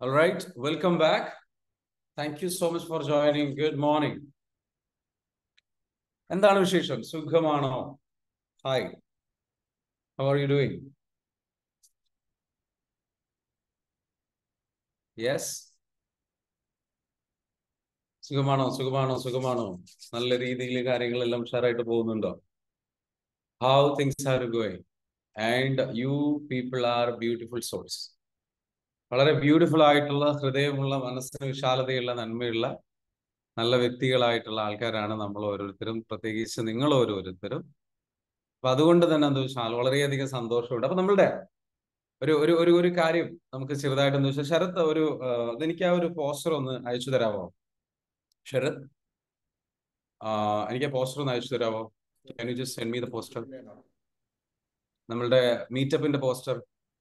All right, welcome back. Thank you so much for joining. Good morning. എന്താണ് വിശേഷം സുഖമാണോ hi how are you doing yes സുഖമാണോ സുഖമാണോ സുഖമാണോ നല്ല രീതിയിൽ കാര്യങ്ങളെല്ലാം ഉഷാറായിട്ട് പോകുന്നുണ്ടോ how things are going and you people are beautiful souls വളരെ ബ്യൂട്ടിഫുൾ ആയിട്ടുള്ള ഹൃദയമുള്ള മനസ്സിന് വിശാലതയുള്ള നന്മയുള്ള നല്ല വ്യക്തികളായിട്ടുള്ള ആൾക്കാരാണ് നമ്മൾ ഓരോരുത്തരും പ്രത്യേകിച്ച് നിങ്ങൾ ഓരോരുത്തരും അപ്പൊ അതുകൊണ്ട് തന്നെ എന്താ വെച്ചാൽ വളരെയധികം സന്തോഷമുണ്ട് അപ്പൊ നമ്മളുടെ ഒരു ഒരു ഒരു ഒരു കാര്യം നമുക്ക് ചെറുതായിട്ട് എന്താ വെച്ചാൽ ശരത് ഒരു എനിക്ക് ആ ഒരു പോസ്റ്റർ ഒന്ന് അയച്ചു തരാമോ ശരത് എനിക്ക് ആ പോസ്റ്റർ ഒന്ന് അയച്ചു തരാമോ can you just send me the poster നമ്മളുടെ മീറ്റപ്പിന്റെ പോസ്റ്റർ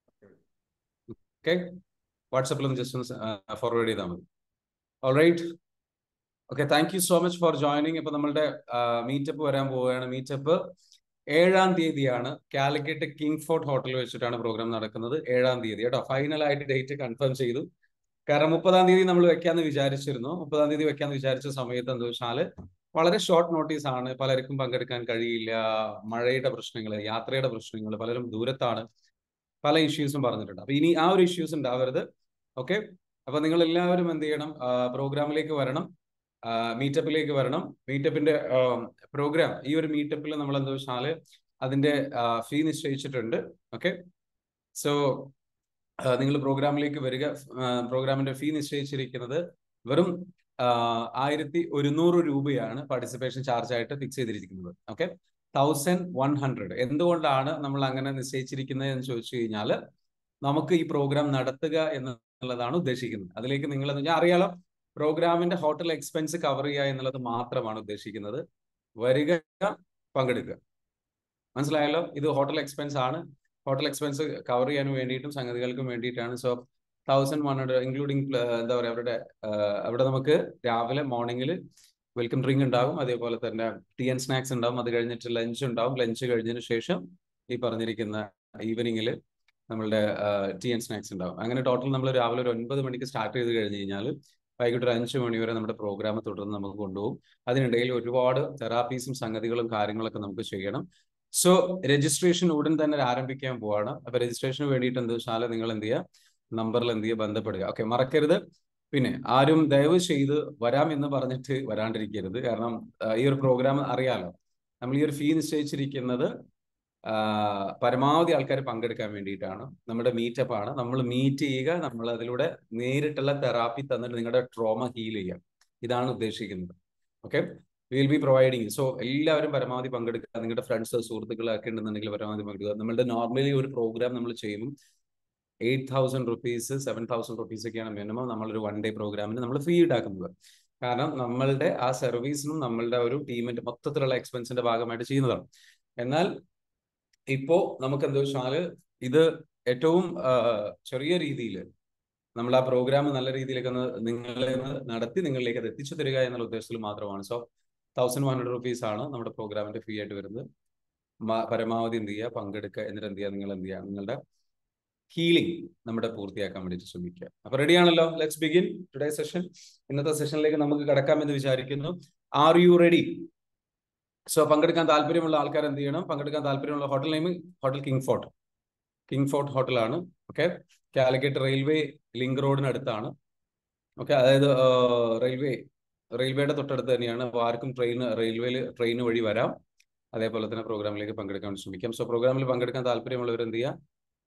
ഓക്കെ വാട്സപ്പിൽ ഒന്ന് ജസ്റ്റ് ഒന്ന് ഫോർവേഡ് ചെയ്താൽ മതി alright okay thank you so much for joining ഇപ്പൊ നമ്മളുടെ മീറ്റപ്പ് വരാൻ പോവുകയാണ് മീറ്റപ്പ് ഏഴാം തീയതിയാണ് കാലിക്കറ്റ് കിങ് ഫോർട്ട് ഹോട്ടലിൽ വെച്ചിട്ടാണ് പ്രോഗ്രാം നടക്കുന്നത് ഏഴാം തീയതി കേട്ടോ ഫൈനൽ ആയിട്ട് ഡേറ്റ് കൺഫേം ചെയ്തു കാരണം മുപ്പതാം തീയതി നമ്മൾ വെക്കാന്ന് വിചാരിച്ചിരുന്നു മുപ്പതാം തീയതി വെക്കാന്ന് വിചാരിച്ച സമയത്ത് എന്താ വെച്ചാല് വളരെ ഷോർട്ട് നോട്ടീസ് ആണ് പലർക്കും പങ്കെടുക്കാൻ കഴിയില്ല മഴയുടെ പ്രശ്നങ്ങൾ യാത്രയുടെ പ്രശ്നങ്ങൾ പലരും ദൂരത്താണ് പല ഇഷ്യൂസും പറഞ്ഞിട്ടുണ്ട് അപ്പൊ ഇനി ആ ഒരു ഇഷ്യൂസ് ഉണ്ടാവരുത് ഓക്കെ അപ്പൊ നിങ്ങൾ എല്ലാവരും എന്ത് ചെയ്യണം പ്രോഗ്രാമിലേക്ക് വരണം മീറ്റപ്പിലേക്ക് വരണം മീറ്റപ്പിന്റെ പ്രോഗ്രാം ഈ ഒരു മീറ്റപ്പിൽ നമ്മൾ എന്താ വെച്ചാല് അതിന്റെ ഫീ നിശ്ചയിച്ചിട്ടുണ്ട് ഓക്കെ സോ നിങ്ങൾ പ്രോഗ്രാമിലേക്ക് വരിക പ്രോഗ്രാമിന്റെ ഫീ നിശ്ചയിച്ചിരിക്കുന്നത് വെറും ആയിരത്തി ഒരുന്നൂറ് രൂപയാണ് പാർട്ടിസിപ്പേഷൻ ചാർജ് ആയിട്ട് ഫിക്സ് ചെയ്തിരിക്കുന്നത് ഓക്കെ തൗസൻഡ് വൺ ഹൺഡ്രഡ് എന്തുകൊണ്ടാണ് നമ്മൾ അങ്ങനെ നിശ്ചയിച്ചിരിക്കുന്നത് എന്ന് ചോദിച്ചു കഴിഞ്ഞാൽ നമുക്ക് ഈ പ്രോഗ്രാം നടത്തുക എന്നുള്ളതാണ് ഉദ്ദേശിക്കുന്നത് അതിലേക്ക് നിങ്ങൾ ഞാൻ അറിയാലോ പ്രോഗ്രാമിന്റെ ഹോട്ടൽ എക്സ്പെൻസ് കവർ ചെയ്യുക എന്നുള്ളത് മാത്രമാണ് ഉദ്ദേശിക്കുന്നത് വരിക പങ്കെടുക്കുക മനസ്സിലായല്ലോ ഇത് ഹോട്ടൽ എക്സ്പെൻസ് ആണ് ഹോട്ടൽ എക്സ്പെൻസ് കവർ ചെയ്യാൻ വേണ്ടിയിട്ടും സംഗതികൾക്കും വേണ്ടിയിട്ടാണ് so thousand one hundred including എന്താ പറയുക അവരുടെ അവിടെ നമുക്ക് രാവിലെ മോർണിംഗിൽ വെൽക്കം ഡ്രിങ്ക് ഉണ്ടാകും അതേപോലെ തന്നെ ടീ ആൻഡ് സ്നാക്സ് ഉണ്ടാവും അത് കഴിഞ്ഞിട്ട് ലഞ്ച് ഉണ്ടാവും ലഞ്ച് കഴിഞ്ഞതിന് ശേഷം ഈ പറഞ്ഞിരിക്കുന്ന ഈവനിങ്ങിൽ നമ്മളുടെ ടീ ആൻഡ് സ്നാക്സ് ഉണ്ടാവും അങ്ങനെ ടോട്ടൽ നമ്മൾ രാവിലെ ഒരു ഒൻപത് മണിക്ക് സ്റ്റാർട്ട് ചെയ്ത് കഴിഞ്ഞ് കഴിഞ്ഞാൽ വൈകിട്ട് ഒരു അഞ്ച് മണി വരെ നമ്മുടെ പ്രോഗ്രാം തുടർന്ന് നമുക്ക് കൊണ്ടുപോകും അതിനിടയിൽ ഒരുപാട് തെറാപ്പീസും സംഗതികളും കാര്യങ്ങളൊക്കെ നമുക്ക് ചെയ്യണം സോ രജിസ്ട്രേഷൻ ഉടൻ തന്നെ ആരംഭിക്കാൻ പോവാണ് അപ്പൊ രജിസ്ട്രേഷന് വേണ്ടിയിട്ട് എന്ത് വെച്ചാൽ നിങ്ങൾ എന്ത് ചെയ്യുക നമ്പറിൽ എന്ത് ചെയ്യുക ബന്ധപ്പെടുക ഓക്കെ മറക്കരുത് പിന്നെ ആരും ദയവ് ചെയ്ത് വരാം എന്ന് പറഞ്ഞിട്ട് വരാണ്ടിരിക്കരുത് കാരണം ഈ ഒരു പ്രോഗ്രാം അറിയാലോ നമ്മൾ ഈ ഒരു ഫീ നിശ്ചയിച്ചിരിക്കുന്നത് പരമാവധി ആൾക്കാർ പങ്കെടുക്കാൻ വേണ്ടിയിട്ടാണ് നമ്മുടെ മീറ്റപ്പ് ആണ് നമ്മൾ മീറ്റ് ചെയ്യുക നമ്മൾ അതിലൂടെ നേരിട്ടുള്ള തെറാപ്പി തന്നിട്ട് നിങ്ങളുടെ ട്രോമ ഹീൽ ചെയ്യാം ഇതാണ് ഉദ്ദേശിക്കുന്നത് okay will be providing so എല്ലാവരും പരമാവധി പങ്കെടുക്കുക നിങ്ങളുടെ ഫ്രണ്ട്സ് സുഹൃത്തുക്കളൊക്കെ ഉണ്ടെന്നുണ്ടെങ്കിൽ പരമാവധി പങ്കെടുക്കുക നമ്മളുടെ നോർമലി ഒരു പ്രോഗ്രാം നമ്മൾ ചെയ്യുമ്പോൾ eight thousand rupees seven thousand rupees ഒക്കെയാണ് മിനിമം നമ്മളൊരു വൺ ഡേ പ്രോഗ്രാമിന് നമ്മൾ ഫീ ഈടാക്കുന്നത് കാരണം നമ്മളുടെ ആ സർവീസിനും നമ്മളുടെ ഒരു ടീമിന്റെ മൊത്തത്തിലുള്ള എക്സ്പെൻസിന്റെ ഭാഗമായിട്ട് ചെയ്യുന്നതാണ് എന്നാൽ ഇപ്പോ നമുക്ക് എന്താ വെച്ചാല് ഇത് ഏറ്റവും ചെറിയ രീതിയിൽ നമ്മൾ ആ പ്രോഗ്രാം നല്ല രീതിയിലേക്ക് നിങ്ങളെ നടത്തി നിങ്ങളിലേക്ക് അത് എത്തിച്ചു തരിക എന്നുള്ള ഉദ്ദേശത്തിൽ മാത്രമാണ് so thousand one hundred rupees ആണ് നമ്മുടെ പ്രോഗ്രാമിന്റെ ഫീ ആയിട്ട് വരുന്നത് പരമാവധി എന്ത് ചെയ്യുക പങ്കെടുക്കുക എന്നിട്ട് എന്ത് ചെയ്യുക നിങ്ങൾ എന്ത് ചെയ്യുക നിങ്ങളുടെ ഹീലിംഗ് നമ്മുടെ പൂർത്തിയാക്കാൻ വേണ്ടിയിട്ട് ശ്രമിക്കുക അപ്പൊ റെഡി ആണല്ലോ ലെറ്റ്സ് ബിഗിൻ ടുഡേ സെഷൻ ഇന്നത്തെ സെഷനിലേക്ക് നമുക്ക് കടക്കാമെന്ന് വിചാരിക്കുന്നു ആർ യു റെഡി സോ പങ്കെടുക്കാൻ താല്പര്യമുള്ള ആൾക്കാർ എന്ത് ചെയ്യണം പങ്കെടുക്കാൻ താല്പര്യമുള്ള hotel name hotel King Fort King Fort ഹോട്ടലാണ് ഓക്കെ കാലിക്കറ്റ് റെയിൽവേ ലിങ്ക് റോഡിനടുത്താണ് ഓക്കെ അതായത് റെയിൽവേ റെയിൽവേയുടെ തൊട്ടടുത്ത് തന്നെയാണ് അപ്പോൾ ആർക്കും ട്രെയിൻ റെയിൽവേയിൽ ട്രെയിൻ വഴി വരാം അതേപോലെ തന്നെ പ്രോഗ്രാമിലേക്ക് പങ്കെടുക്കാൻ ശ്രമിക്കാം സോ പ്രോഗ്രാമിൽ പങ്കെടുക്കാൻ താല്പര്യമുള്ളവർ എന്ത് ചെയ്യുക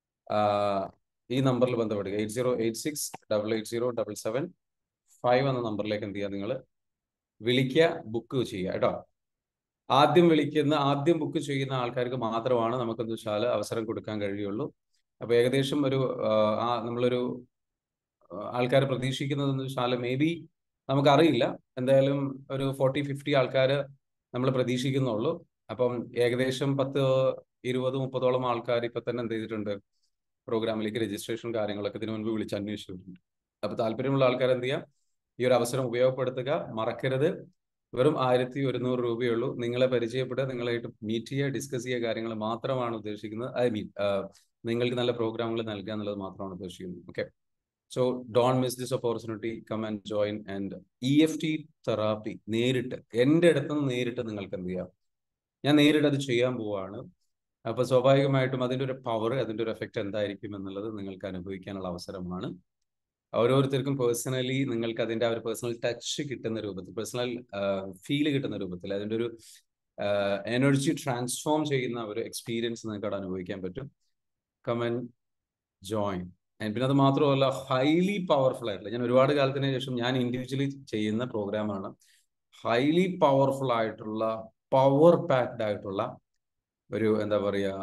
ഈ നമ്പറിൽ ബന്ധപ്പെടുക eight zero eight six double eight zero double seven five എന്ന നമ്പറിലേക്ക് എന്ത് ചെയ്യുക നിങ്ങൾ വിളിക്കുക ബുക്ക് ചെയ്യുക കേട്ടോ ആദ്യം വിളിക്കുന്ന ആദ്യം ബുക്ക് ചെയ്യുന്ന ആൾക്കാർക്ക് മാത്രമാണ് നമുക്ക് എന്താ വെച്ചാൽ അവസരം കൊടുക്കാൻ കഴിയുള്ളൂ അപ്പൊ ഏകദേശം ഒരു ആ നമ്മളൊരു ആൾക്കാർ പ്രതീക്ഷിക്കുന്നത് എന്ന് വെച്ചാൽ മേ ബി നമുക്കറിയില്ല എന്തായാലും ഒരു ഫോർട്ടി ഫിഫ്റ്റി ആൾക്കാർ നമ്മൾ പ്രതീക്ഷിക്കുന്നുള്ളൂ അപ്പം ഏകദേശം പത്ത് ഇരുപത് മുപ്പതോളം ആൾക്കാർ ഇപ്പൊ തന്നെ എന്ത് ചെയ്തിട്ടുണ്ട് പ്രോഗ്രാമിലേക്ക് രജിസ്ട്രേഷൻ കാര്യങ്ങളൊക്കെ ഇതിനു മുൻപ് വിളിച്ച് അന്വേഷിച്ചിട്ടുണ്ട് അപ്പൊ താല്പര്യമുള്ള ആൾക്കാർ എന്ത് ചെയ്യാം ഈ ഒരു അവസരം ഉപയോഗപ്പെടുത്തുക മറക്കരുത് വെറും ആയിരത്തി ഒരുന്നൂറ് രൂപയുള്ളൂ നിങ്ങളെ പരിചയപ്പെടുക നിങ്ങളായിട്ട് മീറ്റ് ചെയ്യുക ഡിസ്കസ് ചെയ്യുക കാര്യങ്ങൾ മാത്രമാണ് ഉദ്ദേശിക്കുന്നത് ഐ മീൻ നിങ്ങൾക്ക് നല്ല പ്രോഗ്രാമുകൾ നൽകുക എന്നുള്ളത് മാത്രമാണ് ഉദ്ദേശിക്കുന്നത് okay so don't miss this opportunity come and join and E F T therapy നേരിട്ട് എൻ്റെ അടുത്ത് നിന്ന് നേരിട്ട് നിങ്ങൾക്ക് എന്ത് ചെയ്യാം ഞാൻ നേരിട്ട് അത് ചെയ്യാൻ പോവാണ് അപ്പോൾ സ്വാഭാവികമായിട്ടും അതിൻ്റെ ഒരു പവർ അതിൻ്റെ ഒരു എഫക്റ്റ് എന്തായിരിക്കും എന്നുള്ളത് നിങ്ങൾക്ക് അനുഭവിക്കാനുള്ള അവസരമാണ് ഓരോരുത്തർക്കും പേഴ്സണലി നിങ്ങൾക്ക് അതിൻ്റെ ആ ഒരു പേഴ്സണൽ ടച്ച് കിട്ടുന്ന രൂപത്തിൽ പേഴ്സണൽ ഫീൽ കിട്ടുന്ന രൂപത്തിൽ അതിൻ്റെ ഒരു എനർജി ട്രാൻസ്ഫോം ചെയ്യുന്ന ഒരു എക്സ്പീരിയൻസ് നിങ്ങൾക്ക് അവിടെ അനുഭവിക്കാൻ പറ്റും കമൻ ജോയിൻ പിന്നെ അത് മാത്രമല്ല ഹൈലി പവർഫുൾ ആയിട്ടുള്ള ഞാൻ ഒരുപാട് കാലത്തിന് ശേഷം ഞാൻ ഇൻഡിവിജ്വലി ചെയ്യുന്ന പ്രോഗ്രാമാണ് ഹൈലി പവർഫുൾ ആയിട്ടുള്ള പവർ പാക്ഡ് ആയിട്ടുള്ള ഒരു എന്താ പറയുക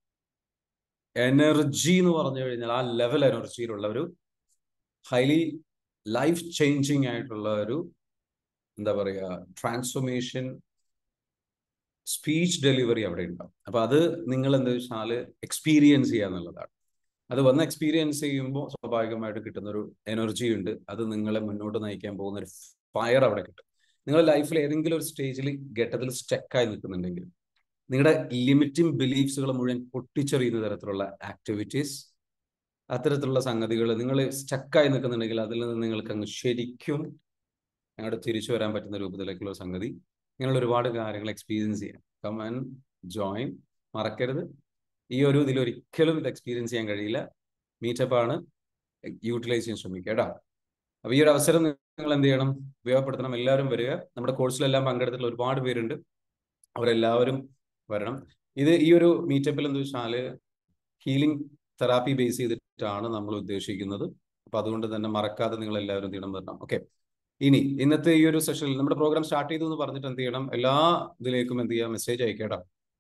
എനർജി എന്ന് പറഞ്ഞു കഴിഞ്ഞാൽ ആ ലെവൽ എനർജിയിലുള്ള ഒരു ഹൈലി ലൈഫ് ചേഞ്ചിങ് ആയിട്ടുള്ള ഒരു എന്താ പറയുക ട്രാൻസ്ഫോർമേഷൻ സ്പീച്ച് ഡെലിവറി അവിടെ ഉണ്ടാവും അപ്പൊ അത് നിങ്ങൾ എന്താ വെച്ചാൽ എക്സ്പീരിയൻസ് ചെയ്യുക എന്നുള്ളതാണ് അത് വന്ന് എക്സ്പീരിയൻസ് ചെയ്യുമ്പോൾ സ്വാഭാവികമായിട്ട് കിട്ടുന്ന ഒരു എനർജി ഉണ്ട് അത് നിങ്ങളെ മുന്നോട്ട് നയിക്കാൻ പോകുന്ന ഒരു ഫയർ അവിടെ കിട്ടും നിങ്ങളുടെ ലൈഫിൽ ഏതെങ്കിലും ഒരു സ്റ്റേജിൽ ഘട്ടത്തിൽ സ്റ്റക്കായി നിൽക്കുന്നുണ്ടെങ്കിൽ നിങ്ങളുടെ ലിമിറ്റിംഗ് ബിലീഫ്സുകൾ മുഴുവൻ പൊട്ടിച്ചെറിയുന്ന തരത്തിലുള്ള ആക്ടിവിറ്റീസ് അത്തരത്തിലുള്ള സംഗതികൾ നിങ്ങൾ സ്റ്റക്കായി നിൽക്കുന്നുണ്ടെങ്കിൽ അതിൽ നിന്ന് നിങ്ങൾക്ക് അങ്ങ് ശരിക്കും അങ്ങോട്ട് തിരിച്ചു വരാൻ പറ്റുന്ന രൂപത്തിലേക്കുള്ള സംഗതി ഇങ്ങനെയുള്ള ഒരുപാട് കാര്യങ്ങൾ എക്സ്പീരിയൻസ് ചെയ്യാം കം ആൻഡ് ജോയിൻ മറക്കരുത് ഈ ഒരു ഇതിൽ ഒരിക്കലും ഇത് എക്സ്പീരിയൻസ് ചെയ്യാൻ കഴിയില്ല മീറ്റപ്പ് ആണ് യൂട്ടിലൈസ് ചെയ്യാൻ ശ്രമിക്കുക കേട്ടോ അപ്പൊ ഈ ഒരു അവസരം നിങ്ങൾ എന്ത് ചെയ്യണം ഉപയോഗപ്പെടുത്തണം എല്ലാവരും വരിക നമ്മുടെ കോഴ്സിലെല്ലാം പങ്കെടുത്തിട്ടുള്ള ഒരുപാട് പേരുണ്ട് അവരെല്ലാവരും വരണം ഇത് ഈ ഒരു മീറ്റപ്പിൽ എന്താ വെച്ചാൽ ഹീലിംഗ് തെറാപ്പി ബേസ് ചെയ്തിട്ടാണ് നമ്മൾ ഉദ്ദേശിക്കുന്നത് അപ്പൊ അതുകൊണ്ട് തന്നെ മറക്കാതെ നിങ്ങൾ എല്ലാവരും എന്ത് ചെയ്യണം വരണം ഓക്കെ ഇനി ഇന്നത്തെ ഈ ഒരു സെഷനിൽ നമ്മുടെ പ്രോഗ്രാം സ്റ്റാർട്ട് ചെയ്തു എന്ന് പറഞ്ഞിട്ട് എന്ത് ചെയ്യണം എല്ലാ ഇതിലേക്കും എന്ത് ചെയ്യാം മെസ്സേജ് അയക്കേടാ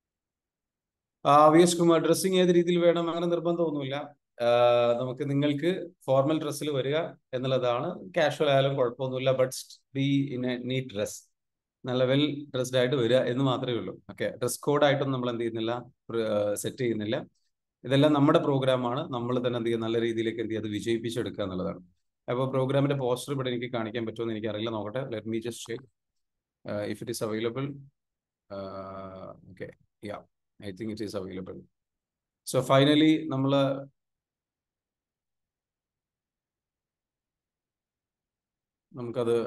വി എസ് കുമാർ ഡ്രസ്സിങ് ഏത് രീതിയിൽ വേണം അങ്ങനെ നിർബന്ധമൊന്നുമില്ല നമുക്ക് നിങ്ങൾക്ക് ഫോർമൽ ഡ്രസ്സിൽ വരിക എന്നുള്ളതാണ് കാഷ്വൽ ആയാലും കുഴപ്പമൊന്നുമില്ല but be in a neat dress നല്ല വെൽ ഡ്രസ്ഡ് ആയിട്ട് വരിക എന്ന് മാത്രമേ ഉള്ളൂ ഓക്കെ ഡ്രസ് കോഡായിട്ടൊന്നും നമ്മൾ എന്ത് ചെയ്യുന്നില്ല സെറ്റ് ചെയ്യുന്നില്ല ഇതെല്ലാം നമ്മുടെ പ്രോഗ്രാമാണ് നമ്മൾ തന്നെ എന്ത് ചെയ്യുക നല്ല രീതിയിലേക്ക് എന്ത് ചെയ്യുക അത് വിജയിപ്പിച്ചെടുക്കുക എന്നുള്ളതാണ് അപ്പോൾ പ്രോഗ്രാമിന്റെ പോസ്റ്റർ ഇവിടെ എനിക്ക് കാണിക്കാൻ പറ്റുമോ എന്ന് എനിക്ക് അറിയില്ല നോക്കട്ടെ let me just check if it is available okay ya I think it is available so finally നമ്മൾ നമുക്കത്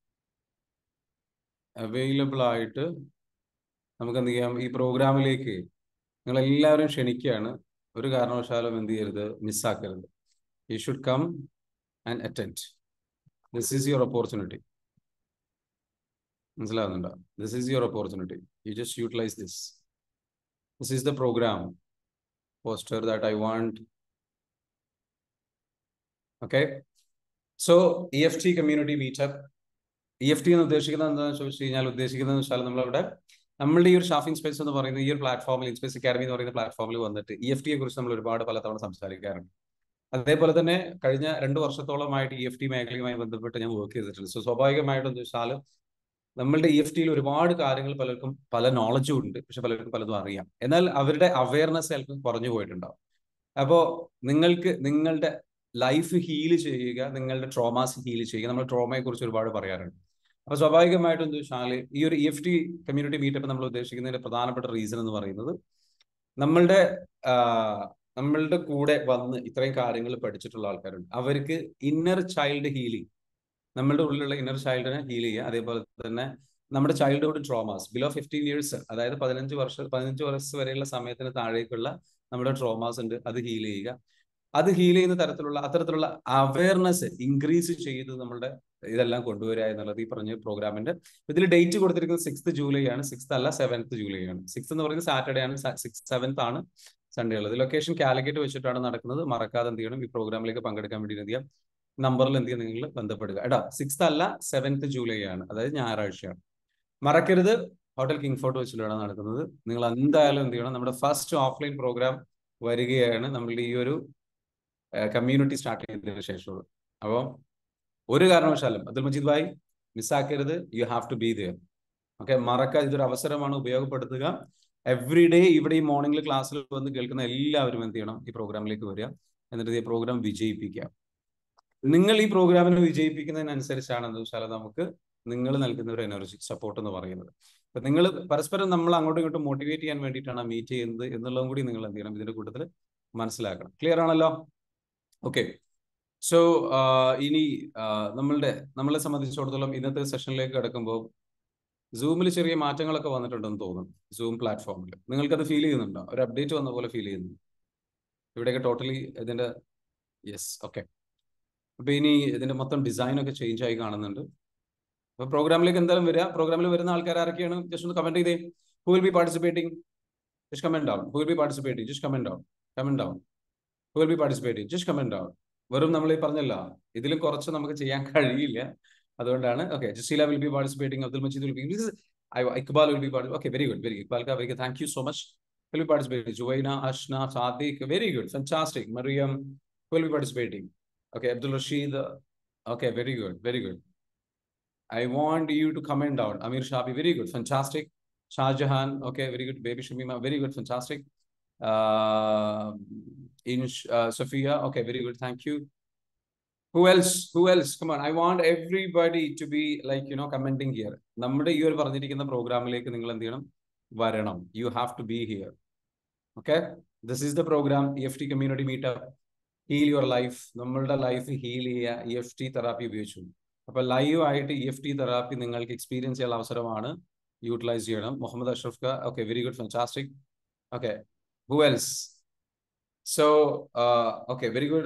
അവൈലബിൾ ആയിട്ട് നമുക്ക് എന്ത് ചെയ്യാം ഈ പ്രോഗ്രാമിലേക്ക് നിങ്ങൾ എല്ലാവരും ക്ഷണിക്കുകയാണ് ഒരു കാരണവശാലും എന്ത് ചെയ്യരുത് മിസ്സാക്കരുത് you should come and attend this is your opportunity മനസ്സിലാവുന്നുണ്ടോ this is your opportunity you just utilise this this is the programme poster that I want okay so E F T community meetup E F T എന്ന് ഉദ്ദേശിക്കുന്നത് എന്താണെന്ന് ചോദിച്ചു കഴിഞ്ഞാൽ ഉദ്ദേശിക്കുന്നത് വെച്ചാൽ നമ്മളവിടെ നമ്മളുടെ ഈ ഒരു ഷാഫിംഗ് സ്പേസ് എന്ന് പറയുന്ന ഈ ഒരു പ്ലാറ്റ്ഫോമിൽ ഇൻസ്പേസ് അക്കാഡമി എന്ന് പറയുന്ന പ്ലാറ്റ്ഫോമിൽ വന്നിട്ട് ഇ എഫ് ടിയെ കുറിച്ച് നമ്മൾ ഒരുപാട് പലതവണ സംസാരിക്കാറുണ്ട് അതേപോലെ തന്നെ കഴിഞ്ഞ രണ്ട് വർഷത്തോളമായിട്ട് ഇ എഫ് ടി മേഖലയുമായി ബന്ധപ്പെട്ട് ഞാൻ വർക്ക് ചെയ്തിട്ടുണ്ട് സോ സ്വാഭാവികമായിട്ടും ചോദിച്ചാൽ നമ്മളുടെ ഇ എഫ് ടിയിൽ ഒരുപാട് കാര്യങ്ങൾ പലർക്കും പല നോളജും ഉണ്ട് പക്ഷെ പലർക്കും പലതും അറിയാം എന്നാൽ അവരുടെ അവയർനെസ് ചിലപ്പോൾ കുറഞ്ഞു പോയിട്ടുണ്ടാവും അപ്പോൾ നിങ്ങൾക്ക് നിങ്ങളുടെ ലൈഫ് ഹീൽ ചെയ്യുക നിങ്ങളുടെ ട്രോമാസ് ഹീൽ ചെയ്യുക നമ്മൾ ട്രോമയെ കുറിച്ച് ഒരുപാട് പറയാറുണ്ട് അപ്പൊ സ്വാഭാവികമായിട്ടും എന്താ വെച്ചാൽ ഈ ഒരു E F T community meetup നമ്മൾ ഉദ്ദേശിക്കുന്നതിന്റെ പ്രധാനപ്പെട്ട റീസൺ എന്ന് പറയുന്നത് നമ്മളുടെ നമ്മളുടെ കൂടെ വന്ന് ഇത്രയും കാര്യങ്ങൾ പഠിച്ചിട്ടുള്ള ആൾക്കാരുണ്ട് അവർക്ക് ഇന്നർ ചൈൽഡ് ഹീലിംഗ് നമ്മളുടെ ഉള്ളിലുള്ള ഇന്നർ ചൈൽഡിനെ ഹീൽ ചെയ്യുക അതേപോലെ തന്നെ നമ്മുടെ childhood traumas below fifteen years അതായത് പതിനഞ്ച് വർഷം പതിനഞ്ച് വർഷം വരെയുള്ള സമയത്തിന് താഴേക്കുള്ള നമ്മുടെ ട്രോമാസ് ഉണ്ട് അത് ഹീൽ ചെയ്യുക അത് ഹീൽ ചെയ്യുന്ന തരത്തിലുള്ള അത്തരത്തിലുള്ള അവയർനെസ് ഇൻക്രീസ് ചെയ്ത് നമ്മളുടെ ഇതെല്ലാം കൊണ്ടുവരിക എന്നുള്ളത് ഈ പറഞ്ഞ പ്രോഗ്രാമിന്റെ ഇതിൽ ഡേറ്റ് കൊടുത്തിരിക്കുന്നത് സിക്സ് ജൂലൈ ആണ് സിക്സ് അല്ല സെവൻത്ത് ജൂലൈ ആണ് സിക്സ് എന്ന് പറയുന്നത് സാറ്റർഡേ ആണ് സിക്സ് സെവൻത്ത് ആണ് സൺഡേ ഉള്ളത് ലൊക്കേഷൻ കാലിക്കറ്റ് വെച്ചിട്ടാണ് നടക്കുന്നത് മറക്കാതെ എന്ത് ചെയ്യണം ഈ പ്രോഗ്രാമിലേക്ക് പങ്കെടുക്കാൻ വേണ്ടി എന്ത് ചെയ്യാം നമ്പറിൽ എന്ത് ചെയ്യാം നിങ്ങൾ ബന്ധപ്പെടുക എടാ സിക്സ് അല്ല സെവൻത്ത് ജൂലൈ ആണ് അതായത് ഞായറാഴ്ചയാണ് മറക്കരുത് ഹോട്ടൽ കിങ് ഫോർട്ട് വെച്ചിട്ടാണ് നടക്കുന്നത് നിങ്ങൾ എന്തായാലും എന്ത് ചെയ്യണം നമ്മുടെ ഫസ്റ്റ് ഓഫ്ലൈൻ പ്രോഗ്രാം വരികയാണ് നമ്മളുടെ ഈ ഒരു കമ്മ്യൂണിറ്റി സ്റ്റാർട്ട് ചെയ്തതിനു ശേഷമുള്ളത് അപ്പോൾ ഒരു കാരണവശാലും അബ്ദുൽ മജീദ് ഭായ് മിസ്സാക്കരുത് you have to be there okay മറക്കാതെ ഇതൊരു അവസരമാണ് ഉപയോഗപ്പെടുത്തുക എവറി ഡേ ഇവിടെ ഈ മോർണിംഗിൽ ക്ലാസ്സിൽ വന്ന് കേൾക്കുന്ന എല്ലാവരും എന്ത് ചെയ്യണം ഈ പ്രോഗ്രാമിലേക്ക് വരിക എന്നിട്ട് ഈ പ്രോഗ്രാം വിജയിപ്പിക്കുക നിങ്ങൾ ഈ പ്രോഗ്രാമിനെ വിജയിപ്പിക്കുന്നതിനനുസരിച്ചാണ് എന്താ വെച്ചാൽ നമുക്ക് നിങ്ങൾ നൽകുന്ന ഒരു എനർജി സപ്പോർട്ട് എന്ന് പറയുന്നത് അപ്പൊ നിങ്ങൾ പരസ്പരം നമ്മൾ അങ്ങോട്ടും ഇങ്ങോട്ടും മോട്ടിവേറ്റ് ചെയ്യാൻ വേണ്ടിയിട്ടാണ് മീറ്റ് ചെയ്യുന്നത് എന്നുള്ളതും കൂടി നിങ്ങൾ എന്ത് ചെയ്യണം ഇതിന്റെ കൂട്ടത്തിൽ മനസ്സിലാക്കണം ക്ലിയർ ആണല്ലോ ഓക്കെ സോ ഇനി നമ്മളുടെ നമ്മളെ സംബന്ധിച്ചിടത്തോളം ഇന്നത്തെ സെഷനിലേക്ക് കിടക്കുമ്പോൾ സൂമിൽ ചെറിയ മാറ്റങ്ങളൊക്കെ വന്നിട്ടുണ്ടെന്ന് തോന്നുന്നു സൂം പ്ലാറ്റ്ഫോമിൽ നിങ്ങൾക്കത് ഫീൽ ചെയ്യുന്നുണ്ടോ ഒരു അപ്ഡേറ്റ് വന്ന പോലെ ഫീൽ ചെയ്യുന്നു ഇവിടെയൊക്കെ ടോട്ടലി ഇതിന്റെ യെസ് ഓക്കെ അപ്പൊ ഇനി ഇതിന്റെ മൊത്തം ഡിസൈൻ ഒക്കെ ചേഞ്ച് ആയി കാണുന്നുണ്ട് അപ്പൊ പ്രോഗ്രാമിലേക്ക് എന്തായാലും വരിക പ്രോഗ്രാമിൽ വരുന്ന ആൾക്കാർ ആരൊക്കെയാണ് ജസ്റ്റ് ഒന്ന് കമന്റ് ചെയ്തേ who will be participating just comment down who will be participating just comment down comment down who will be participating just comment down വെറും നമ്മൾ ഈ പറഞ്ഞല്ലോ ഇതിലും കുറച്ച് നമുക്ക് ചെയ്യാൻ കഴിയില്ല അതുകൊണ്ടാണ് okay Jaseela will be participating Abdul Majeed will be Iqbal will be party okay very good very Iqbal കാ very thank you so much will be participating. Juwaina, Ashna, Sadiq, very good, fantastic. Mariam will be participating. Okay, Abdul Rashid, okay, very good, very good. I want you to comment down. Amir Shabi, very good, fantastic. Shah Jahan, okay, very good. Baby Shamima, very good, fantastic. Uh, in uh, Sophia, okay, very good, thank you. Who else? Who else? Come on, I want everybody to be like, you know, commenting here. നമ്മുടെ ഈ ഒരു പറഞ്ഞിരിക്കുന്ന പ്രോഗ്രാമിലേക്ക് നിങ്ങൾ എന്ത് ചെയ്യണം വരണം you have to be here okay this is the programme E F T community meetup heal your life നമ്മളുടെ ലൈഫ് ഹീൽ ചെയ്യുക ഇ എഫ് ടി തെറാപ്പി ഉപയോഗിച്ചു അപ്പൊ ലൈവ് ആയിട്ട് ഇ എഫ് ടി തെറാപ്പി നിങ്ങൾക്ക് എക്സ്പീരിയൻസ് ചെയ്യാനുള്ള അവസരമാണ് യൂട്ടിലൈസ് ചെയ്യണം മുഹമ്മദ് അഷ്റഫ് ക okay very good fantastic okay who else so okay very good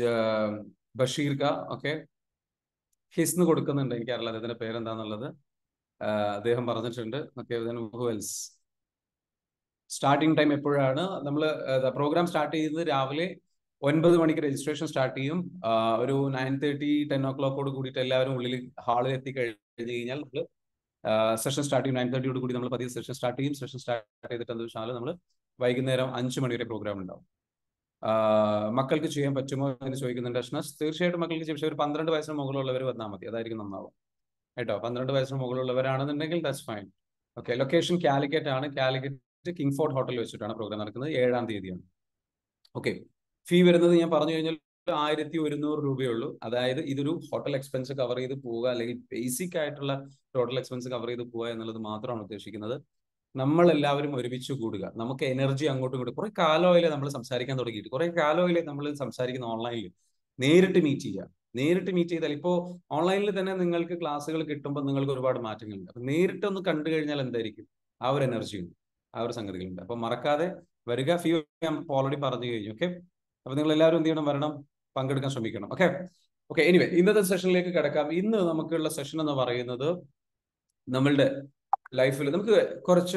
Basheer ക ഓക്കെ ഹിസ്ന്ന് കൊടുക്കുന്നുണ്ട് എനിക്കറിയില്ല അദ്ദേഹത്തിന്റെ പേരെന്താന്നുള്ളത് അദ്ദേഹം പറഞ്ഞിട്ടുണ്ട് okay who else starting time എപ്പോഴാണ് നമ്മൾ പ്രോഗ്രാം സ്റ്റാർട്ട് ചെയ്യുന്നത് രാവിലെ ഒൻപത് മണിക്ക് രജിസ്ട്രേഷൻ സ്റ്റാർട്ട് ചെയ്യും ഒരു നയൻ തേർട്ടി ടെൻ ഓ ക്ലോക്കോട് കൂടിയിട്ട് എല്ലാവരും ഉള്ളിൽ ഹാളിൽ എത്തി കഴിഞ്ഞ് കഴിഞ്ഞാൽ നമ്മൾ സെഷൻ സ്റ്റാർട്ട് ചെയ്യും നയൻ തേർട്ടിയോട് കൂടി നമ്മൾ പതിയെ സെഷൻ സ്റ്റാർട്ട് ചെയ്യും സെഷൻ സ്റ്റാർട്ട് ചെയ്തിട്ട് എന്താ വെച്ചാൽ നമ്മൾ വൈകുന്നേരം അഞ്ച് മണി വരെ പ്രോഗ്രാം ഉണ്ടാവും മക്കൾക്ക് ചെയ്യാൻ പറ്റുമോ എന്ന് ചോദിക്കുന്നുണ്ട് അഷ്നസ് തീർച്ചയായിട്ടും മക്കൾക്ക് ചെയ്യാം പക്ഷേ ഒരു പന്ത്രണ്ട് വയസ്സിന് മുകളിലുള്ളവർ വന്നാൽ മതി അതായിരിക്കും നന്നാവും കേട്ടോ പന്ത്രണ്ട് വയസ്സിന് മുകളിലുള്ളവരാണെന്നുണ്ടെങ്കിൽ that's fine okay location Calicut ആണ് കാലിക്കറ്റ് കിങ് ഫോർട്ട് ഹോട്ടലിൽ വെച്ചിട്ടാണ് പ്രോഗ്രാം നടക്കുന്നത് ഏഴാം തീയതിയാണ് ഓക്കെ ഫീ വരുന്നത് ഞാൻ പറഞ്ഞു കഴിഞ്ഞാൽ ആയിരത്തി ഒരുന്നൂറ് രൂപയുള്ളൂ അതായത് ഇതൊരു ഹോട്ടൽ എക്സ്പെൻസ് കവർ ചെയ്ത് പോവുക അല്ലെങ്കിൽ ബേസിക് ആയിട്ടുള്ള ടോട്ടൽ എക്സ്പെൻസ് കവർ ചെയ്ത് പോവുക എന്നുള്ളത് മാത്രമാണ് ഉദ്ദേശിക്കുന്നത് നമ്മൾ എല്ലാവരും ഒരുമിച്ച് കൂടുക നമുക്ക് എനർജി അങ്ങോട്ടും ഇങ്ങോട്ടും കുറെ കാലമായില്ലേ നമ്മൾ സംസാരിക്കാൻ തുടങ്ങിയിട്ട് കുറെ കാലമായില്ലേ നമ്മൾ സംസാരിക്കുന്ന ഓൺലൈനിൽ നേരിട്ട് മീറ്റ് ചെയ്യുക നേരിട്ട് മീറ്റ് ചെയ്താൽ ഇപ്പോൾ ഓൺലൈനിൽ തന്നെ നിങ്ങൾക്ക് ക്ലാസ്സുകൾ കിട്ടുമ്പോൾ നിങ്ങൾക്ക് ഒരുപാട് മാറ്റങ്ങളുണ്ട് അപ്പൊ നേരിട്ട് ഒന്ന് കണ്ടു കഴിഞ്ഞാൽ എന്തായിരിക്കും ആ ഒരു എനർജി ഉണ്ട് ആ ഒരു സംഗതികളുണ്ട് അപ്പൊ മറക്കാതെ വരിക ഫീ ഞാൻ ഓൾറെഡി പറഞ്ഞു കഴിഞ്ഞു ഓക്കെ അപ്പൊ നിങ്ങൾ എല്ലാവരും എന്ത് ചെയ്യണം വരണം പങ്കെടുക്കാൻ ശ്രമിക്കണം ഓക്കെ ഓക്കെ എനിവേ ഇന്നത്തെ സെഷനിലേക്ക് കിടക്കാം ഇന്ന് നമുക്കുള്ള സെഷൻ എന്ന് പറയുന്നത് നമ്മളുടെ ലൈഫിൽ നമുക്ക് കുറച്ച്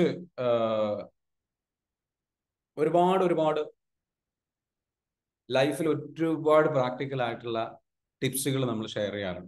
ഒരുപാട് ഒരുപാട് ലൈഫിൽ ഒരുപാട് പ്രാക്ടിക്കൽ ആയിട്ടുള്ള ടിപ്സുകൾ നമ്മൾ ഷെയർ ചെയ്യാറുണ്ട്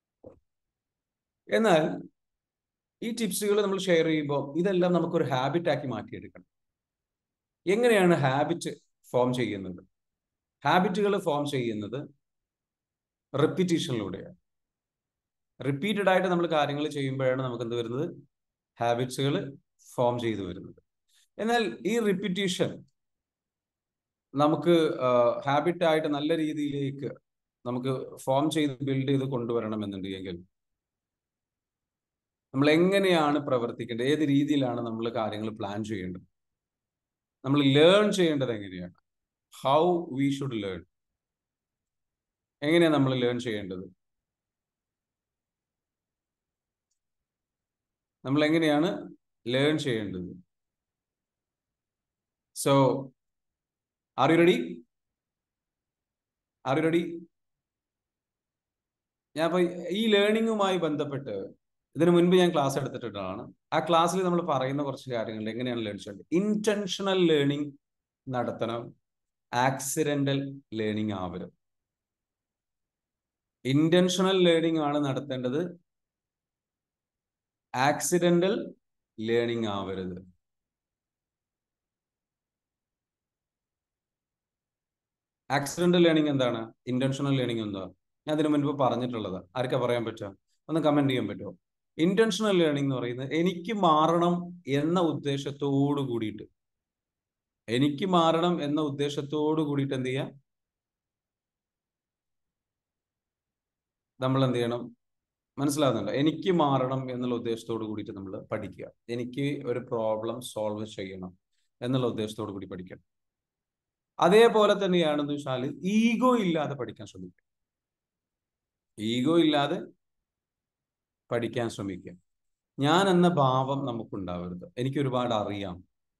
എന്നാൽ ഈ ടിപ്സുകൾ നമ്മൾ ഷെയർ ചെയ്യുമ്പോൾ ഇതെല്ലാം നമുക്കൊരു ഹാബിറ്റ് ആക്കി മാറ്റിയെടുക്കണം എങ്ങനെയാണ് ഹാബിറ്റ് ഫോം ചെയ്യുന്നത് ഹാബിറ്റുകൾ ഫോം ചെയ്യുന്നത് റിപ്പീറ്റീഷനിലൂടെയാണ് റിപ്പീറ്റഡ് ആയിട്ട് നമ്മൾ കാര്യങ്ങൾ ചെയ്യുമ്പോഴാണ് നമുക്ക് എന്ത് വരുന്നത് ഹാബിറ്റ്സുകൾ ഫോം ചെയ്തു വരുന്നത് എന്നാൽ ഈ റിപ്പീറ്റീഷൻ നമുക്ക് ഹാബിറ്റ് ആയിട്ട് നല്ല രീതിയിലേക്ക് നമുക്ക് ഫോം ചെയ്ത് ബിൽഡ് ചെയ്ത് കൊണ്ടുവരണമെന്നുണ്ടെങ്കിൽ നമ്മൾ എങ്ങനെയാണ് പ്രവർത്തിക്കേണ്ടത് ഏത് രീതിയിലാണ് നമ്മൾ കാര്യങ്ങൾ പ്ലാൻ ചെയ്യേണ്ടത് നമ്മൾ ലേൺ ചെയ്യേണ്ടത് എങ്ങനെയാണ് ഹൗ വി ഷുഡ് ലേൺ എങ്ങനെയാണ് നമ്മൾ ലേൺ ചെയ്യേണ്ടത് നമ്മൾ എങ്ങനെയാണ് ലേൺ ചെയ്യേണ്ടത് so are you ready are you ready ഞാൻ ഇപ്പൊ ഈ ലേണിങ്ങുമായി ബന്ധപ്പെട്ട് ഇതിനു മുൻപ് ഞാൻ ക്ലാസ് എടുത്തിട്ടുള്ളതാണ് ആ ക്ലാസ്സിൽ നമ്മൾ പറയുന്ന കുറച്ച് കാര്യങ്ങൾ എങ്ങനെയാണ് ലേൺ ചെയ്യേണ്ടത് ഇന്റൻഷണൽ ലേണിംഗ് നടത്തണം ആക്സിഡന്റൽ ലേണിംഗ് ആവരുത് ഇന്റൻഷണൽ ലേണിംഗ് ആണ് നടത്തേണ്ടത് ആക്സിഡന്റൽ ലേണിംഗ് ആവരുത് ആക്സിഡന്റൽ ലേണിംഗ് എന്താണ് ഇന്റൻഷണൽ ലേണിംഗ് എന്താ ഞാൻ അതിനു മുൻപ് പറഞ്ഞിട്ടുള്ളത് ആർക്കാ പറയാൻ പറ്റുക ഒന്ന് കമന്റ് ചെയ്യാൻ പറ്റുമോ ഇന്റൻഷണൽ ലേണിംഗ് എന്ന് പറയുന്നത് എനിക്ക് മാറണം എന്ന ഉദ്ദേശത്തോട് കൂടിയിട്ട് എനിക്ക് മാറണം എന്ന ഉദ്ദേശത്തോട് കൂടിയിട്ട് എന്ത് ചെയ്യാം നമ്മൾ എന്ത് ചെയ്യണം മനസ്സിലാകുന്നുണ്ടോ എനിക്ക് മാറണം എന്നുള്ള ഉദ്ദേശത്തോട് കൂടിയിട്ട് നമ്മൾ പഠിക്കുക എനിക്ക് ഒരു പ്രോബ്ലം സോൾവ് ചെയ്യണം എന്നുള്ള ഉദ്ദേശത്തോട് കൂടി പഠിക്കണം അതേപോലെ തന്നെയാണെന്ന് വെച്ചാൽ ഈഗോ ഇല്ലാതെ പഠിക്കാൻ ശ്രമിക്കുക ഈഗോ ഇല്ലാതെ പഠിക്കാൻ ശ്രമിക്കുക ഞാൻ എന്ന ഭാവം നമുക്കുണ്ടാവരുത് എനിക്ക് ഒരുപാട് അറിയാം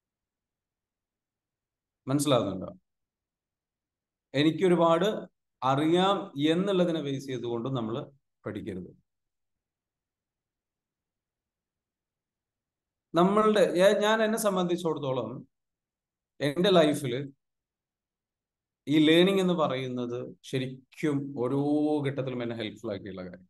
മനസ്സിലാകുന്നുണ്ടോ എനിക്കൊരുപാട് അറിയാം എന്നുള്ളതിനെ ബേസ് ചെയ്തുകൊണ്ട് നമ്മൾ പഠിക്കരുത് നമ്മളുടെ ഞാൻ- ഞാൻ എന്നെ സംബന്ധിച്ചിടത്തോളം എൻ്റെ ലൈഫിൽ ഈ ലേണിംഗ് എന്ന് പറയുന്നത് ശരിക്കും ഓരോ ഘട്ടത്തിലും എന്നെ ഹെൽപ്ഫുൾ ആക്കിയുള്ള കാര്യം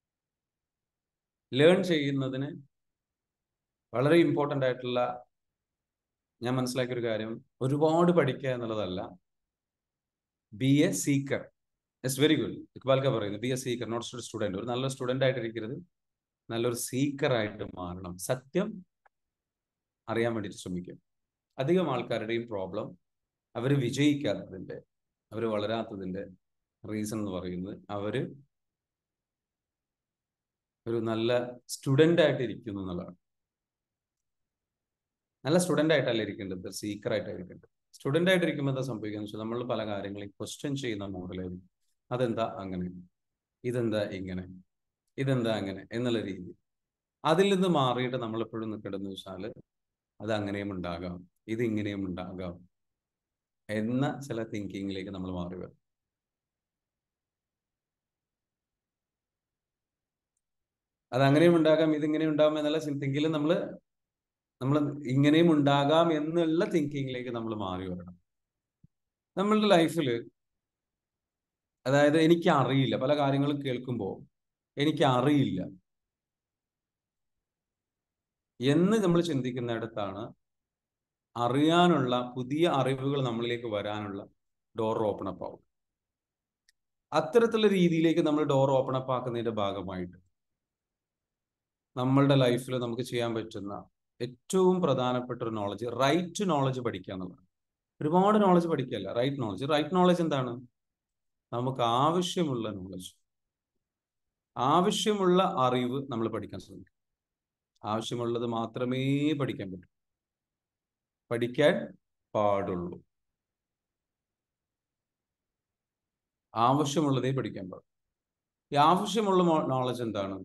ലേൺ ചെയ്യുന്നതിന് വളരെ ഇമ്പോർട്ടൻ്റ് ആയിട്ടുള്ള ഞാൻ മനസ്സിലാക്കിയ ഒരു കാര്യം ഒരുപാട് പഠിക്കുക എന്നുള്ളതല്ല be a seeker it's very good ഇക്ബാൽക്ക പറയുന്നത് be a seeker not student ഒരു നല്ല സ്റ്റുഡൻ്റ് ആയിട്ടിരിക്കരുത് നല്ലൊരു സീക്കർ ആയിട്ട് മാറണം സത്യം അറിയാൻ വേണ്ടിയിട്ട് ശ്രമിക്കും അധികം ആൾക്കാരുടെയും പ്രോബ്ലം അവർ വിജയിക്കാത്തതിൻ്റെ അവർ വളരാത്തതിൻ്റെ റീസൺ എന്ന് പറയുന്നത് അവർ ഒരു നല്ല സ്റ്റുഡൻ്റ് ആയിട്ട് ഇരിക്കുന്നു എന്നുള്ളതാണ് നല്ല സ്റ്റുഡൻ്റ് ആയിട്ടല്ല ഇരിക്കേണ്ടത് സീക്കർ ആയിട്ടാണ് ഇരിക്കേണ്ടത് സ്റ്റുഡൻ്റ് ആയിട്ട് ഇരിക്കുമ്പോൾ എന്താ സംഭവിക്കുന്നത് വെച്ചാൽ നമ്മൾ പല കാര്യങ്ങളെയും ക്വസ്റ്റ്യൻ ചെയ്യുന്ന മോഡലായിരിക്കും അതെന്താ അങ്ങനെ ഇതെന്താ ഇങ്ങനെ ഇതെന്താ അങ്ങനെ എന്നുള്ള രീതി അതിൽ നിന്ന് മാറിയിട്ട് നമ്മൾ എപ്പോഴും നിൽക്കേണ്ടതെന്ന് വെച്ചാൽ അത് അങ്ങനെയും ഉണ്ടാകാം ഇത് ഇങ്ങനെയും ഉണ്ടാകാം എന്ന ചില തിങ്കിങ്ങിലേക്ക് നമ്മൾ മാറി വരും അത് അങ്ങനെയും ഉണ്ടാകാം ഇതിങ്ങനെയും ഉണ്ടാകാം എന്നുള്ള തിങ്കിങ്ങിൽ നമ്മൾ നമ്മൾ ഇങ്ങനെയും ഉണ്ടാകാം എന്നുള്ള തിങ്കിങ്ങിലേക്ക് നമ്മൾ മാറി വരണം നമ്മളുടെ ലൈഫിൽ അതായത് എനിക്ക് അറിയില്ല പല കാര്യങ്ങളും കേൾക്കുമ്പോൾ എനിക്ക് അറിയില്ല എന്ന് നമ്മൾ ചിന്തിക്കുന്നിടത്താണ് അറിയാനുള്ള പുതിയ അറിവുകൾ നമ്മളിലേക്ക് വരാനുള്ള ഡോർ ഓപ്പൺ അപ്പ് ആവും അത്തരത്തിലുള്ള രീതിയിലേക്ക് നമ്മൾ ഡോർ ഓപ്പൺ അപ്പ് ആക്കുന്നതിന്റെ ഭാഗമായിട്ട് നമ്മളുടെ ലൈഫിൽ നമുക്ക് ചെയ്യാൻ പറ്റുന്ന ഏറ്റവും പ്രധാനപ്പെട്ട ഒരു നോളജ് റൈറ്റ് നോളജ് പഠിക്കുക എന്നുള്ളതാണ് ഒരുപാട് നോളജ് പഠിക്കല്ല റൈറ്റ് നോളജ് റൈറ്റ് നോളജ് എന്താണ് നമുക്ക് ആവശ്യമുള്ള നോളജ് ആവശ്യമുള്ള അറിവ് നമ്മൾ പഠിക്കാൻ ശ്രമിക്കും ആവശ്യമുള്ളത് മാത്രമേ പഠിക്കാൻ പറ്റൂ പഠിക്കാൻ പാടുള്ളൂ ആവശ്യമുള്ളതേ പഠിക്കാൻ പാടുള്ളൂ ഈ ആവശ്യമുള്ള നോളജ് എന്താണ്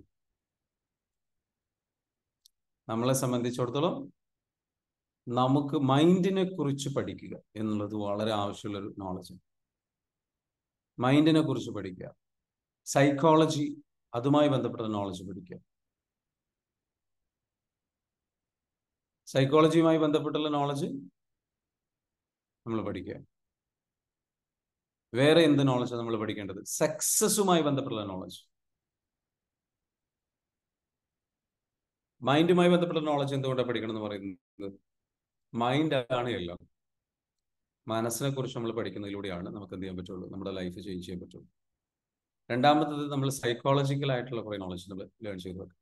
നമ്മളെ സംബന്ധിച്ചിടത്തോളം നമുക്ക് മൈൻഡിനെ കുറിച്ച് പഠിക്കുക എന്നുള്ളത് വളരെ ആവശ്യമുള്ള ഒരു നോളജ് മൈൻഡിനെ കുറിച്ച് പഠിക്കുക സൈക്കോളജി അതുമായി ബന്ധപ്പെട്ട നോളജ് പഠിക്കുക സൈക്കോളജിയുമായി ബന്ധപ്പെട്ടുള്ള നോളജ് നമ്മൾ പഠിക്കുക വേറെ എന്ത് നോളജ് നമ്മൾ പഠിക്കേണ്ടത് സക്സസുമായി ബന്ധപ്പെട്ടുള്ള നോളജ് മൈൻഡുമായി ബന്ധപ്പെട്ട നോളജ് എന്തുകൊണ്ടാണ് പഠിക്കണം എന്ന് പറയുന്നത് മൈൻഡ് ആണ് എല്ലാം മനസ്സിനെ കുറിച്ച് നമ്മൾ പഠിക്കുന്നതിലൂടെയാണ് നമുക്ക് എന്ത് ചെയ്യാൻ പറ്റുള്ളൂ നമ്മുടെ ലൈഫ് ചേഞ്ച് ചെയ്യാൻ പറ്റുള്ളൂ രണ്ടാമത്തത് നമ്മൾ സൈക്കോളജിക്കൽ ആയിട്ടുള്ള കുറേ നോളജ് നമ്മൾ ലേൺ ചെയ്ത് വെക്കും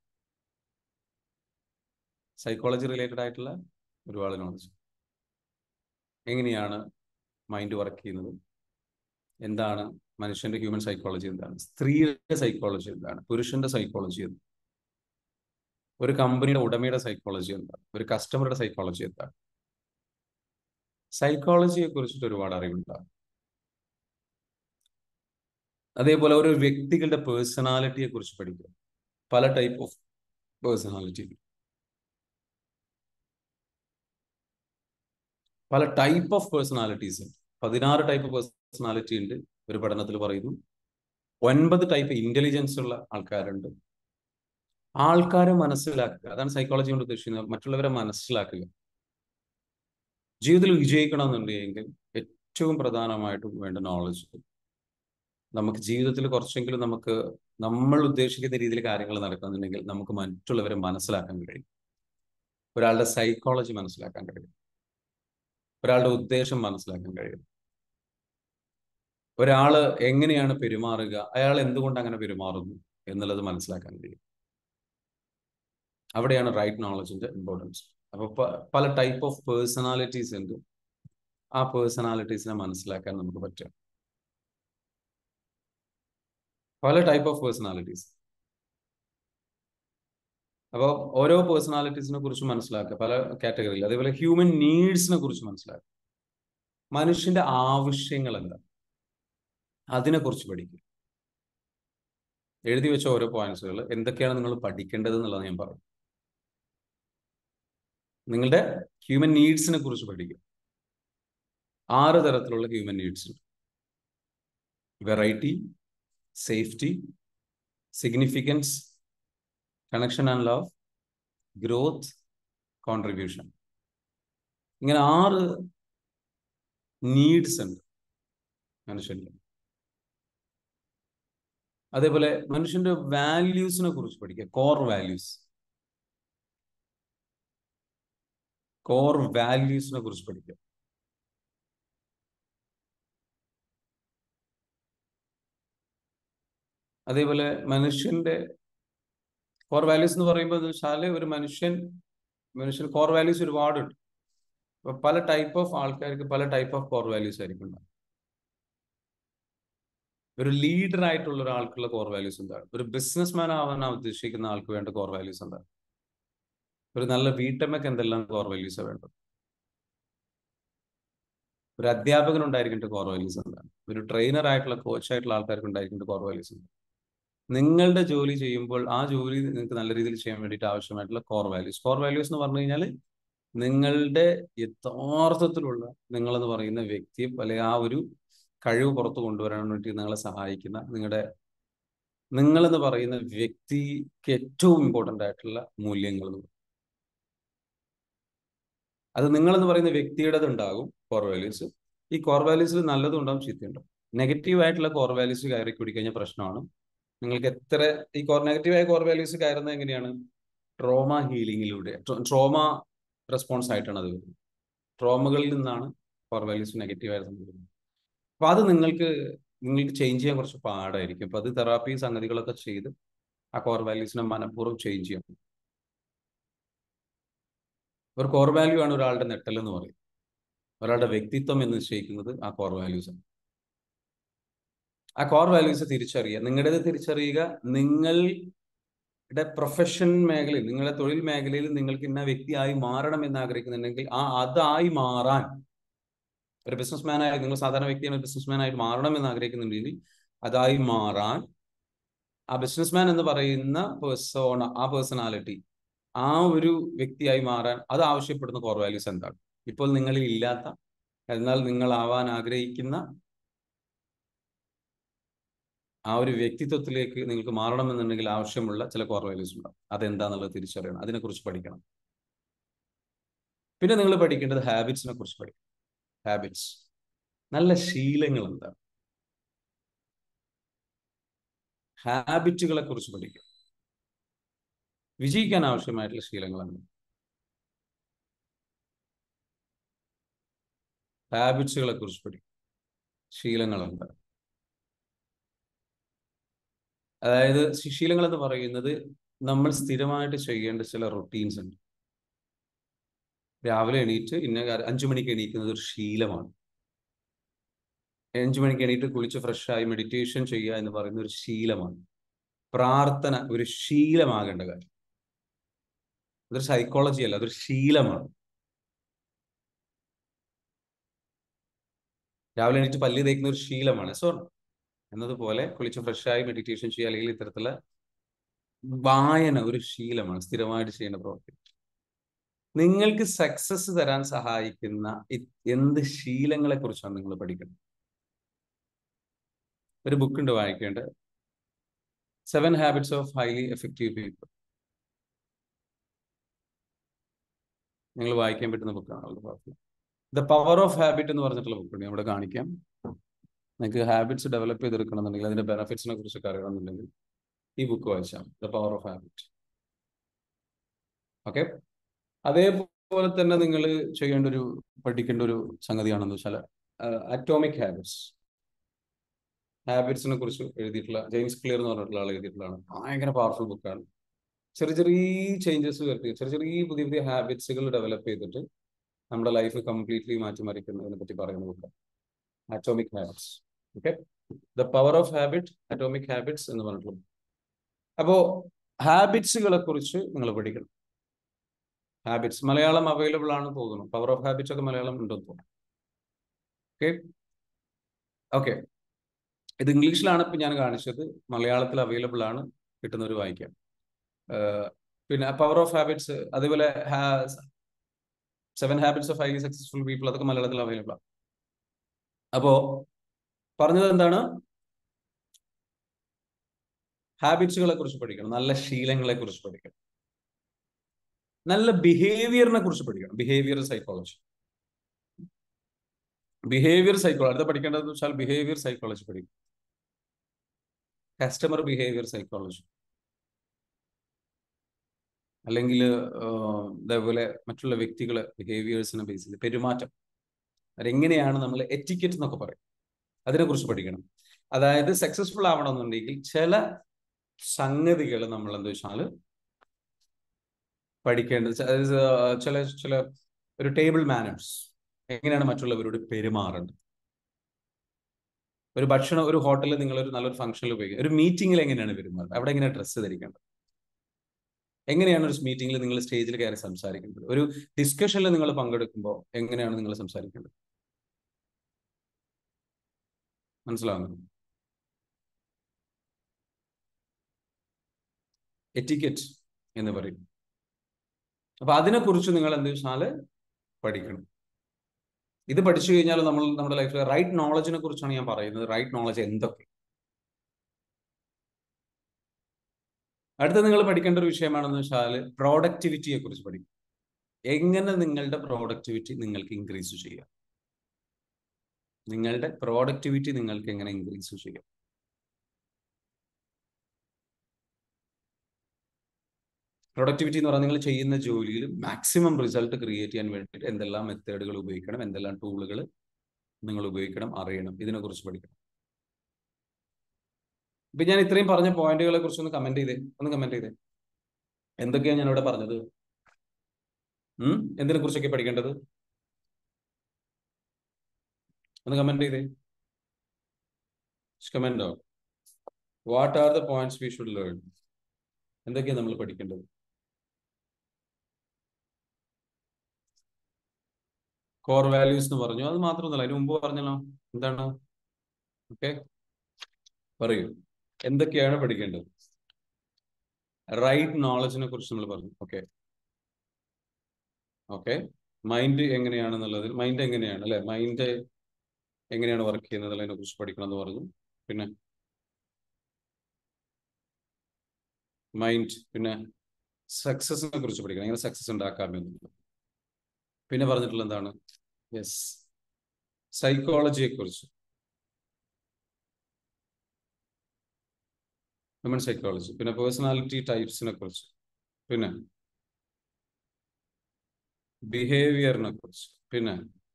സൈക്കോളജി റിലേറ്റഡ് ആയിട്ടുള്ള ഒരുപാട് നോളജ് എങ്ങനെയാണ് മൈൻഡ് വർക്ക് ചെയ്യുന്നത് എന്താണ് മനുഷ്യന്റെ ഹ്യൂമൻ സൈക്കോളജി എന്താണ് സ്ത്രീയുടെ സൈക്കോളജി എന്താണ് പുരുഷന്റെ സൈക്കോളജി എന്താണ് ഒരു കമ്പനിയുടെ ഉടമയുടെ സൈക്കോളജി എന്താണ് ഒരു കസ്റ്റമറുടെ സൈക്കോളജി എന്താണ് സൈക്കോളജിയെ കുറിച്ചിട്ട് ഒരുപാട് അറിവുണ്ടാകും അതേപോലെ ഓരോ വ്യക്തികളുടെ പേഴ്സണാലിറ്റിയെ കുറിച്ച് പഠിക്കുക പല ടൈപ്പ് ഓഫ് പേഴ്സണാലിറ്റി പല ടൈപ്പ് ഓഫ് പേഴ്സണാലിറ്റീസ് പതിനാറ് ടൈപ്പ് പേഴ്സണാലിറ്റി ഉണ്ട് ഒരു പഠനത്തിൽ പറയുന്നു ഒൻപത് ടൈപ്പ് ഇന്റലിജൻസ് ഉള്ള ആൾക്കാരുണ്ട് ആൾക്കാരെ മനസ്സിലാക്കുക അതാണ് സൈക്കോളജി കൊണ്ട് ഉദ്ദേശിക്കുന്നത് മറ്റുള്ളവരെ മനസ്സിലാക്കുക ജീവിതത്തിൽ വിജയിക്കണമെന്നുണ്ടെങ്കിൽ ഏറ്റവും പ്രധാനമായിട്ടും വേണ്ട നോളജ് നമുക്ക് ജീവിതത്തിൽ കുറച്ചെങ്കിലും നമുക്ക് നമ്മൾ ഉദ്ദേശിക്കുന്ന രീതിയിൽ കാര്യങ്ങൾ നടക്കുന്നുണ്ടെങ്കിൽ നമുക്ക് മറ്റുള്ളവരെ മനസ്സിലാക്കാൻ കഴിയും ഒരാളുടെ സൈക്കോളജി മനസ്സിലാക്കാൻ കഴിയും ഒരാളുടെ ഉദ്ദേശം മനസ്സിലാക്കാൻ കഴിയും ഒരാള് എങ്ങനെയാണ് പെരുമാറുക അയാൾ എന്തുകൊണ്ട് അങ്ങനെ പെരുമാറുന്നു എന്നുള്ളത് മനസ്സിലാക്കാൻ കഴിയും അവിടെയാണ് റൈറ്റ് നോളജിന്റെ ഇമ്പോർട്ടൻസ് അപ്പൊ പല ടൈപ്പ് ഓഫ് പേഴ്സണാലിറ്റീസ് ഉണ്ട് ആ പേഴ്സണാലിറ്റീസിനെ മനസ്സിലാക്കാൻ നമുക്ക് പറ്റും പല ടൈപ്പ് ഓഫ് പേഴ്സണാലിറ്റീസ് അപ്പോൾ ഓരോ പേഴ്സണാലിറ്റീസിനെ കുറിച്ച് മനസ്സിലാക്കുക പല കാറ്റഗറിയിൽ അതേപോലെ ഹ്യൂമൻ നീഡ്സിനെ കുറിച്ച് മനസ്സിലാക്കുക മനുഷ്യന്റെ ആവശ്യങ്ങൾ എന്താ അതിനെക്കുറിച്ച് പഠിക്കുക എഴുതി വെച്ച ഓരോ പോയിന്റ്സുകൾ എന്തൊക്കെയാണ് നിങ്ങൾ പഠിക്കേണ്ടത് എന്നുള്ളത് ഞാൻ പറയും നിങ്ങളുടെ ഹ്യൂമൻ നീഡ്സിനെ കുറിച്ച് പഠിക്കും ആറ് തരത്തിലുള്ള ഹ്യൂമൻ നീഡ്സ് ഉണ്ട് variety safety significance connection and love growth contribution ഇങ്ങനെ ആറ് നീഡ്സ് ഉണ്ട് മനുഷ്യന്റെ അതേപോലെ മനുഷ്യന്റെ വാല്യൂസിനെ കുറിച്ച് പഠിക്കുക കോർ വാല്യൂസ് കോർ വാല്യൂസിനെ കുറിച്ച് പഠിക്കുക അതേപോലെ മനുഷ്യന്റെ കോർ വാല്യൂസ് എന്ന് പറയുമ്പോൾ വെച്ചാൽ ഒരു മനുഷ്യൻ മനുഷ്യൻ കോർ വാല്യൂസ് ഒരുപാടുണ്ട് അപ്പൊ പല ടൈപ്പ് ഓഫ് ആൾക്കാർക്ക് പല ടൈപ്പ് ഓഫ് കോർ വാല്യൂസ് ആയിരിക്കും ഉണ്ടാവുക ഒരു ലീഡർ ആയിട്ടുള്ള ഒരാൾക്കുള്ള കോർ വാല്യൂസ് എന്താണ് ഒരു ബിസിനസ്മാൻ ആവാൻ ഉദ്ദേശിക്കുന്ന ആൾക്ക് വേണ്ട കോർ വാല്യൂസ് എന്താണ് ഒരു നല്ല വീട്ടമ്മയ്ക്ക് എന്തെല്ലാം കോർ വാല്യൂസ് വേണ്ടത് ഒരു അധ്യാപകൻ ഉണ്ടായിരിക്കേണ്ട കോർ വാല്യൂസ് എന്താണ് ഒരു ട്രെയിനർ ആയിട്ടുള്ള കോച്ച് ആയിട്ടുള്ള ആൾക്കാർക്ക് ഉണ്ടായിരിക്കേണ്ട കോർ വാല്യൂസ് എന്താണ് നിങ്ങളുടെ ജോലി ചെയ്യുമ്പോൾ ആ ജോലി നിങ്ങൾക്ക് നല്ല രീതിയിൽ ചെയ്യാൻ വേണ്ടിയിട്ട് ആവശ്യമായിട്ടുള്ള കോർ വാല്യൂസ് കോർ വാല്യൂസ് എന്ന് പറഞ്ഞു കഴിഞ്ഞാൽ നിങ്ങളുടെ യഥാർത്ഥത്തിലുള്ള നിങ്ങളെന്ന് പറയുന്ന വ്യക്തി അല്ലെങ്കിൽ ആ ഒരു കഴിവ് പുറത്തു കൊണ്ടുവരാൻ വേണ്ടി നിങ്ങളെ സഹായിക്കുന്ന നിങ്ങളുടെ നിങ്ങളെന്ന് പറയുന്ന വ്യക്തിക്ക് ഏറ്റവും ഇമ്പോർട്ടൻ്റ് ആയിട്ടുള്ള മൂല്യങ്ങൾ അത് നിങ്ങളെന്ന് പറയുന്ന വ്യക്തിയുടേത് ഉണ്ടാകും കോർ വാല്യൂസ് ഈ കോർ വാല്യൂസിൽ നല്ലതും ഉണ്ടാവും ചീത്തയുണ്ടാവും നെഗറ്റീവ് ആയിട്ടുള്ള കോർ വാല്യൂസ് കയറി കുടിക്കഴിഞ്ഞ പ്രശ്നമാണ് നിങ്ങൾക്ക് എത്ര ഈ കോർ നെഗറ്റീവായ കോർ വാല്യൂസ് കയറുന്നത് എങ്ങനെയാണ് ട്രോമ ഹീലിംഗിലൂടെ ട്രോമ റെസ്പോൺസ് ആയിട്ടാണ് അത് വരുന്നത് ട്രോമകളിൽ നിന്നാണ് കോർ വാല്യൂസ് നെഗറ്റീവായ സംഭവിക്കുന്നത് അപ്പൊ അത് നിങ്ങൾക്ക് നിങ്ങൾക്ക് ചേഞ്ച് ചെയ്യാൻ കുറച്ച് പാടായിരിക്കും അപ്പൊ അത് തെറാപ്പി സംഗതികളൊക്കെ ചെയ്ത് ആ കോർ വാല്യൂസിനെ മനഃപൂർവ്വം ചേഞ്ച് ചെയ്യണം ഒരു കോർ വാല്യൂ ആണ് ഒരാളുടെ നെട്ടൽ എന്ന് പറയുന്നത് ഒരാളുടെ വ്യക്തിത്വം എന്ന് നിശ്ചയിക്കുന്നത് ആ കോർ വാല്യൂസ് ആണ് ആ കോർ വാല്യൂസ് തിരിച്ചറിയുക നിങ്ങളുടേത് തിരിച്ചറിയുക നിങ്ങളുടെ പ്രൊഫഷൻ മേഖലയിൽ നിങ്ങളുടെ തൊഴിൽ മേഖലയിൽ നിങ്ങൾക്ക് ഇന്ന വ്യക്തിയായി മാറണം എന്ന് ആഗ്രഹിക്കുന്നുണ്ടെങ്കിൽ ആ അതായി മാറാൻ ഒരു ബിസിനസ്മാൻ ആയി നിങ്ങൾ സാധാരണ വ്യക്തിയാണ് ബിസിനസ്മാൻ ആയിട്ട് മാറണം എന്ന് ആഗ്രഹിക്കുന്നുണ്ടെങ്കിൽ അതായി മാറാൻ ആ ബിസിനസ്മാൻ എന്ന് പറയുന്ന പേഴ്സോണ ആ പേഴ്സണാലിറ്റി ആ ഒരു വ്യക്തിയായി മാറാൻ അത് ആവശ്യപ്പെടുന്ന കോർ വാല്യൂസ് എന്താണ് ഇപ്പോൾ നിങ്ങളിൽ ഇല്ലാത്ത എന്നാൽ നിങ്ങൾ ആവാൻ ആഗ്രഹിക്കുന്ന ആ ഒരു വ്യക്തിത്വത്തിലേക്ക് നിങ്ങൾക്ക് മാറണമെന്നുണ്ടെങ്കിൽ ആവശ്യമുള്ള ചില കോർ വാല്യൂസ് ഉണ്ടാവും അതെന്താന്നുള്ളത് തിരിച്ചറിയണം അതിനെക്കുറിച്ച് പഠിക്കണം പിന്നെ നിങ്ങൾ പഠിക്കേണ്ടത് ഹാബിറ്റ്സിനെ കുറിച്ച് പഠിക്കണം ഹാബിറ്റ്സ് നല്ല ശീലങ്ങൾ എന്താണ് ഹാബിറ്റുകളെ കുറിച്ച് പഠിക്കുക വിജയിക്കാൻ ആവശ്യമായിട്ടുള്ള ശീലങ്ങളാണ് ഹാബിറ്റ്സുകളെ കുറിച്ച് പഠിക്കും ശീലങ്ങൾ എന്താണ് അതായത് ശീലങ്ങൾ എന്ന് പറയുന്നത് നമ്മൾ സ്ഥിരമായിട്ട് ചെയ്യേണ്ട ചില റൊട്ടീൻസ് ഉണ്ട് രാവിലെ എണീറ്റ് ഇന്ന അഞ്ചു മണിക്ക് എണീക്കുന്നത് ഒരു ശീലമാണ് അഞ്ചു മണിക്ക് എണീറ്റ് കുളിച്ച് ഫ്രഷായി മെഡിറ്റേഷൻ ചെയ്യുക എന്ന് പറയുന്ന ഒരു ശീലമാണ് പ്രാർത്ഥന ഒരു ശീലമാകേണ്ട കാര്യം അതൊരു സൈക്കോളജി അല്ല അതൊരു ശീലമാണ് രാവിലെ എണീറ്റ് പല്ല് തേക്കുന്ന ഒരു ശീലമാണ് സോ എന്നതുപോലെ കുളിച്ച് ഫ്രഷായി മെഡിറ്റേഷൻ ചെയ്യുക അല്ലെങ്കിൽ ഇത്തരത്തിലുള്ള വായന ഒരു ശീലമാണ് സ്ഥിരമായിട്ട് ചെയ്യുന്ന പ്രവൃത്തി നിങ്ങൾക്ക് സക്സസ് തരാൻ സഹായിക്കുന്ന എന്ത് ശീലങ്ങളെ കുറിച്ചാണ് നിങ്ങൾ പഠിക്കുന്നത് ഒരു ബുക്ക് ഉണ്ട് വായിക്കേണ്ടത് seven habits of highly effective people നിങ്ങൾ വായിക്കാൻ പറ്റുന്ന ബുക്കാണ് ദ പവർ ഓഫ് ഹാബിറ്റ് എന്ന് പറഞ്ഞിട്ടുള്ള ബുക്കുണ്ട് നമ്മുടെ കാണിക്കാം നിങ്ങൾക്ക് ഹാബിറ്റ്സ് ഡെവലപ്പ് ചെയ്തെടുക്കണമെന്നുണ്ടെങ്കിൽ അതിന്റെ ബെനിഫിറ്റ്സിനെ കുറിച്ചൊക്കെ അറിയണമെന്നുണ്ടെങ്കിൽ ഈ ബുക്ക് വായിച്ചാൽ the power of habit okay അതേപോലെ തന്നെ നിങ്ങൾ ചെയ്യേണ്ട ഒരു പഠിക്കേണ്ട ഒരു സംഗതിയാണെന്ന് വെച്ചാൽ അറ്റോമിക് ഹാബിറ്റ്സ് ഹാബിറ്റ്സിനെ കുറിച്ച് എഴുതിയിട്ടുള്ള ജെയിംസ് ക്ലിയർ എന്ന് പറഞ്ഞിട്ടുള്ള ആൾ എഴുതിയിട്ടുള്ളതാണ് ഭയങ്കര പവർഫുൾ ബുക്കാണ് ചെറിയ ചെറിയ ചേഞ്ചസ് വരുത്തി ചെറിയ ചെറിയ പുതിയ പുതിയ ഹാബിറ്റ്സുകൾ ഡെവലപ്പ് ചെയ്തിട്ട് നമ്മുടെ ലൈഫ് കംപ്ലീറ്റ്ലി മാറ്റിമറിക്കുന്നതിനെ പറ്റി പറയുന്ന ബുക്കാണ് atomic habits okay the power of habit atomic habits എന്ന് പറഞ്ഞിട്ടുള്ളത് അപ്പോ ഹാബിറ്റ്സുകളെ കുറിച്ച് നിങ്ങൾ പഠിക്കണം ഹാബിറ്റ്സ് മലയാളം അവൈലബിൾ ആണെന്ന് തോന്നുന്നു പവർ ഓഫ് ഹാബിറ്റ്സ് ഒക്കെ മലയാളം ഉണ്ടെന്ന് തോന്നുന്നു ഓക്കെ ഓക്കെ ഇത് ഇംഗ്ലീഷിലാണ് ഇപ്പം ഞാൻ കാണിച്ചത് മലയാളത്തിൽ അവൈലബിൾ ആണ് കിട്ടുന്നവർ വായിക്കാം ഏഹ് പിന്നെ പവർ ഓഫ് ഹാബിറ്റ്സ് അതേപോലെ seven habits of highly successful people അതൊക്കെ മലയാളത്തിൽ അവൈലബിൾ ആണ് അപ്പോ പറഞ്ഞത് എന്താണ് ഹാബിറ്റ്സുകളെ കുറിച്ച് പഠിക്കണം നല്ല ശീലങ്ങളെ കുറിച്ച് പഠിക്കണം നല്ല ബിഹേവിയറിനെ കുറിച്ച് പഠിക്കണം ബിഹേവിയർ സൈക്കോളജി ബിഹേവിയർ സൈക്കോളജി അടുത്ത പഠിക്കേണ്ടതെന്ന് വെച്ചാൽ ബിഹേവിയർ സൈക്കോളജി പഠിക്കും കസ്റ്റമർ ബിഹേവിയർ സൈക്കോളജി അല്ലെങ്കിൽ ഇതേപോലെ മറ്റുള്ള വ്യക്തികളെ ബിഹേവിയേഴ്സിനെ ബേസ് ചെയ്ത് പെരുമാറ്റം അതെങ്ങനെയാണ് നമ്മൾ എറ്റിക്കറ്റ് എന്നൊക്കെ പറയും അതിനെക്കുറിച്ച് പഠിക്കണം അതായത് സക്സസ്ഫുൾ ആവണമെന്നുണ്ടെങ്കിൽ ചില സംഗതികൾ നമ്മൾ എന്താ വെച്ചാൽ പഠിക്കേണ്ടത് ച- അതായത് ചില ചില ഒരു ടേബിൾ മാനേഴ്സ് എങ്ങനെയാണ് മറ്റുള്ളവരോട് പെരുമാറേണ്ടത് ഒരു ഭക്ഷണം ഒരു ഹോട്ടലിൽ നിങ്ങൾ ഒരു നല്ലൊരു ഫംഗ്ഷനിൽ ഉപയോഗിക്കുക ഒരു മീറ്റിംഗിൽ എങ്ങനെയാണ് പെരുമാറുന്നത് അവിടെ എങ്ങനെയാണ് ഡ്രസ്സ് ധരിക്കേണ്ടത് എങ്ങനെയാണ് ഒരു മീറ്റിംഗിൽ നിങ്ങൾ സ്റ്റേജിൽ കയറി സംസാരിക്കേണ്ടത് ഒരു ഡിസ്കഷനിൽ നിങ്ങൾ പങ്കെടുക്കുമ്പോൾ എങ്ങനെയാണ് നിങ്ങൾ സംസാരിക്കേണ്ടത് മനസ്സിലാവുന്നു എറ്റിക്കറ്റ് എന്ന് പറയും അപ്പൊ അതിനെക്കുറിച്ച് നിങ്ങൾ എന്ത് വെച്ചാല് പഠിക്കണം ഇത് പഠിച്ചു കഴിഞ്ഞാൽ നമ്മൾ നമ്മുടെ ലൈഫിൽ റൈറ്റ് നോളജിനെ കുറിച്ചാണ് ഞാൻ പറയുന്നത് റൈറ്റ് നോളജ് എന്തൊക്കെ അടുത്ത നിങ്ങൾ പഠിക്കേണ്ട ഒരു വിഷയമാണെന്ന് വെച്ചാൽ പ്രോഡക്ടിവിറ്റിയെ കുറിച്ച് പഠിക്കും എങ്ങനെ നിങ്ങളുടെ പ്രോഡക്ടിവിറ്റി നിങ്ങൾക്ക് ഇൻക്രീസ് ചെയ്യാം നിങ്ങളുടെ പ്രോഡക്ടിവിറ്റി നിങ്ങൾക്ക് എങ്ങനെ ഇൻക്രീസ് ചെയ്യാം പ്രൊഡക്ടിവിറ്റി എന്ന് പറഞ്ഞാൽ നിങ്ങൾ ചെയ്യുന്ന ജോലിയിൽ മാക്സിമം റിസൾട്ട് ക്രിയേറ്റ് ചെയ്യാൻ വേണ്ടിയിട്ട് എന്തെല്ലാം മെത്തേഡുകൾ ഉപയോഗിക്കണം എന്തെല്ലാം ടൂളുകൾ നിങ്ങൾ ഉപയോഗിക്കണം അറിയണം ഇതിനെക്കുറിച്ച് പഠിക്കണം ഇപ്പൊ ഞാൻ ഇത്രയും പറഞ്ഞ പോയിന്റുകളെ കുറിച്ച് ഒന്ന് കമന്റ് ചെയ്തേ ഒന്ന് കമന്റ് ചെയ്തേ എന്തൊക്കെയാണ് ഞാൻ ഇവിടെ പറഞ്ഞത് ഉം എന്തിനെ കുറിച്ചൊക്കെ പഠിക്കേണ്ടത് ഒന്ന് കമന്റ് ചെയ്തേ കമന്റോ what are the points we should learn എന്തൊക്കെയാണ് നമ്മൾ പഠിക്കേണ്ടത് കോർ വാല്യൂസ് എന്ന് പറഞ്ഞു അത് മാത്രമൊന്നുമല്ല അതിന് മുമ്പ് പറഞ്ഞല്ലോ എന്താണ് ഓക്കെ പറയൂ എന്തൊക്കെയാണ് പഠിക്കേണ്ടത് റൈറ്റ് നോളജിനെ കുറിച്ച് നമ്മൾ പറഞ്ഞു ഓക്കെ ഓക്കെ മൈൻഡ് എങ്ങനെയാണെന്നുള്ളത് മൈൻഡ് എങ്ങനെയാണ് അല്ലെ മൈൻഡ് എങ്ങനെയാണ് വർക്ക് ചെയ്യുന്നത് അതിനെ കുറിച്ച് പഠിക്കണം എന്ന് പറഞ്ഞു പിന്നെ മൈൻഡ് പിന്നെ സക്സസിനെ കുറിച്ച് പഠിക്കണം എങ്ങനെ സക്സസ് ഉണ്ടാക്കാം എന്നുള്ളത് പിന്നെ പറഞ്ഞിട്ടുള്ള എന്താണ് യെസ് സൈക്കോളജിയെ കുറിച്ച് ഹ്യൂമൻ സൈക്കോളജി പിന്നെ പേഴ്സണാലിറ്റി ടൈപ്സിനെ കുറിച്ച് പിന്നെ ബിഹേവിയറിനെ കുറിച്ച് പിന്നെ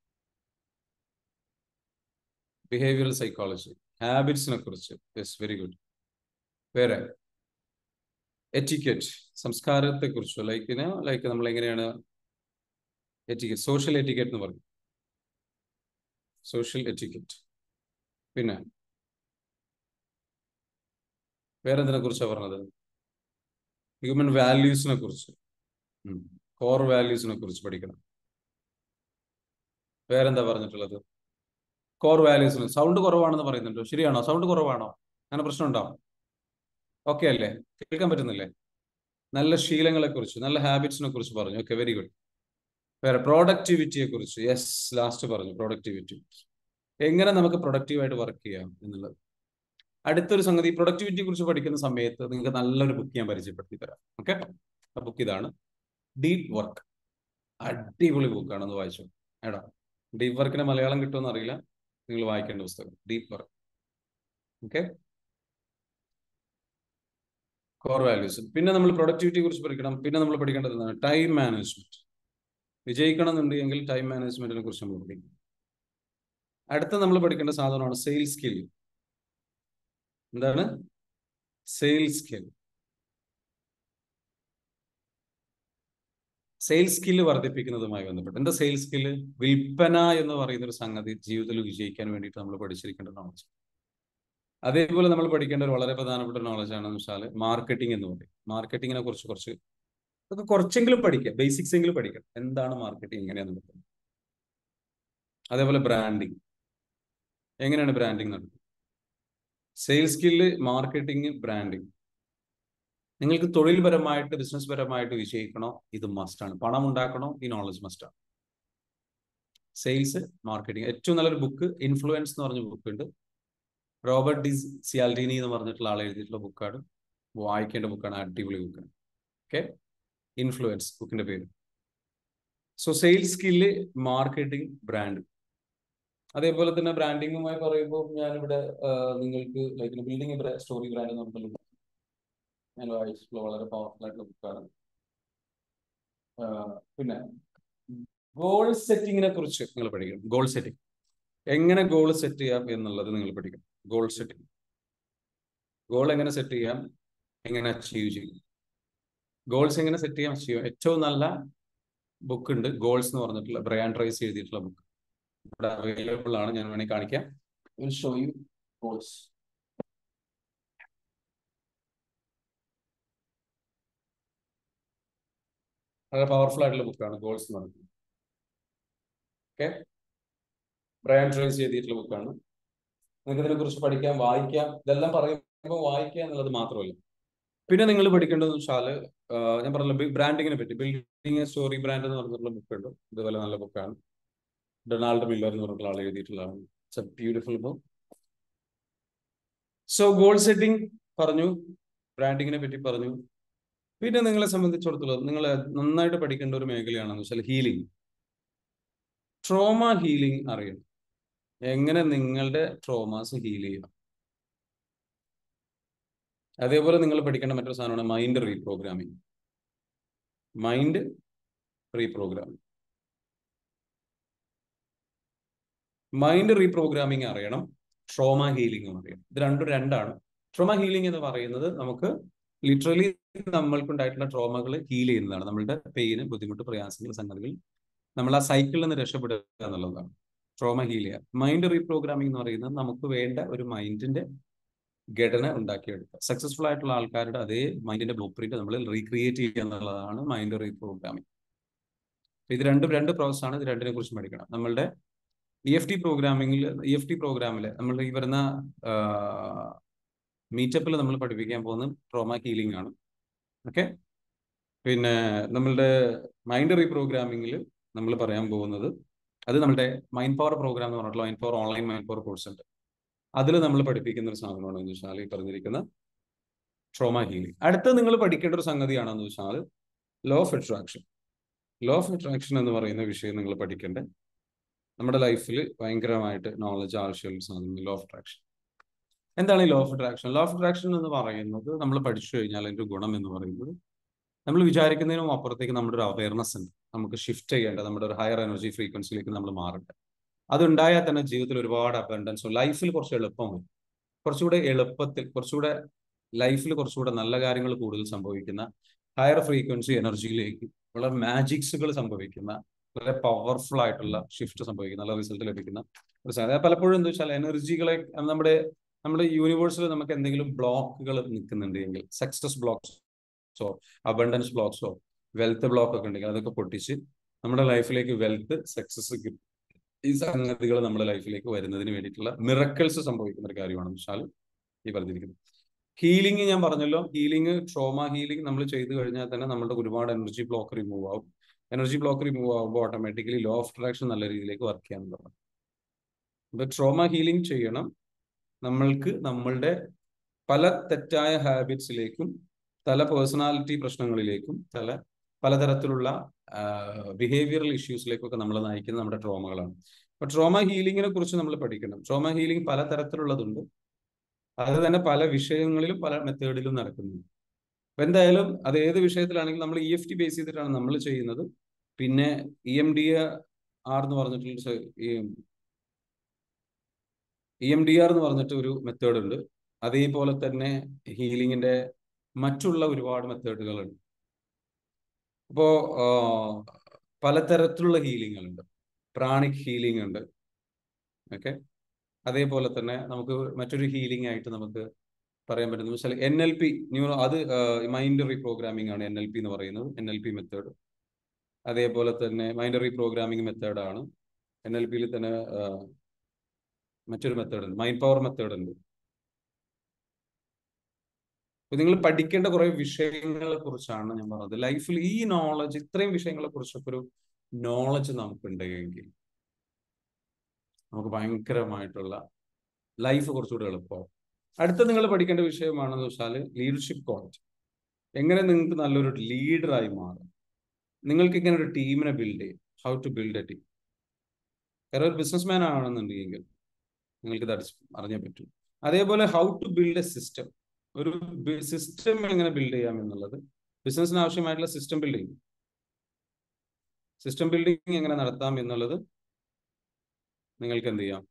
ബിഹേവിയറൽ സൈക്കോളജി ഹാബിറ്റ്സിനെ കുറിച്ച് യെസ് വെരി ഗുഡ് വേറെ എറ്റിക്കറ്റ് സംസ്കാരത്തെ കുറിച്ച് ലൈക്ക് ലൈക്ക് നമ്മൾ എങ്ങനെയാണ് എറ്റിക്കറ്റ് സോഷ്യൽ എറ്റിക്കറ്റ് എന്ന് പറയും സോഷ്യൽ എറ്റിക്കറ്റ് പിന്നെ വേറെന്തിനെ കുറിച്ചാണ് പറഞ്ഞത് ഹ്യൂമൻ വാല്യൂസിനെ കുറിച്ച് കോർ വാല്യൂസിനെ കുറിച്ച് പഠിക്കണം വേറെന്താ പറഞ്ഞിട്ടുള്ളത് കോർ വാല്യൂസിന് സൗണ്ട് കുറവാണെന്ന് പറയുന്നുണ്ടോ ശരിയാണോ സൗണ്ട് കുറവാണോ അങ്ങനെ പ്രശ്നമുണ്ടോ ഓക്കെ അല്ലേ കേൾക്കാൻ പറ്റുന്നില്ലേ നല്ല ശീലങ്ങളെ കുറിച്ച് നല്ല ഹാബിറ്റ്സിനെ കുറിച്ച് പറഞ്ഞു ഓക്കെ വെരി ഗുഡ് വേറെ പ്രോഡക്ടിവിറ്റിയെ കുറിച്ച് യെസ് ലാസ്റ്റ് പറഞ്ഞു പ്രോഡക്ടിവിറ്റി എങ്ങനെ നമുക്ക് പ്രൊഡക്റ്റീവായിട്ട് വർക്ക് ചെയ്യാം എന്നുള്ളത് അടുത്തൊരു സംഗതി പ്രൊഡക്ടിവിറ്റിയെ കുറിച്ച് പഠിക്കുന്ന സമയത്ത് നിങ്ങൾക്ക് നല്ലൊരു ബുക്ക് ഞാൻ പരിചയപ്പെടുത്തി തരാം ഓക്കെ ആ ബുക്ക് ഇതാണ് ഡീപ് വർക്ക് അടിപൊളി ബുക്കാണെന്ന് വായിച്ചു എടാ ഡീപ് വർക്കിന് മലയാളം കിട്ടുമെന്ന് അറിയില്ല നിങ്ങൾ വായിക്കേണ്ട പുസ്തകം deep work okay core values പിന്നെ നമ്മൾ പ്രൊഡക്ടിവിറ്റിയെ കുറിച്ച് പഠിക്കണം പിന്നെ നമ്മൾ പഠിക്കേണ്ടത് എന്താണ് ടൈം മാനേജ്മെന്റ് വിജയിക്കണം എന്നുണ്ടെങ്കിൽ ടൈം മാനേജ്മെന്റിനെ കുറിച്ച് നമ്മൾ പഠിക്കും അടുത്ത നമ്മൾ പഠിക്കേണ്ട സാധനമാണ് സെയിൽസ് സ്കിൽ എന്താണ് സെയിൽസ് സ്കിൽ സെയിൽസ് സ്കില്ല് വർദ്ധിപ്പിക്കുന്നതുമായി ബന്ധപ്പെട്ട് എന്താ സെയിൽസ് സ്കില്ല് വിൽപ്പന എന്ന് പറയുന്ന ഒരു സംഗതി ജീവിതത്തിൽ വിജയിക്കാൻ വേണ്ടിയിട്ട് നമ്മൾ പഠിച്ചിരിക്കേണ്ട നോളജ് അതേപോലെ നമ്മൾ പഠിക്കേണ്ട ഒരു വളരെ പ്രധാനപ്പെട്ട നോളജ് ആണെന്ന് വെച്ചാൽ മാർക്കറ്റിംഗ് എന്ന് പറയും മാർക്കറ്റിങ്ങിനെ കുറിച്ച് കുറച്ച് അതൊക്കെ കുറച്ചെങ്കിലും പഠിക്കാം ബേസിക്സ് എങ്കിലും പഠിക്കാം എന്താണ് മാർക്കറ്റിംഗ് എങ്ങനെയാണെന്ന് അതേപോലെ ബ്രാൻഡിങ് എങ്ങനെയാണ് ബ്രാൻഡിങ് നടത്തുന്നത് സെയിൽസ് സ്കില്ല് മാർക്കറ്റിംഗ് ബ്രാൻഡിങ് നിങ്ങൾക്ക് തൊഴിൽപരമായിട്ട് ബിസിനസ് പരമായിട്ട് വിജയിക്കണോ ഇത് മസ്റ്റാണ് പണം ഉണ്ടാക്കണോ ഈ നോളജ് മസ്റ്റാണ് സെയിൽസ് മാർക്കറ്റിംഗ് ഏറ്റവും നല്ലൊരു ബുക്ക് ഇൻഫ്ലുവൻസ് എന്ന് പറഞ്ഞ ബുക്ക് ഉണ്ട് റോബർട്ട് ഡി സിയാൽഡിനി എന്ന് പറഞ്ഞിട്ടുള്ള ആൾ എഴുതിയിട്ടുള്ള ബുക്കാണ് വായിക്കേണ്ട ബുക്കാണ് അടിപൊളി ബുക്കാണ് ഓക്കെ ഇൻഫ്ലുവൻസ് ബുക്കിന്റെ പേര് so sales skill marketing brand അതേപോലെ തന്നെ ബ്രാൻഡിങ്ങുമായി പറയുമ്പോൾ ഞാനിവിടെ നിങ്ങൾക്ക് ലൈക്ക് ബിൽഡിംഗ് സ്റ്റോറി ബ്രാൻഡ് എന്ന് പറഞ്ഞിട്ടുള്ള ഞാൻ വായിച്ചിട്ടുള്ള വളരെ പവർഫുൾ ആയിട്ടുള്ള ബുക്കാണ് പിന്നെ ഗോൾ സെറ്റിങ്ങിനെ കുറിച്ച് നിങ്ങൾ പഠിക്കണം ഗോൾ സെറ്റിംഗ് എങ്ങനെ ഗോൾ സെറ്റ് ചെയ്യാം എന്നുള്ളത് നിങ്ങൾ പഠിക്കണം ഗോൾ സെറ്റിംഗ് ഗോൾ എങ്ങനെ സെറ്റ് ചെയ്യാം എങ്ങനെ അച്ചീവ് ചെയ്യും ഗോൾസ് എങ്ങനെ സെറ്റ് ചെയ്യാം അച്ചീവ് ചെയ്യാം ഏറ്റവും നല്ല ബുക്ക് ഉണ്ട് ഗോൾസ് എന്ന് പറഞ്ഞിട്ടുള്ള ബ്രയാൻ ട്രൈസ് എഴുതിയിട്ടുള്ള ബുക്ക് ഇവിടെ അവൈലബിൾ ആണ് ഞാൻ വേണമെങ്കിൽ കാണിക്കാം വിൽ ഷോ യു ഗോൾസ് വളരെ പവർഫുൾ ആയിട്ടുള്ള ബുക്കാണ് ഗോൾസ് എന്ന് പറയുന്നത് ഓക്കെ ബ്രയാൻ ട്രേസ് ചെയ്തിട്ടുള്ള ബുക്കാണ് നിങ്ങൾക്ക് ഇതിനെ കുറിച്ച് പഠിക്കാം വായിക്കാം ഇതെല്ലാം പറയുമ്പോൾ വായിക്കുക എന്നുള്ളത് മാത്രമല്ല പിന്നെ നിങ്ങൾ പഠിക്കേണ്ടതെന്ന് വെച്ചാൽ ഞാൻ പറഞ്ഞല്ലോ ബ്രാൻഡിങ്ങിനെ പറ്റി ബിൽഡിംഗ് സ്റ്റോറി ബ്രാൻഡ് എന്ന് പറഞ്ഞിട്ടുള്ള ബുക്ക് ഉണ്ട് ഇതുപോലെ നല്ല ബുക്കാണ് ഡൊണാൾഡ് മില്ലർ എന്ന് പറഞ്ഞിട്ടുള്ള ആൾ എഴുതിയിട്ടുള്ളതാണ് it's a beautiful book so goal setting പറഞ്ഞു ബ്രാൻഡിങ്ങിനെ പറ്റി പറഞ്ഞു പിന്നെ നിങ്ങളെ സംബന്ധിച്ചിടത്തോളം നിങ്ങൾ നന്നായിട്ട് പഠിക്കേണ്ട ഒരു മേഖലയാണെന്ന് വെച്ചാൽ ഹീലിംഗ് ട്രോമ ഹീലിംഗ് അറിയണം എങ്ങനെ നിങ്ങളുടെ ട്രോമാസ് ഹീൽ ചെയ്യാം അതേപോലെ നിങ്ങൾ പഠിക്കേണ്ട മറ്റൊരു സാധനമാണ് mind reprogramming mind reprogramming mind reprogramming അറിയണം ട്രോമ ഹീലിംഗും അറിയണം ഇത് രണ്ടും രണ്ടാണ് ട്രോമ ഹീലിംഗ് എന്ന് പറയുന്നത് നമുക്ക് ലിറ്ററലി നമ്മൾക്കുണ്ടായിട്ടുള്ള ട്രോമകൾ ഹീൽ ചെയ്യുന്നതാണ് നമ്മളുടെ പെയിന് ബുദ്ധിമുട്ട് പ്രയാസങ്ങൾ സംഗതികൾ നമ്മൾ ആ സൈക്കിളിൽ നിന്ന് രക്ഷപ്പെടുക എന്നുള്ളതാണ് ട്രോമ ഹീൽ ചെയ്യുക മൈൻഡ് റീപ്രോഗ്രാമിംഗ് എന്ന് പറയുന്നത് നമുക്ക് വേണ്ട ഒരു മൈൻഡിന്റെ ഘടന ഉണ്ടാക്കിയെടുക്കുക സക്സസ്ഫുൾ ആയിട്ടുള്ള ആൾക്കാരുടെ അതേ മൈൻഡിന്റെ ബ്ലൂ പ്രിന്റ് നമ്മൾ റീക്രിയേറ്റ് ചെയ്യുക എന്നുള്ളതാണ് മൈൻഡ് റീപ്രോഗ്രാമിംഗ് ഇത് രണ്ടും രണ്ട് പ്രോസസ്സാണ് ഇത് രണ്ടിനെ കുറിച്ച് പഠിക്കണം നമ്മളുടെ ഇ എഫ് ടി പ്രോഗ്രാമിംഗിൽ ഇ എഫ് ടി പ്രോഗ്രാമിൽ നമ്മൾ ഈ വരുന്ന മീറ്റപ്പിൽ നമ്മൾ പഠിപ്പിക്കാൻ പോകുന്നത് ട്രോമ ഹീലിംഗ് ആണ് ഓക്കെ പിന്നെ നമ്മളുടെ മൈൻഡ് റീപ്രോഗ്രാമിംഗിൽ നമ്മൾ പറയാൻ പോകുന്നത് അത് നമ്മുടെ മൈൻഡ് പവർ പ്രോഗ്രാം എന്ന് പറഞ്ഞിട്ടുള്ള mind power online mind power course ഉണ്ട് അതിൽ നമ്മൾ പഠിപ്പിക്കുന്ന ഒരു സാധനമാണ് എന്ന് വെച്ചാൽ ഈ പറഞ്ഞിരിക്കുന്ന ട്രോമ ഹീലിംഗ് അടുത്ത നിങ്ങൾ പഠിക്കേണ്ട ഒരു സംഗതിയാണെന്ന് വെച്ചാൽ law of attraction law of attraction എന്ന് പറയുന്ന വിഷയം നിങ്ങൾ പഠിക്കേണ്ടത് നമ്മുടെ ലൈഫിൽ ഭയങ്കരമായിട്ട് നോളജ് ആവശ്യമുള്ള സാധനം ലോ ഓഫ് അട്രാക്ഷൻ എന്താണ് ഈ law of attraction law of attraction എന്ന് പറയുന്നത് നമ്മൾ പഠിച്ചു കഴിഞ്ഞാൽ അതിന്റെ ഗുണം എന്ന് പറയുന്നത് നമ്മൾ വിചാരിക്കുന്നതിനും അപ്പുറത്തേക്ക് നമ്മുടെ ഒരു അവയർനെസ് ഉണ്ട് നമുക്ക് ഷിഫ്റ്റ് ചെയ്യേണ്ട നമ്മുടെ ഒരു ഹയർ എനർജി ഫ്രീക്വൻസിയിലേക്ക് നമ്മൾ മാറേണ്ടത് അതുണ്ടായാൽ തന്നെ ജീവിതത്തിൽ ഒരുപാട് അബൻഡൻസും ലൈഫിൽ കുറച്ച് എളുപ്പമായി കുറച്ചുകൂടെ എളുപ്പത്തിൽ കുറച്ചുകൂടെ ലൈഫിൽ കുറച്ചുകൂടെ നല്ല കാര്യങ്ങൾ കൂടുതൽ സംഭവിക്കുന്ന ഹയർ ഫ്രീക്വൻസി എനർജിയിലേക്ക് വളരെ മാജിക്സുകൾ സംഭവിക്കുന്ന വളരെ പവർഫുൾ ആയിട്ടുള്ള ഷിഫ്റ്റ് സംഭവിക്കുന്ന നല്ല റിസൾട്ട് ലഭിക്കുന്ന ഒരു സാധനം പലപ്പോഴും എന്താ വെച്ചാൽ എനർജികളെ നമ്മുടെ നമ്മുടെ യൂണിവേഴ്സിൽ നമുക്ക് എന്തെങ്കിലും ബ്ലോക്കുകൾ നിൽക്കുന്നുണ്ടെങ്കിൽ സക്സസ് ബ്ലോക്സോ അബണ്ടൻസ് ബ്ലോക്സോ വെൽത്ത് ബ്ലോക്ക് ഒക്കെ ഉണ്ടെങ്കിൽ അതൊക്കെ പൊട്ടിച്ച് നമ്മുടെ ലൈഫിലേക്ക് വെൽത്ത് സക്സസ് ഈ സംഗതികൾ നമ്മുടെ ലൈഫിലേക്ക് വരുന്നതിന് വേണ്ടിയിട്ടുള്ള മിറക്കിൾസ് സംഭവിക്കുന്ന ഒരു കാര്യമാണെന്ന് വെച്ചാൽ ഈ പറഞ്ഞിരിക്കുന്നത് ഹീലിംഗ് ഞാൻ പറഞ്ഞല്ലോ ഹീലിംഗ് ട്രോമ ഹീലിംഗ് നമ്മൾ ചെയ്തു കഴിഞ്ഞാൽ തന്നെ നമ്മുടെ ഒരുപാട് എനർജി ബ്ലോക്ക് റിമൂവ് ആവും എനർജി ബ്ലോക്ക് റിമൂവ് ആകുമ്പോൾ ഓട്ടോമാറ്റിക്കലി ലോ ഓഫ് അട്രാക്ഷൻ നല്ല രീതിയിലേക്ക് വർക്ക് ചെയ്യാൻ തുടങ്ങും അപ്പൊ ട്രോമ ഹീലിംഗ് ചെയ്യണം നമ്മൾക്ക് നമ്മളുടെ പല തെറ്റായ ഹാബിറ്റ്സിലേക്കും പല പേഴ്സണാലിറ്റി പ്രശ്നങ്ങളിലേക്കും പല പലതരത്തിലുള്ള ബിഹേവിയറൽ ഇഷ്യൂസിലേക്കൊക്കെ നമ്മൾ നയിക്കുന്ന നമ്മുടെ ട്രോമകളാണ് അപ്പൊ ട്രോമ ഹീലിംഗിനെ കുറിച്ച് നമ്മൾ പഠിക്കണം ട്രോമ ഹീലിംഗ് പല തരത്തിലുള്ളതുണ്ട് അത് തന്നെ പല വിഷയങ്ങളിലും പല മെത്തേഡിലും നടക്കുന്നുണ്ട് അപ്പൊ എന്തായാലും അത് ഏത് വിഷയത്തിലാണെങ്കിലും നമ്മൾ ഇ എഫ് ടി ബേസ് ചെയ്തിട്ടാണ് നമ്മൾ ചെയ്യുന്നത് പിന്നെ ഇ എം ഡി ആർ എന്ന് പറഞ്ഞിട്ടുള്ള ഇ എം ഡി ആർ എന്ന് പറഞ്ഞിട്ട് ഒരു മെത്തേഡ് ഉണ്ട് അതേപോലെ തന്നെ ഹീലിംഗിന്റെ മറ്റുള്ള ഒരുപാട് മെത്തേഡുകളുണ്ട് അപ്പോ പലതരത്തിലുള്ള ഹീലിംഗുകളുണ്ട് പ്രാണിക് ഹീലിംഗ് ഉണ്ട് ഓക്കെ അതേപോലെ തന്നെ നമുക്ക് മറ്റൊരു ഹീലിംഗ് ആയിട്ട് നമുക്ക് പറയാൻ പറ്റുന്നത് വെച്ചാൽ എൻ എൽ പി ന്യൂറോ അത് മൈൻഡ് റീപ്രോഗ്രാമിംഗ് ആണ് എൻ എൽ പി എന്ന് പറയുന്നത് എൻ എൽ പി മെത്തേഡ് അതേപോലെ തന്നെ മൈൻഡ് റീപ്രോഗ്രാമിംഗ് മെത്തേഡാണ് എൻ എൽ പിയിൽ തന്നെ മറ്റൊരു മെത്തേഡ് ഉണ്ട് മൈൻഡ് പവർ മെത്തേഡ് ഉണ്ട് അപ്പൊ നിങ്ങൾ പഠിക്കേണ്ട കുറെ വിഷയങ്ങളെ കുറിച്ചാണ് ഞാൻ പറഞ്ഞത് ലൈഫിൽ ഈ നോളജ് ഇത്രയും വിഷയങ്ങളെ കുറിച്ചൊക്കെ ഒരു നോളജ് നമുക്കുണ്ടെങ്കിൽ നമുക്ക് ഭയങ്കരമായിട്ടുള്ള ലൈഫ് കുറച്ചുകൂടി എളുപ്പമാവും അടുത്ത നിങ്ങൾ പഠിക്കേണ്ട വിഷയമാണെന്ന് വെച്ചാൽ ലീഡർഷിപ്പ് ക്വാളിറ്റി എങ്ങനെ നിങ്ങൾക്ക് നല്ലൊരു ലീഡറായി മാറും നിങ്ങൾക്ക് ഇങ്ങനെ ഒരു ടീമിനെ ബിൽഡ് ചെയ്യും how to build a team കാരണം ഒരു ബിസിനസ്മാൻ ആണെന്നുണ്ടെങ്കിൽ നിങ്ങൾക്ക് ഇത് അറിഞ്ഞേ പറ്റും അതേപോലെ how to build a system ഒരു സിസ്റ്റം എങ്ങനെ ബിൽഡ് ചെയ്യാം എന്നുള്ളത് ബിസിനസ്സിന് ആവശ്യമായിട്ടുള്ള സിസ്റ്റം ബിൽഡിംഗ് സിസ്റ്റം ബിൽഡിംഗ് എങ്ങനെ നടത്താം എന്നുള്ളത് നിങ്ങൾക്ക് എന്ത് ചെയ്യാം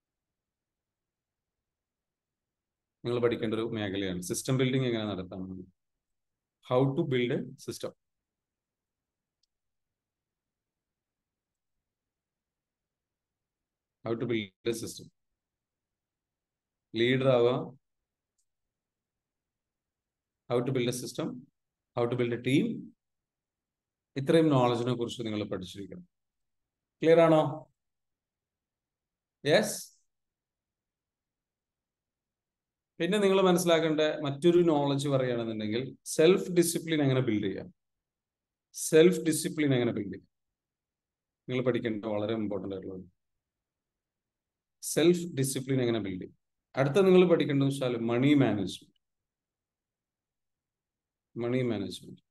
നിങ്ങൾ പഠിക്കേണ്ട ഒരു മേഖലയാണ് സിസ്റ്റം ബിൽഡിംഗ് എങ്ങനെ നടത്താം how to build a system how to build a system leader ആവുക how to build a system how to build a team ഇത്രയും നോളജിനെ കുറിച്ച് നിങ്ങൾ പഠിച്ചിരിക്കണം ക്ലിയർ ആണോ യെസ് പിന്നെ നിങ്ങൾ മനസ്സിലാക്കേണ്ട മറ്റൊരു നോളജ് പറയുകയാണെന്നുണ്ടെങ്കിൽ സെൽഫ് ഡിസിപ്ലിൻ എങ്ങനെ ബിൽഡ് ചെയ്യാം സെൽഫ് ഡിസിപ്ലിൻ എങ്ങനെ ബിൽഡ് ചെയ്യാം നിങ്ങൾ പഠിക്കേണ്ട വളരെ ഇമ്പോർട്ടൻ്റ് ആയിട്ടുള്ളത് സെൽഫ് ഡിസിപ്ലിൻ എങ്ങനെ ബിൽഡ് ചെയ്യും അടുത്ത നിങ്ങൾ പഠിക്കേണ്ടത് വെച്ചാൽ money management money management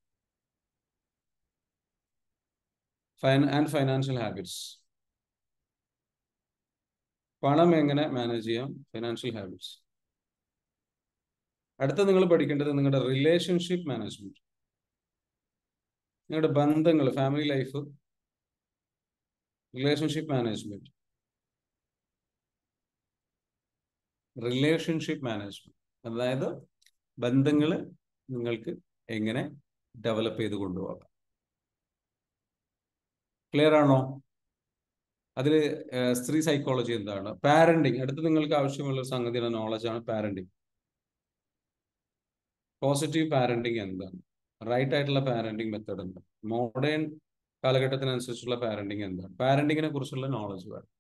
and financial habits പണം എങ്ങനെ മാനേജ് ചെയ്യാം ഫൈനാൻഷ്യൽ ഹാബിറ്റ്സ് അടുത്ത നിങ്ങൾ പഠിക്കേണ്ടത് നിങ്ങളുടെ റിലേഷൻഷിപ്പ് മാനേജ്മെന്റ് നിങ്ങളുടെ ബന്ധങ്ങൾ family life relationship management relationship management അതായത് ബന്ധങ്ങൾ നിങ്ങൾക്ക് എങ്ങനെ ഡെവലപ്പ് ചെയ്ത് കൊണ്ടുപോകാം ക്ലിയർ ആണോ അതിൽ സ്ത്രീ സൈക്കോളജി എന്താണ് പാരന്റിങ് അടുത്ത് നിങ്ങൾക്ക് ആവശ്യമുള്ള ഒരു സംഗതിയുടെ നോളജാണ് പാരന്റിങ് പോസിറ്റീവ് പാരന്റിങ് എന്താണ് റൈറ്റ് ആയിട്ടുള്ള പാരന്റിങ് മെത്തേഡ് എന്താണ് മോഡേൺ കാലഘട്ടത്തിനനുസരിച്ചുള്ള പാരന്റിങ് എന്താണ് പാരന്റിങ്ങിനെ കുറിച്ചുള്ള നോളജ് വേണം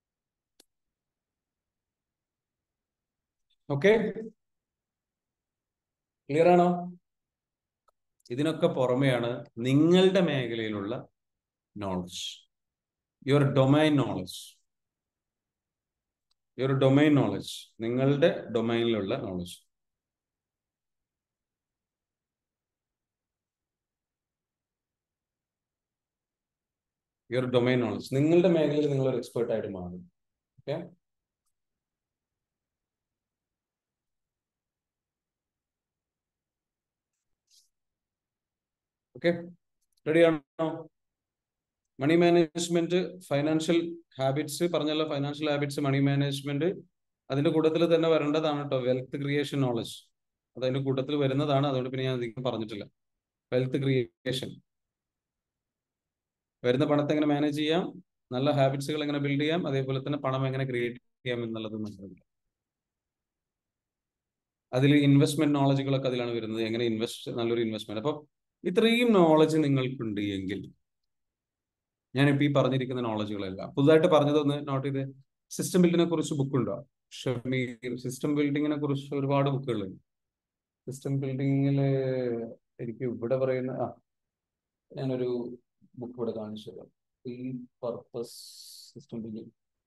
ഓക്കെ ക്ലിയർ ആണോ ഇതിനൊക്കെ പുറമെയാണ് നിങ്ങളുടെ മേഖലയിലുള്ള knowledge your domain knowledge your domain knowledge നിങ്ങളുടെ ഡൊമൈനിലുള്ള നോളജ് യുവർ ഡൊമൈൻ നോളജ് നിങ്ങളുടെ മേഖലയിൽ നിങ്ങൾ ഒരു എക്സ്പേർട്ട് ആയിട്ട് മാറും ഓക്കെ ഓക്കെ റെഡി ആണോ മണി മാനേജ്മെന്റ് ഫൈനാൻഷ്യൽ ഹാബിറ്റ്സ് പറഞ്ഞല്ലോ ഫൈനാൻഷ്യൽ ഹാബിറ്റ്സ് മണി മാനേജ്മെന്റ് അതിന്റെ കൂട്ടത്തിൽ തന്നെ വരേണ്ടതാണ് കേട്ടോ വെൽത്ത് ക്രിയേഷൻ നോളജ് അത് അതിന്റെ കൂട്ടത്തിൽ വരുന്നതാണ് അതുകൊണ്ട് പിന്നെ ഞാൻ അധികം പറഞ്ഞിട്ടില്ല വെൽത്ത് ക്രിയേഷൻ വരുന്ന പണത്തെ എങ്ങനെ മാനേജ് ചെയ്യാം നല്ല ഹാബിറ്റ്സുകൾ എങ്ങനെ ബിൽഡ് ചെയ്യാം അതേപോലെ തന്നെ പണം എങ്ങനെ ക്രിയേറ്റ് ചെയ്യാം എന്നുള്ളത് മനസ്സിലാക്കുക അതിൽ ഇൻവെസ്റ്റ്മെന്റ് നോളജുകളൊക്കെ അതിലാണ് വരുന്നത് എങ്ങനെ ഇൻവെസ്റ്റ് നല്ലൊരു ഇൻവെസ്റ്റ്മെന്റ് അപ്പൊ ഇത്രയും നോളജ് നിങ്ങൾക്കുണ്ട് എങ്കിൽ ഞാനിപ്പോൾ ഈ പറഞ്ഞിരിക്കുന്ന നോളജുകളെല്ലാം പുതുതായിട്ട് പറഞ്ഞതൊന്ന് നോട്ട് ചെയ്ത് സിസ്റ്റം ബിൽഡിങ്ങിനെ കുറിച്ച് ബുക്കുണ്ടോ ഷമീർ സിസ്റ്റം ബിൽഡിങ്ങിനെ കുറിച്ച് ഒരുപാട് ബുക്കുകളുണ്ട് സിസ്റ്റം ബിൽഡിങ്ങിൽ എനിക്ക് ഇവിടെ പറയുന്ന ആ ഞാനൊരു ബുക്ക് ഇവിടെ കാണിച്ചു തരാം ഈ purpose system building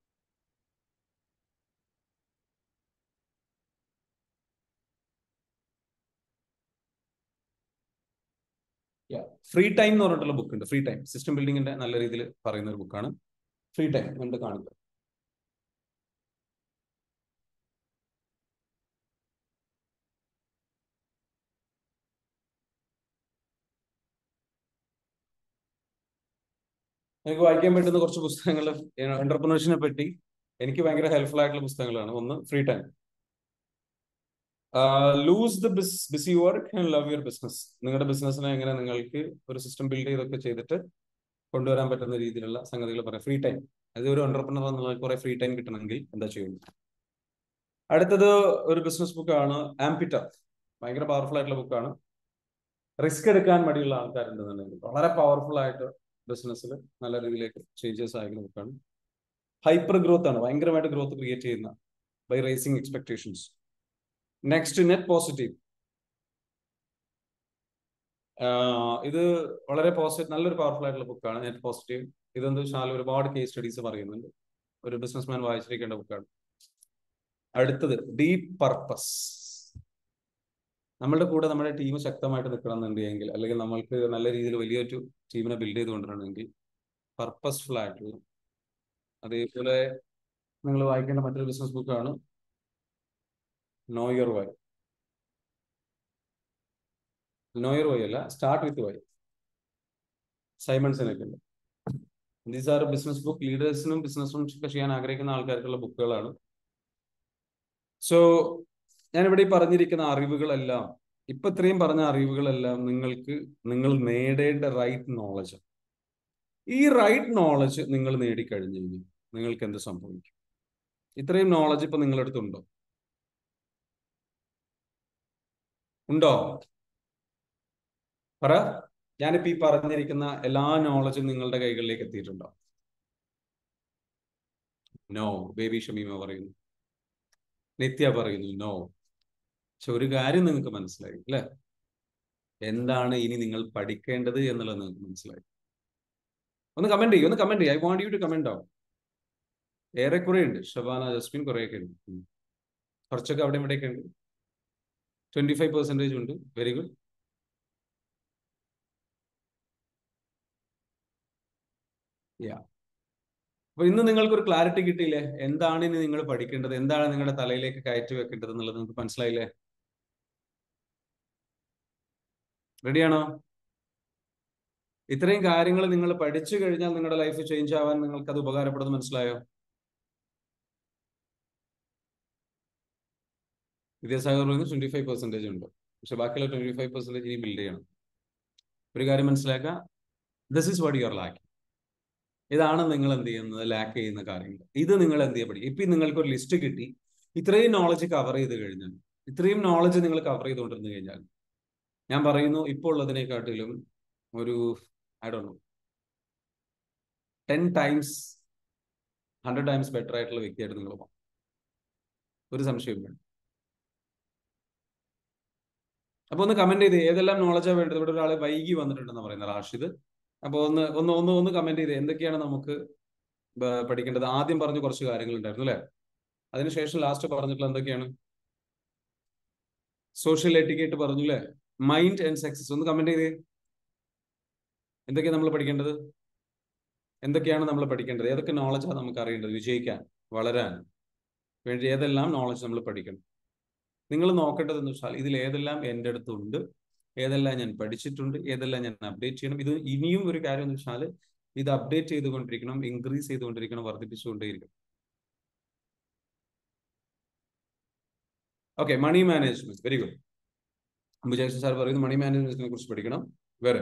free time എന്ന് പറഞ്ഞിട്ടുള്ള ബുക്ക് ഉണ്ട് ഫ്രീ ടൈം സിസ്റ്റം ബിൽഡിങ്ങിന്റെ നല്ല രീതിയിൽ പറയുന്ന ഒരു ബുക്കാണ് ഫ്രീ ടൈം കണ്ട് കാണിക്കുക എനിക്ക് വായിക്കാൻ പറ്റുന്ന കുറച്ച് പുസ്തകങ്ങൾ എന്റർപ്രണർഷിനെ പറ്റി എനിക്ക് ഭയങ്കര ഹെൽപ്ഫുൾ ആയിട്ടുള്ള പുസ്തകങ്ങളാണ് ഒന്ന് free time lose the busy work and love your business നിങ്ങളുടെ ബിസിനസ്സിനെ എങ്ങനെ നിങ്ങൾക്ക് ഒരു സിസ്റ്റം ബിൽഡ് ചെയ്തൊക്കെ ചെയ്തിട്ട് കൊണ്ടുവരാൻ പറ്റുന്ന രീതിയിലുള്ള സംഗതികൾ പറയാം ഫ്രീ ടൈം അത് ഒരു എന്റർപ്രണർ എന്നുള്ള കുറെ ഫ്രീ ടൈം കിട്ടണമെങ്കിൽ എന്താ ചെയ്യുന്നത് അടുത്തത് ഒരു ബിസിനസ് ബുക്കാണ് ആംപിറ്റർ ഭയങ്കര പവർഫുൾ ആയിട്ടുള്ള ബുക്കാണ് റിസ്ക് എടുക്കാൻ മടിയുള്ള ആൾക്കാരുണ്ടെന്നുണ്ടെങ്കിൽ വളരെ പവർഫുൾ ആയിട്ട് ബിസിനസ്സിൽ നല്ല രീതിയിലേക്ക് ചേഞ്ചസ് ആയിരുന്ന ബുക്കാണ് ഹൈപ്പർ ഗ്രോത്ത് ആണ് ഭയങ്കരമായിട്ട് ഗ്രോത്ത് ക്രിയേറ്റ് ചെയ്യുന്ന by raising expectations next net positive ഇത് വളരെ പോസിറ്റീവ് നല്ലൊരു പവർഫുൾ ആയിട്ടുള്ള ബുക്കാണ് നെറ്റ് പോസിറ്റീവ് ഇതെന്ത് വെച്ചാൽ ഒരുപാട് കേസ് സ്റ്റഡീസ് പറയുന്നുണ്ട് ഒരു ബിസിനസ്മാൻ വായിച്ചിരിക്കേണ്ട ബുക്കാണ് അടുത്തത് ഡീപ് പർപ്പസ് നമ്മളുടെ കൂടെ നമ്മുടെ ടീം ശക്തമായിട്ട് നിൽക്കണമെന്നുണ്ടെങ്കിൽ അല്ലെങ്കിൽ നമ്മൾക്ക് നല്ല രീതിയിൽ വലിയൊരു ടീമിനെ ബിൽഡ് ചെയ്ത് കൊണ്ടുവരണമെങ്കിൽ പർപ്പസ്ഫുൾ ആയിട്ടുള്ള അതേപോലെ നിങ്ങൾ വായിക്കേണ്ട മറ്റൊരു ബിസിനസ് ബുക്കാണ് know your why know your why അല്ല സ്റ്റാർട്ട് വിത്ത് വൈ സൈമൺ സിനൊക്കെ ഉണ്ട് ദീസ് ആർ ബിസിനസ് ബുക്ക് ലീഡേഴ്സിനും ബിസിനസ്സും ഒക്കെ ചെയ്യാൻ ആഗ്രഹിക്കുന്ന ആൾക്കാർക്കുള്ള ബുക്കുകളാണ് സോ ഞാനിവിടെ ഈ പറഞ്ഞിരിക്കുന്ന അറിവുകളെല്ലാം ഇപ്പൊ ഇത്രയും പറഞ്ഞ അറിവുകളെല്ലാം നിങ്ങൾക്ക് നിങ്ങൾ നേടേണ്ട റൈറ്റ് നോളജ് ഈ റൈറ്റ് നോളജ് നിങ്ങൾ നേടിക്കഴിഞ്ഞു കഴിഞ്ഞാൽ നിങ്ങൾക്ക് എന്ത് സംഭവിക്കും ഇത്രയും നോളജ് ഇപ്പൊ നിങ്ങളുടെ അടുത്തുണ്ടോ ഉണ്ടോ പറ ഞാനിപ്പോ ഈ പറഞ്ഞിരിക്കുന്ന എല്ലാ നോളജും നിങ്ങളുടെ കൈകളിലേക്ക് എത്തിയിട്ടുണ്ടോ നോ ബേബി ഷമീമ പറയുന്നു നിത്യ പറയുന്നു നോ പക്ഷെ ഒരു കാര്യം നിങ്ങൾക്ക് മനസ്സിലായി അല്ലെ എന്താണ് ഇനി നിങ്ങൾ പഠിക്കേണ്ടത് എന്നുള്ളത് നിങ്ങൾക്ക് മനസ്സിലായി ഒന്ന് കമന്റ് ചെയ്യും ഒന്ന് കമന്റ് ചെയ്യും I want you to comment ആവും ഏറെക്കുറെ ഉണ്ട് ഷബാന ജസ്മിൻ കുറെയൊക്കെ ഉണ്ട് കുറച്ചൊക്കെ അവിടെ ഇവിടെയൊക്കെ ഉണ്ട് ട്വന്റി ഫൈവ് പെർസെൻറ്റേജ് ഉണ്ട് വെരി ഗുഡ് യാ അപ്പൊ ഇന്ന് നിങ്ങൾക്ക് ഒരു ക്ലാരിറ്റി കിട്ടിയില്ലേ എന്താണ് ഇനി നിങ്ങൾ പഠിക്കേണ്ടത് എന്താണ് നിങ്ങളുടെ തലയിലേക്ക് കയറ്റി വെക്കേണ്ടത് എന്നുള്ളത് നിങ്ങൾക്ക് മനസ്സിലായില്ലേ റെഡിയാണോ ഇത്രയും കാര്യങ്ങൾ നിങ്ങൾ പഠിച്ചു കഴിഞ്ഞാൽ നിങ്ങളുടെ ലൈഫ് ചേഞ്ച് ആവാൻ നിങ്ങൾക്ക് അത് ഉപകാരപ്പെടുന്നു മനസ്സിലായോ വിദ്യാസാഗർ പറയുന്നത് ട്വന്റി ഫൈവ് പെർസെന്റേജ് ഉണ്ട് പക്ഷെ ബാക്കിയുള്ള ട്വന്റി ഫൈവ് പെർസെന്റേജ് ഇനി ബിൽഡ് ചെയ്യണം ഒരു കാര്യം മനസ്സിലാക്കുക this is what you are lack ഇതാണ് നിങ്ങൾ എന്ത് ചെയ്യുന്നത് ലാക്ക് ചെയ്യുന്ന കാര്യങ്ങൾ ഇത് നിങ്ങൾ എന്ത് ചെയ്യാൻ പഠിക്കും ഇപ്പൊ നിങ്ങൾക്ക് ഒരു ലിസ്റ്റ് കിട്ടി ഇത്രയും നോളജ് കവർ ചെയ്ത് കഴിഞ്ഞാൽ ഇത്രയും നോളജ് നിങ്ങൾ കവർ ചെയ്തുകൊണ്ടിരുന്നു കഴിഞ്ഞാൽ ഞാൻ പറയുന്നു ഇപ്പോൾ ഉള്ളതിനെക്കാട്ടിലും ഒരു I do know ten times hundred times better ആയിട്ടുള്ള വ്യക്തിയായിട്ട് നിങ്ങൾ പോകാം ഒരു സംശയവും വേണ്ട അപ്പൊ ഒന്ന് കമന്റ് ചെയ്ത് ഏതെല്ലാം നോളജാണ് വേണ്ടത് ഇവിടെ ഒരാൾ വൈകി വന്നിട്ടുണ്ടെന്ന് പറയുന്നത് റാഷിദ് അപ്പോൾ ഒന്ന് ഒന്ന് ഒന്ന് ഒന്ന് കമന്റ് ചെയ്ത് എന്തൊക്കെയാണ് നമുക്ക് പഠിക്കേണ്ടത് ആദ്യം പറഞ്ഞ കുറച്ച് കാര്യങ്ങൾ ഉണ്ടായിരുന്നു അല്ലെ അതിനുശേഷം ലാസ്റ്റ് പറഞ്ഞിട്ടുള്ള എന്തൊക്കെയാണ് സോഷ്യൽ എറ്റിക്കേറ്റ് പറഞ്ഞു അല്ലെ മൈൻഡ് ആൻഡ് സക്സസ് ഒന്ന് കമന്റ് ചെയ്തേ എന്തൊക്കെയാണ് നമ്മൾ പഠിക്കേണ്ടത് എന്തൊക്കെയാണ് നമ്മൾ പഠിക്കേണ്ടത് ഏതൊക്കെ നോളജാണ് നമുക്ക് അറിയേണ്ടത് വിജയിക്കാൻ വളരാൻ വേണ്ടി ഏതെല്ലാം നോളജ് നമ്മൾ പഠിക്കണം നിങ്ങൾ നോക്കേണ്ടതെന്ന് വെച്ചാൽ ഇതിൽ ഏതെല്ലാം എൻ്റെ അടുത്തുണ്ട് ഏതെല്ലാം ഞാൻ പഠിച്ചിട്ടുണ്ട് ഏതെല്ലാം ഞാൻ അപ്ഡേറ്റ് ചെയ്യണം ഇത് ഇനിയും ഒരു കാര്യം എന്ന് വെച്ചാൽ ഇത് അപ്ഡേറ്റ് ചെയ്തുകൊണ്ടിരിക്കണം ഇൻക്രീസ് ചെയ്തുകൊണ്ടിരിക്കണം വർദ്ധിപ്പിച്ചുകൊണ്ടേയിരിക്കണം okay money management very good Ambujakshan sir പറയുന്നു മണി മാനേജ്മെന്റിനെ കുറിച്ച് പഠിക്കണം വേറെ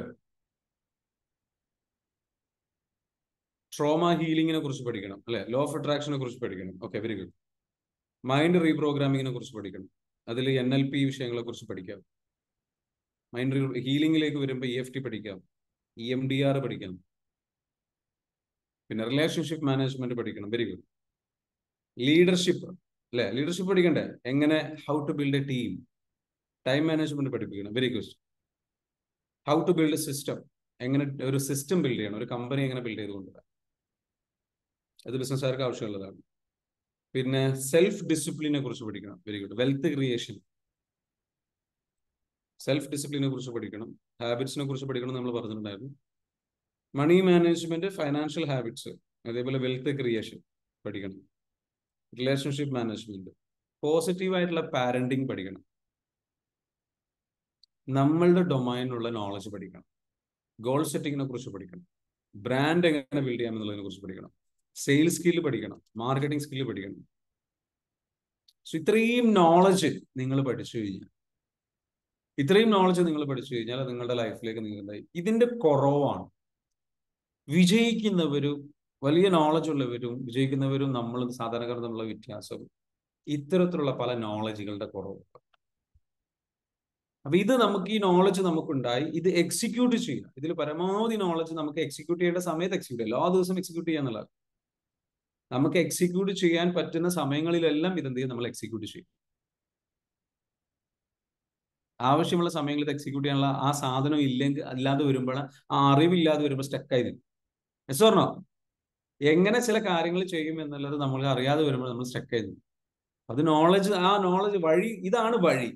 ട്രോമ ഹീലിംഗിനെ കുറിച്ച് പഠിക്കണം അല്ലെ ലോ ഓഫ് അട്രാക്ഷനെ കുറിച്ച് പഠിക്കണം ഓക്കെ വെരി ഗുഡ് മൈൻഡ് റീപ്രോഗ്രാമിങ്ങിനെ കുറിച്ച് പഠിക്കണം അതിൽ എൻ എൽ പി വിഷയങ്ങളെ കുറിച്ച് പഠിക്കാം മൈൻഡ് ഹീലിംഗിലേക്ക് വരുമ്പോൾ ഇ എഫ് ടി പഠിക്കാം ഇ എം ഡി ആർ പഠിക്കാം പിന്നെ റിലേഷൻഷിപ്പ് മാനേജ്മെന്റ് പഠിക്കണം വെരി ഗുഡ് ലീഡർഷിപ്പ് അല്ലെ ലീഡർഷിപ്പ് പഠിക്കണ്ടേ എങ്ങനെ how to build a team time management പഠിപ്പിക്കണം very good how to build a system എങ്ങനെ ഒരു സിസ്റ്റം ബിൽഡ് ചെയ്യണം ഒരു കമ്പനി എങ്ങനെ ബിൽഡ് ചെയ്ത് കൊണ്ടുവരാം അത് ബിസിനസ്സുകാർക്ക് ആവശ്യമുള്ളതാണ് പിന്നെ സെൽഫ് ഡിസിപ്ലിനെ കുറിച്ച് പഠിക്കണം very good wealth creation self ഡിസിപ്ലിനെ കുറിച്ച് പഠിക്കണം ഹാബിറ്റ്സിനെ കുറിച്ച് പഠിക്കണം നമ്മൾ പറഞ്ഞിട്ടുണ്ടായിരുന്നു മണി മാനേജ്മെന്റ് ഫൈനാൻഷ്യൽ ഹാബിറ്റ്സ് അതേപോലെ വെൽത്ത് ക്രിയേഷൻ പഠിക്കണം റിലേഷൻഷിപ്പ് മാനേജ്മെന്റ് പോസിറ്റീവ് ആയിട്ടുള്ള പാരന്റിങ് പഠിക്കണം നമ്മളുടെ ഡൊമൈനിലുള്ള നോളജ് പഠിക്കണം ഗോൾ സെറ്റിങ്ങിനെ കുറിച്ച് പഠിക്കണം ബ്രാൻഡ് എങ്ങനെ ബിൽഡ് ചെയ്യാം എന്നുള്ളതിനെ കുറിച്ച് പഠിക്കണം സെയിൽസ് സ്കില്ല് പഠിക്കണം മാർക്കറ്റിംഗ് സ്കില്ല് പഠിക്കണം സോ ഇത്രയും നോളജ് നിങ്ങൾ പഠിച്ചു കഴിഞ്ഞാൽ ഇത്രയും നോളജ് നിങ്ങൾ പഠിച്ചു കഴിഞ്ഞാൽ നിങ്ങളുടെ ലൈഫിലേക്ക് നിങ്ങൾ എന്തായി ഇതിന്റെ കുറവാണ് വിജയിക്കുന്നവരും വലിയ നോളജ് ഉള്ളവരും വിജയിക്കുന്നവരും നമ്മളും സാധാരണക്കാരും തമ്മിലുള്ള വ്യത്യാസവും ഇത്തരത്തിലുള്ള പല നോളജുകളുടെ കുറവ് അപ്പൊ ഇത് നമുക്ക് ഈ നോളജ് നമുക്കുണ്ടായി ഇത് എക്സിക്യൂട്ട് ചെയ്യാം ഇതിൽ പരമാവധി നോളജ് നമുക്ക് എക്സിക്യൂട്ട് ചെയ്യേണ്ട സമയത്ത് എക്സിക്യൂട്ട് ചെയ്യാം എല്ലാ ദിവസവും എക്സിക്യൂട്ട് ചെയ്യാന്നുള്ളത് നമുക്ക് എക്സിക്യൂട്ട് ചെയ്യാൻ പറ്റുന്ന സമയങ്ങളിലെല്ലാം ഇതെന്ത് ചെയ്യും നമ്മൾ എക്സിക്യൂട്ട് ചെയ്യും ആവശ്യമുള്ള സമയങ്ങളിൽ എക്സിക്യൂട്ട് ചെയ്യാനുള്ള ആ സാധനം ഇല്ലെങ്കിൽ അല്ലാതെ വരുമ്പോൾ ആ അറിവില്ലാതെ വരുമ്പോൾ സ്റ്റക്കായി നിൽക്കും എസ് പറഞ്ഞോ എങ്ങനെ ചില കാര്യങ്ങൾ ചെയ്യും എന്നുള്ളത് നമ്മൾക്ക് അറിയാതെ വരുമ്പോൾ നമ്മൾ സ്റ്റക്കായി നിൽക്കും അത് നോളജ് ആ നോളജ് വഴി ഇതാണ് വഴി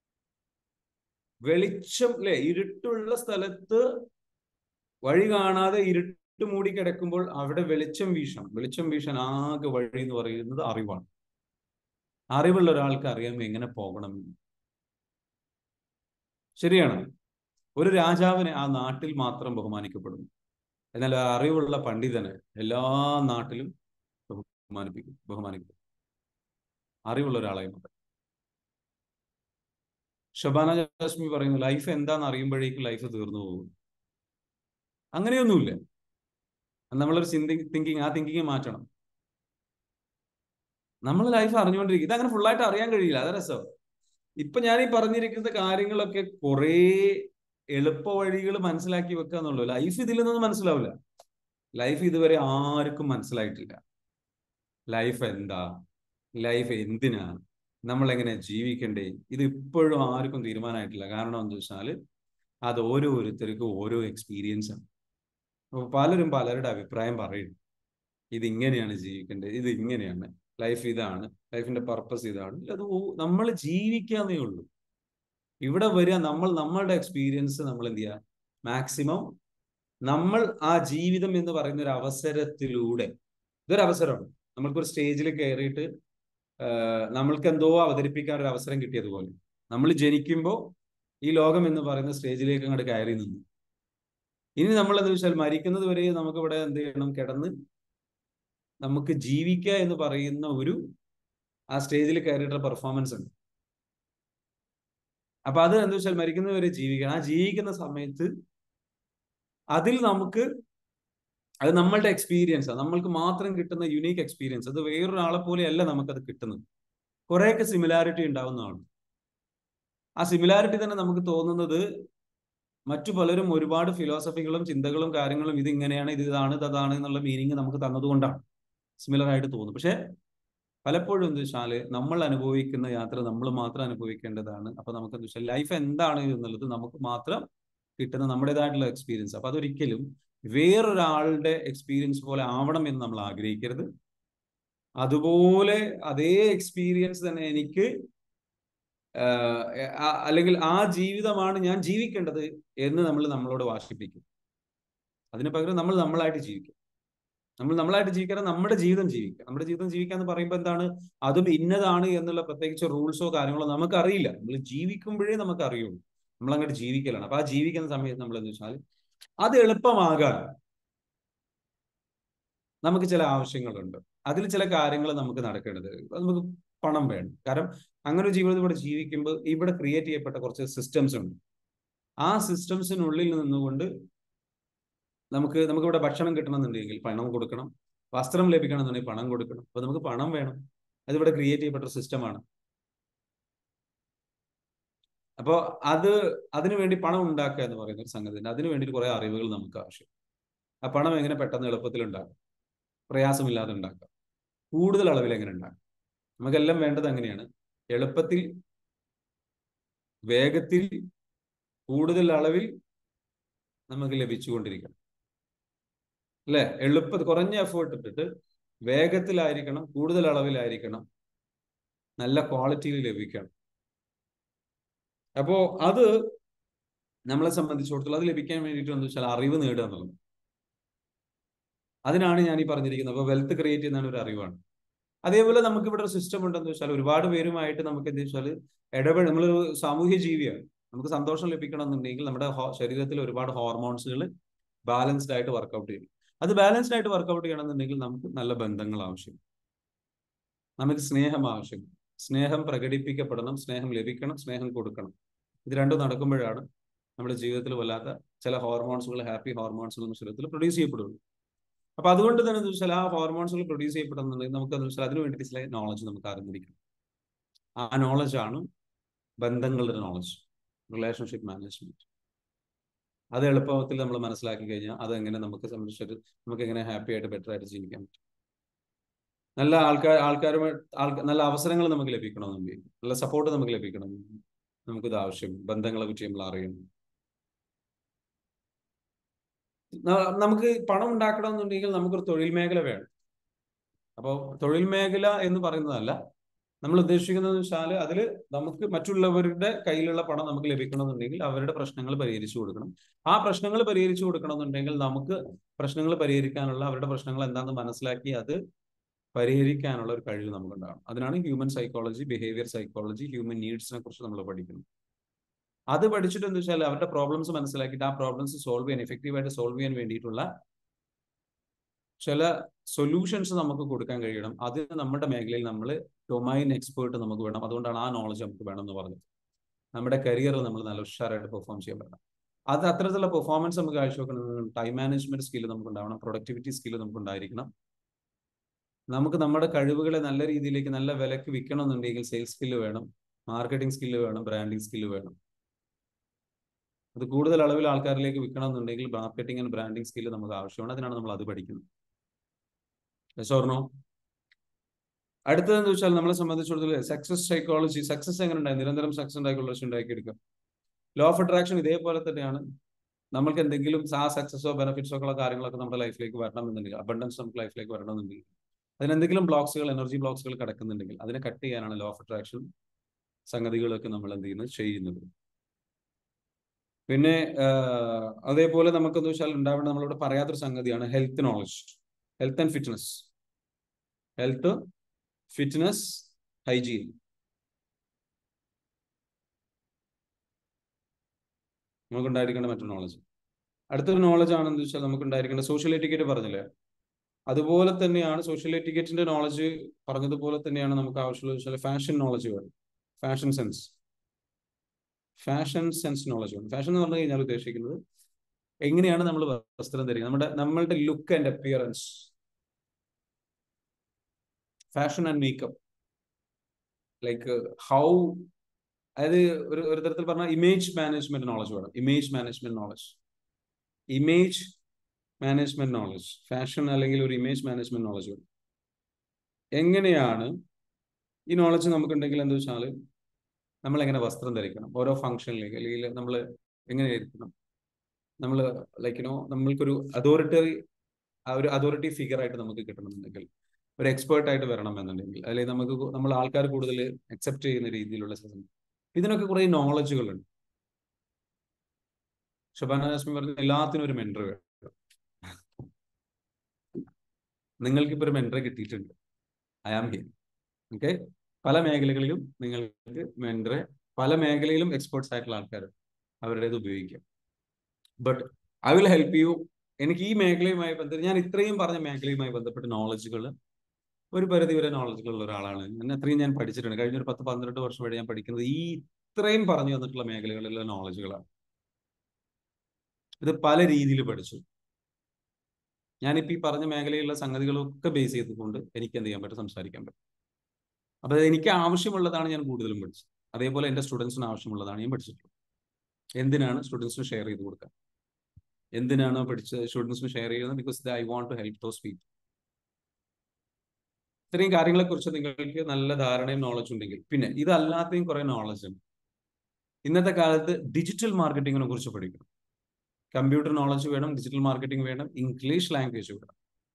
വെളിച്ചം അല്ലെ ഇരുട്ടുള്ള സ്ഥലത്ത് വഴി കാണാതെ ഇരുട്ട് മൂടി കിടക്കുമ്പോൾ അവിടെ വെളിച്ചം വീശണം വെളിച്ചം വീശാൻ ആകെ വഴി എന്ന് പറയുന്നത് അറിവാണ് അറിവുള്ള ഒരാൾക്ക് അറിയാം എങ്ങനെ പോകണം ശരിയാണ് ഒരു രാജാവിനെ ആ നാട്ടിൽ മാത്രം ബഹുമാനിക്കപ്പെടുന്നു എന്നാൽ അറിവുള്ള പണ്ഡിതനെ എല്ലാ നാട്ടിലും ബഹുമാനിപ്പിക്കും ബഹുമാനിക്കും അറിവുള്ള ഒരാളായി മാറും ഷബാന ജാസ്മി പറയുന്നു ലൈഫ് എന്താന്ന് അറിയുമ്പോഴേക്കും ലൈഫ് തീർന്നു പോകും അങ്ങനെയൊന്നുമില്ല നമ്മളൊരു തിങ്കിങ് ആ തിങ്കിങ് മാറ്റണം നമ്മൾ ലൈഫ് അറിഞ്ഞുകൊണ്ടിരിക്കും ഇതങ്ങനെ ഫുള്ളായിട്ട് അറിയാൻ കഴിയില്ല അത് രസം ഇപ്പൊ ഞാൻ ഈ പറഞ്ഞിരിക്കുന്ന കാര്യങ്ങളൊക്കെ കുറേ എളുപ്പ വഴികൾ മനസ്സിലാക്കി വെക്കുക എന്നുള്ളൂ ലൈഫ് ഇതിൽ നിന്നൊന്നും മനസ്സിലാവില്ല ലൈഫ് ഇതുവരെ ആർക്കും മനസ്സിലായിട്ടില്ല ലൈഫ് എന്താ ലൈഫ് എന്തിനാണ് നമ്മൾ എങ്ങനെ ജീവിക്കണ്ടേ ഇത് ഇപ്പോഴും ആർക്കും തീരുമാനമായിട്ടില്ല കാരണം എന്താ വെച്ചാൽ അത് ഓരോരുത്തർക്കും ഓരോ എക്സ്പീരിയൻസ് ആണ് അപ്പൊ പലരും പലരുടെ അഭിപ്രായം പറയും ഇത് ഇങ്ങനെയാണ് ജീവിക്കേണ്ടത് ഇത് ഇങ്ങനെയാണ് ലൈഫ് ഇതാണ് ലൈഫിന്റെ പർപ്പസ് ഇതാണ് അത് നമ്മൾ ജീവിക്കാന്നേ ഉള്ളൂ ഇവിടെ വരിക നമ്മൾ നമ്മളുടെ എക്സ്പീരിയൻസ് നമ്മൾ എന്ത് ചെയ്യുക മാക്സിമം നമ്മൾ ആ ജീവിതം എന്ന് പറയുന്ന ഒരു അവസരത്തിലൂടെ ഇതൊരു അവസരമാണ് നമ്മൾക്കൊരു സ്റ്റേജിൽ കയറിയിട്ട് നമ്മൾക്ക് എന്തോ അവതരിപ്പിക്കാൻ ഒരു അവസരം കിട്ടിയതുപോലെ നമ്മൾ ജനിക്കുമ്പോൾ ഈ ലോകം എന്ന് പറയുന്ന സ്റ്റേജിലേക്ക് അങ്ങോട്ട് കയറി നിന്നു ഇനി നമ്മൾ എന്താ വെച്ചാൽ മരിക്കുന്നത് വരെ നമുക്ക് ഇവിടെ എന്ത് ചെയ്യണം കിടന്ന് നമുക്ക് ജീവിക്കുക എന്ന് പറയുന്ന ഒരു ആ സ്റ്റേജിൽ കയറിയിട്ടുള്ള പെർഫോമൻസ് ഉണ്ട് അപ്പൊ അത് എന്താ വെച്ചാൽ മരിക്കുന്നവരെ ജീവിക്കണം ആ ജീവിക്കുന്ന സമയത്ത് അതിൽ നമുക്ക് അത് നമ്മളുടെ എക്സ്പീരിയൻസ് നമ്മൾക്ക് മാത്രം കിട്ടുന്ന യുണീക്ക് എക്സ്പീരിയൻസ് അത് വേറൊരാളെ പോലെയല്ല നമുക്കത് കിട്ടുന്നത് കുറേയൊക്കെ സിമിലാരിറ്റി ഉണ്ടാവുന്നതാണ് ആ സിമിലാരിറ്റി തന്നെ നമുക്ക് തോന്നുന്നത് മറ്റു പലരും ഒരുപാട് ഫിലോസഫികളും ചിന്തകളും കാര്യങ്ങളും ഇത് ഇങ്ങനെയാണ് ഇത് ഇതാണ് ഇതാണ് എന്നുള്ള മീനിങ് നമുക്ക് തന്നതുകൊണ്ടാണ് സിമിലർ ആയിട്ട് തോന്നും പക്ഷെ പലപ്പോഴും എന്താ വെച്ചാൽ നമ്മൾ അനുഭവിക്കുന്ന യാത്ര നമ്മൾ മാത്രം അനുഭവിക്കേണ്ടതാണ് അപ്പൊ നമുക്ക് എന്താ വെച്ചാൽ ലൈഫ് എന്താണ് എന്നുള്ളത് നമുക്ക് മാത്രം കിട്ടുന്ന നമ്മുടേതായിട്ടുള്ള എക്സ്പീരിയൻസ് അപ്പൊ അതൊരിക്കലും വേറൊരാളുടെ എക്സ്പീരിയൻസ് പോലെ ആവണം എന്ന് നമ്മൾ ആഗ്രഹിക്കരുത് അതുപോലെ അതേ എക്സ്പീരിയൻസ് തന്നെ എനിക്ക് അല്ലെങ്കിൽ ആ ജീവിതമാണ് ഞാൻ ജീവിക്കേണ്ടത് എന്ന് നമ്മൾ നമ്മളോട് വാശിപ്പിക്കും അതിന് പകരം നമ്മൾ നമ്മളായിട്ട് ജീവിക്കും നമ്മൾ നമ്മളായിട്ട് ജീവിക്കാൻ നമ്മുടെ ജീവിതം ജീവിക്കുക നമ്മുടെ ജീവിതം ജീവിക്കുക എന്ന് പറയുമ്പോൾ എന്താണ് അതും ഇന്നതാണ് എന്നുള്ള പ്രത്യേകിച്ച് റൂൾസോ കാര്യങ്ങളോ നമുക്കറിയില്ല നമ്മൾ ജീവിക്കുമ്പോഴേ നമുക്ക് അറിയുള്ളൂ നമ്മൾ അങ്ങോട്ട് ജീവിക്കലാണ് അപ്പൊ ആ ജീവിക്കുന്ന സമയത്ത് നമ്മൾ എന്ന് വെച്ചാൽ അത് എളുപ്പമാകാൻ നമുക്ക് ചില ആവശ്യങ്ങളുണ്ട് അതിൽ ചില കാര്യങ്ങൾ നമുക്ക് നടക്കേണ്ടത് നമുക്ക് പണം വേണം കാരണം അങ്ങനെ ഒരു ജീവിതം ഇവിടെ ജീവിക്കുമ്പോൾ ഇവിടെ ക്രിയേറ്റ് ചെയ്യപ്പെട്ട കുറച്ച് സിസ്റ്റംസ് ഉണ്ട് ആ സിസ്റ്റംസിനുള്ളിൽ നിന്നുകൊണ്ട് നമുക്ക് നമുക്ക് ഇവിടെ ഭക്ഷണം കിട്ടണമെന്നുണ്ടെങ്കിൽ പണം കൊടുക്കണം വസ്ത്രം ലഭിക്കണമെന്നുണ്ടെങ്കിൽ പണം കൊടുക്കണം അപ്പൊ നമുക്ക് പണം വേണം അതിവിടെ ക്രിയേറ്റ് ചെയ്യപ്പെട്ട സിസ്റ്റമാണ് അപ്പോൾ അത് അതിനു വേണ്ടി പണം ഉണ്ടാക്കുക എന്ന് പറയുന്ന ഒരു സംഗതി അതിനു വേണ്ടി കുറെ അറിവുകൾ നമുക്ക് ആവശ്യം ആ പണം എങ്ങനെ പെട്ടെന്ന് എളുപ്പത്തിൽ ഉണ്ടാക്കാം പ്രയാസമില്ലാതെ ഉണ്ടാക്കാം കൂടുതൽ അളവിൽ എങ്ങനെ ഉണ്ടാക്കാം നമുക്കെല്ലാം വേണ്ടത് അങ്ങനെയാണ് എളുപ്പത്തിൽ വേഗത്തിൽ കൂടുതൽ അളവിൽ നമുക്ക് ലഭിച്ചുകൊണ്ടിരിക്കണം അല്ലെ എളുപ്പ കുറഞ്ഞ എഫേർട്ട് ഇട്ടിട്ട് വേഗത്തിലായിരിക്കണം കൂടുതൽ അളവിലായിരിക്കണം നല്ല ക്വാളിറ്റിയിൽ ലഭിക്കണം അപ്പോ അത് നമ്മളെ സംബന്ധിച്ചിടത്തോളം അത് ലഭിക്കാൻ വേണ്ടിയിട്ട് എന്താ വെച്ചാൽ അറിവ് നേടുക എന്നുള്ളത് അതിനാണ് ഞാൻ ഈ പറഞ്ഞിരിക്കുന്നത് അപ്പോൾ വെൽത്ത് ക്രിയേറ്റ് ചെയ്യുന്ന ഒരു അറിവാണ് അതേപോലെ നമുക്ക് ഇവിടെ ഒരു സിസ്റ്റം ഉണ്ടെന്ന് വെച്ചാൽ ഒരുപാട് പേരുമായിട്ട് നമുക്ക് എന്താ വെച്ചാൽ ഇടപെട നമ്മളൊരു സാമൂഹ്യ ജീവിയാണ് നമുക്ക് സന്തോഷം ലഭിക്കണം എന്നുണ്ടെങ്കിൽ നമ്മുടെ ശരീരത്തിൽ ഒരുപാട് ഹോർമോൺസുകൾ ബാലൻസ്ഡ് ആയിട്ട് വർക്കൗട്ട് ചെയ്യും അത് ബാലൻസ്ഡ് ആയിട്ട് വർക്കൗട്ട് ചെയ്യണമെന്നുണ്ടെങ്കിൽ നമുക്ക് നല്ല ബന്ധങ്ങൾ ആവശ്യം നമുക്ക് സ്നേഹം ആവശ്യം സ്നേഹം പ്രകടിപ്പിക്കപ്പെടണം സ്നേഹം ലഭിക്കണം സ്നേഹം കൊടുക്കണം ഇത് രണ്ടും നടക്കുമ്പോഴാണ് നമ്മുടെ ജീവിതത്തിൽ വല്ലാത്ത ചില ഹോർമോൺസുകൾ ഹാപ്പി ഹോർമോൺസുകൾ ശരീരത്തിൽ പ്രൊഡ്യൂസ് ചെയ്യപ്പെടുള്ളൂ അപ്പൊ അതുകൊണ്ട് തന്നെ എന്താ വെച്ചാൽ ആ ഹോർമോൺസുകൾ പ്രൊഡ്യൂസ് ചെയ്യപ്പെടുന്നുണ്ടെങ്കിൽ നമുക്ക് എന്താ വെച്ചാൽ അതിന് വേണ്ടി ചില നോളജ് നമുക്ക് അറിഞ്ഞിരിക്കണം ആ നോളജ് ആണ് ബന്ധങ്ങളുടെ നോളജ് റിലേഷൻഷിപ്പ് മാനേജ്മെന്റ് അത് എളുപ്പത്തിൽ നമ്മൾ മനസ്സിലാക്കി കഴിഞ്ഞാൽ അതെങ്ങനെ നമുക്ക് സംബന്ധിച്ചിട്ട് നമുക്ക് എങ്ങനെ ഹാപ്പി ആയിട്ട് ബെറ്റർ ആയിട്ട് ജീവിക്കാൻ പറ്റും നല്ല ആൾക്കാർ ആൾക്കാരുമായി ആൾക്കാർ നല്ല അവസരങ്ങൾ നമുക്ക് ലഭിക്കണമെന്നുണ്ടെങ്കിൽ നല്ല സപ്പോർട്ട് നമുക്ക് ലഭിക്കണമെന്നുണ്ടെങ്കിൽ നമുക്കിത് ആവശ്യം ബന്ധങ്ങളെ പറ്റി നമ്മൾ അറിയണം നമുക്ക് പണം ഉണ്ടാക്കണമെന്നുണ്ടെങ്കിൽ നമുക്കൊരു തൊഴിൽ മേഖല വേണം അപ്പോൾ തൊഴിൽ മേഖല എന്ന് പറയുന്നതല്ല നമ്മൾ ഉദ്ദേശിക്കുന്നത് വെച്ചാൽ അതിൽ നമുക്ക് മറ്റുള്ളവരുടെ കയ്യിലുള്ള പണം നമുക്ക് ലഭിക്കണമെന്നുണ്ടെങ്കിൽ അവരുടെ പ്രശ്നങ്ങൾ പരിഹരിച്ചു കൊടുക്കണം ആ പ്രശ്നങ്ങൾ പരിഹരിച്ചു കൊടുക്കണമെന്നുണ്ടെങ്കിൽ നമുക്ക് പ്രശ്നങ്ങൾ പരിഹരിക്കാനുള്ള അവരുടെ പ്രശ്നങ്ങൾ എന്താണെന്ന് മനസ്സിലാക്കി അത് പരിഹരിക്കാനുള്ള ഒരു കഴിവ് നമുക്കുണ്ടാകണം അതിനാണ് human psychology behaviour psychology human നീഡ്സിനെ കുറിച്ച് നമ്മൾ പഠിക്കുന്നത് അത് പഠിച്ചിട്ട് എന്താ വെച്ചാൽ അവരുടെ പ്രോബ്ലംസ് മനസ്സിലാക്കിയിട്ട് ആ പ്രോബ്ലംസ് സോൾവ് ചെയ്യാൻ എഫക്റ്റീവായിട്ട് സോൾവ് ചെയ്യാൻ വേണ്ടിയിട്ടുള്ള ചില സൊല്യൂഷൻസ് നമുക്ക് കൊടുക്കാൻ കഴിയണം അതിന് നമ്മുടെ മേഖലയിൽ നമ്മൾ ഡൊമൈൻ എക്സ്പേർട്ട് നമുക്ക് വേണം അതുകൊണ്ടാണ് ആ നോളജ് നമുക്ക് വേണം എന്ന് പറഞ്ഞത് നമ്മുടെ കരിയറിൽ നമ്മൾ നല്ല ഉഷാറായിട്ട് പെർഫോം ചെയ്യാൻ പറ്റണം അത് അത്തരത്തിലുള്ള പെർഫോമൻസ് നമുക്ക് കാഴ്ചവെക്കണം ടൈം മാനേജ്മെന്റ് സ്കില്ല് നമുക്ക് ഉണ്ടാവണം പ്രൊഡക്ടിവിറ്റി സ്കില്ല് നമുക്ക് ഉണ്ടായിരിക്കണം നമുക്ക് നമ്മുടെ കഴിവുകളെ നല്ല രീതിയിലേക്ക് നല്ല വിലക്ക് വിൽക്കണമെന്നുണ്ടെങ്കിൽ സെയിൽസ് സ്കില്ല് വേണം മാർക്കറ്റിംഗ് സ്കില്ല് വേണം ബ്രാൻഡിങ് സ്കില്ല് വേണം അത് കൂടുതൽ അളവിൽ ആൾക്കാരിലേക്ക് വിൽക്കണമെന്നുണ്ടെങ്കിൽ മാർക്കറ്റിംഗ് ആൻഡ് ബ്രാൻഡിങ് സ്കില്ല് നമുക്ക് ആവശ്യമാണ് അതിനാണ് നമ്മൾ അത് പഠിക്കുന്നത് ഓർണോ അടുത്തതെന്ന് വെച്ചാൽ നമ്മളെ സംബന്ധിച്ചിടത്തോളം സക്സസ് സൈക്കോളജി സക്സസ് എങ്ങനെ ഉണ്ടായി നിരന്തരം സക്സസ് സൈക്കോളജി ഉണ്ടാക്കിയെടുക്കുക ലോ ഓഫ് അട്രാക്ഷൻ ഇതേപോലെ തന്നെയാണ് നമ്മൾക്ക് എന്തെങ്കിലും ആ സക്സസോ ബെനിഫിറ്റ്സോ ഉള്ള കാര്യങ്ങളൊക്കെ നമ്മുടെ ലൈഫിലേക്ക് വരണമെന്നുണ്ടെങ്കിൽ അബണ്ടൻസ് നമുക്ക് ലൈഫിലേക്ക് വരണമെന്നുണ്ടെങ്കിൽ അതിനെന്തെങ്കിലും ബ്ലോക്സുകൾ എനർജി ബ്ലോക്സുകൾ കിടക്കുന്നുണ്ടെങ്കിൽ അതിനെ കട്ട് ചെയ്യാനാണ് ലോ ഓഫ് അട്രാക്ഷൻ സംഗതികളൊക്കെ നമ്മൾ എന്ത് ചെയ്യുന്നത് ചെയ്യുന്നത് പിന്നെ അതേപോലെ നമുക്കെന്ന് വെച്ചാൽ ഉണ്ടാവേണ്ട നമ്മളിവിടെ പറയാത്തൊരു സംഗതിയാണ് health knowledge health and fitness health fitness hygiene നമുക്ക് ഉണ്ടായിരിക്കേണ്ട മറ്റൊരു നോളജ് അടുത്തൊരു നോളജ് ആണെന്ന് വെച്ചാൽ നമുക്ക് ഉണ്ടായിരിക്കേണ്ട സോഷ്യൽ എറ്റിക്കറ്റ് പറഞ്ഞില്ലേ അതുപോലെ തന്നെയാണ് സോഷ്യൽ എറ്റിക്കറ്റിന്റെ നോളജ് പറഞ്ഞതുപോലെ തന്നെയാണ് നമുക്ക് ആവശ്യമുള്ള വെച്ചാൽ ഫാഷൻ നോളജ് വേണം fashion sense fashion sense knowledge വേണം ഫാഷൻ എന്ന് പറഞ്ഞു കഴിഞ്ഞാൽ ഉദ്ദേശിക്കുന്നത് എങ്ങനെയാണ് നമ്മൾ വസ്ത്രം ധരിക്കുന്നത് നമ്മുടെ നമ്മളുടെ look and appearance fashion and makeup like how അതായത് ഒരു ഒരു തരത്തിൽ പറഞ്ഞാൽ ഇമേജ് മാനേജ്മെന്റ് നോളജ് വേണം image management knowledge image management knowledge fashion അല്ലെങ്കിൽ ഒരു ഇമേജ് മാനേജ്മെന്റ് നോളജ് വേണം എങ്ങനെയാണ് ഈ നോളജ് നമുക്കുണ്ടെങ്കിൽ എന്താ വെച്ചാൽ നമ്മൾ എങ്ങനെ വസ്ത്രം ധരിക്കണം ഓരോ ഫംഗ്ഷനിലേക്ക് അല്ലെങ്കിൽ നമ്മൾ എങ്ങനെ ഇരിക്കണം നമ്മൾ ലൈക്ക് യുനോ നമ്മൾക്കൊരു അതോറിറ്ററി ഒരു അതോറിറ്റി ഫിഗർ ആയിട്ട് നമുക്ക് കിട്ടണമെന്നുണ്ടെങ്കിൽ ഒരു എക്സ്പേർട്ട് ആയിട്ട് വരണം എന്നുണ്ടെങ്കിൽ അല്ലെങ്കിൽ നമുക്ക് നമ്മൾ ആൾക്കാർ കൂടുതൽ അക്സെപ്റ്റ് ചെയ്യുന്ന രീതിയിലുള്ള ഇതിനൊക്കെ കുറെ നോളജുകളുണ്ട് ഷബാന ജാസ്മി പറഞ്ഞ എല്ലാത്തിനും ഒരു മെൻറ്റർ വേണം നിങ്ങൾക്കിപ്പോൾ ഒരു മെൻറ്ററെ കിട്ടിയിട്ടുണ്ട് ഐ ആം ഹിയർ ഓക്കെ പല മേഖലകളിലും നിങ്ങൾക്ക് മെൻറ്ററെ പല മേഖലയിലും എക്സ്പേർട്സ് ആയിട്ടുള്ള ആൾക്കാർ അവരുടേത് ഉപയോഗിക്കാം but I will help you എനിക്ക് ഈ മേഖലയുമായി ബന്ധപ്പെട്ട് ഞാൻ ഇത്രയും പറഞ്ഞ മേഖലയുമായി ബന്ധപ്പെട്ട നോളജുകൾ ഒരു പരിധി വരെ നോളജുകളുള്ള ഒരാളാണ് ഞാൻ അത്രയും ഞാൻ പഠിച്ചിട്ടുണ്ട് കഴിഞ്ഞ ഒരു പത്ത് പന്ത്രണ്ട് വർഷം വരെ ഞാൻ പഠിക്കുന്നത് ഈ ഇത്രയും പറഞ്ഞു തന്നിട്ടുള്ള മേഖലകളിലുള്ള നോളജുകളാണ് ഇത് പല രീതിയിൽ പഠിച്ചു ഞാനിപ്പോൾ ഈ പറഞ്ഞ മേഖലയിലുള്ള സംഗതികളൊക്കെ ബേസ് ചെയ്തുകൊണ്ട് എനിക്ക് എന്ത് ചെയ്യാൻ പറ്റും സംസാരിക്കാൻ പറ്റും അപ്പൊ എനിക്ക് ആവശ്യമുള്ളതാണ് ഞാൻ കൂടുതലും പഠിച്ചത് അതേപോലെ എൻ്റെ സ്റ്റുഡൻസിന് ആവശ്യമുള്ളതാണ് ഞാൻ പഠിച്ചിട്ടുള്ളത് എന്തിനാണ് സ്റ്റുഡൻസിന് ഷെയർ ചെയ്ത് കൊടുക്കുക എന്തിനാണ് പഠിച്ച സ്റ്റുഡൻസിന് ഷെയർ ചെയ്യുന്നത് because I want to help those people ഇത്രയും കാര്യങ്ങളെ കുറിച്ച് നിങ്ങൾക്ക് നല്ല ധാരണയും നോളജ് ഉണ്ടെങ്കിൽ പിന്നെ ഇതല്ലാത്തയും കുറെ നോളജ് ഉണ്ട് ഇന്നത്തെ കാലത്ത് ഡിജിറ്റൽ മാർക്കറ്റിങ്ങിനെ കുറിച്ച് പഠിക്കണം കമ്പ്യൂട്ടർ നോളജ് വേണം ഡിജിറ്റൽ മാർക്കറ്റിംഗ് വേണം ഇംഗ്ലീഷ് ലാംഗ്വേജ് വേണം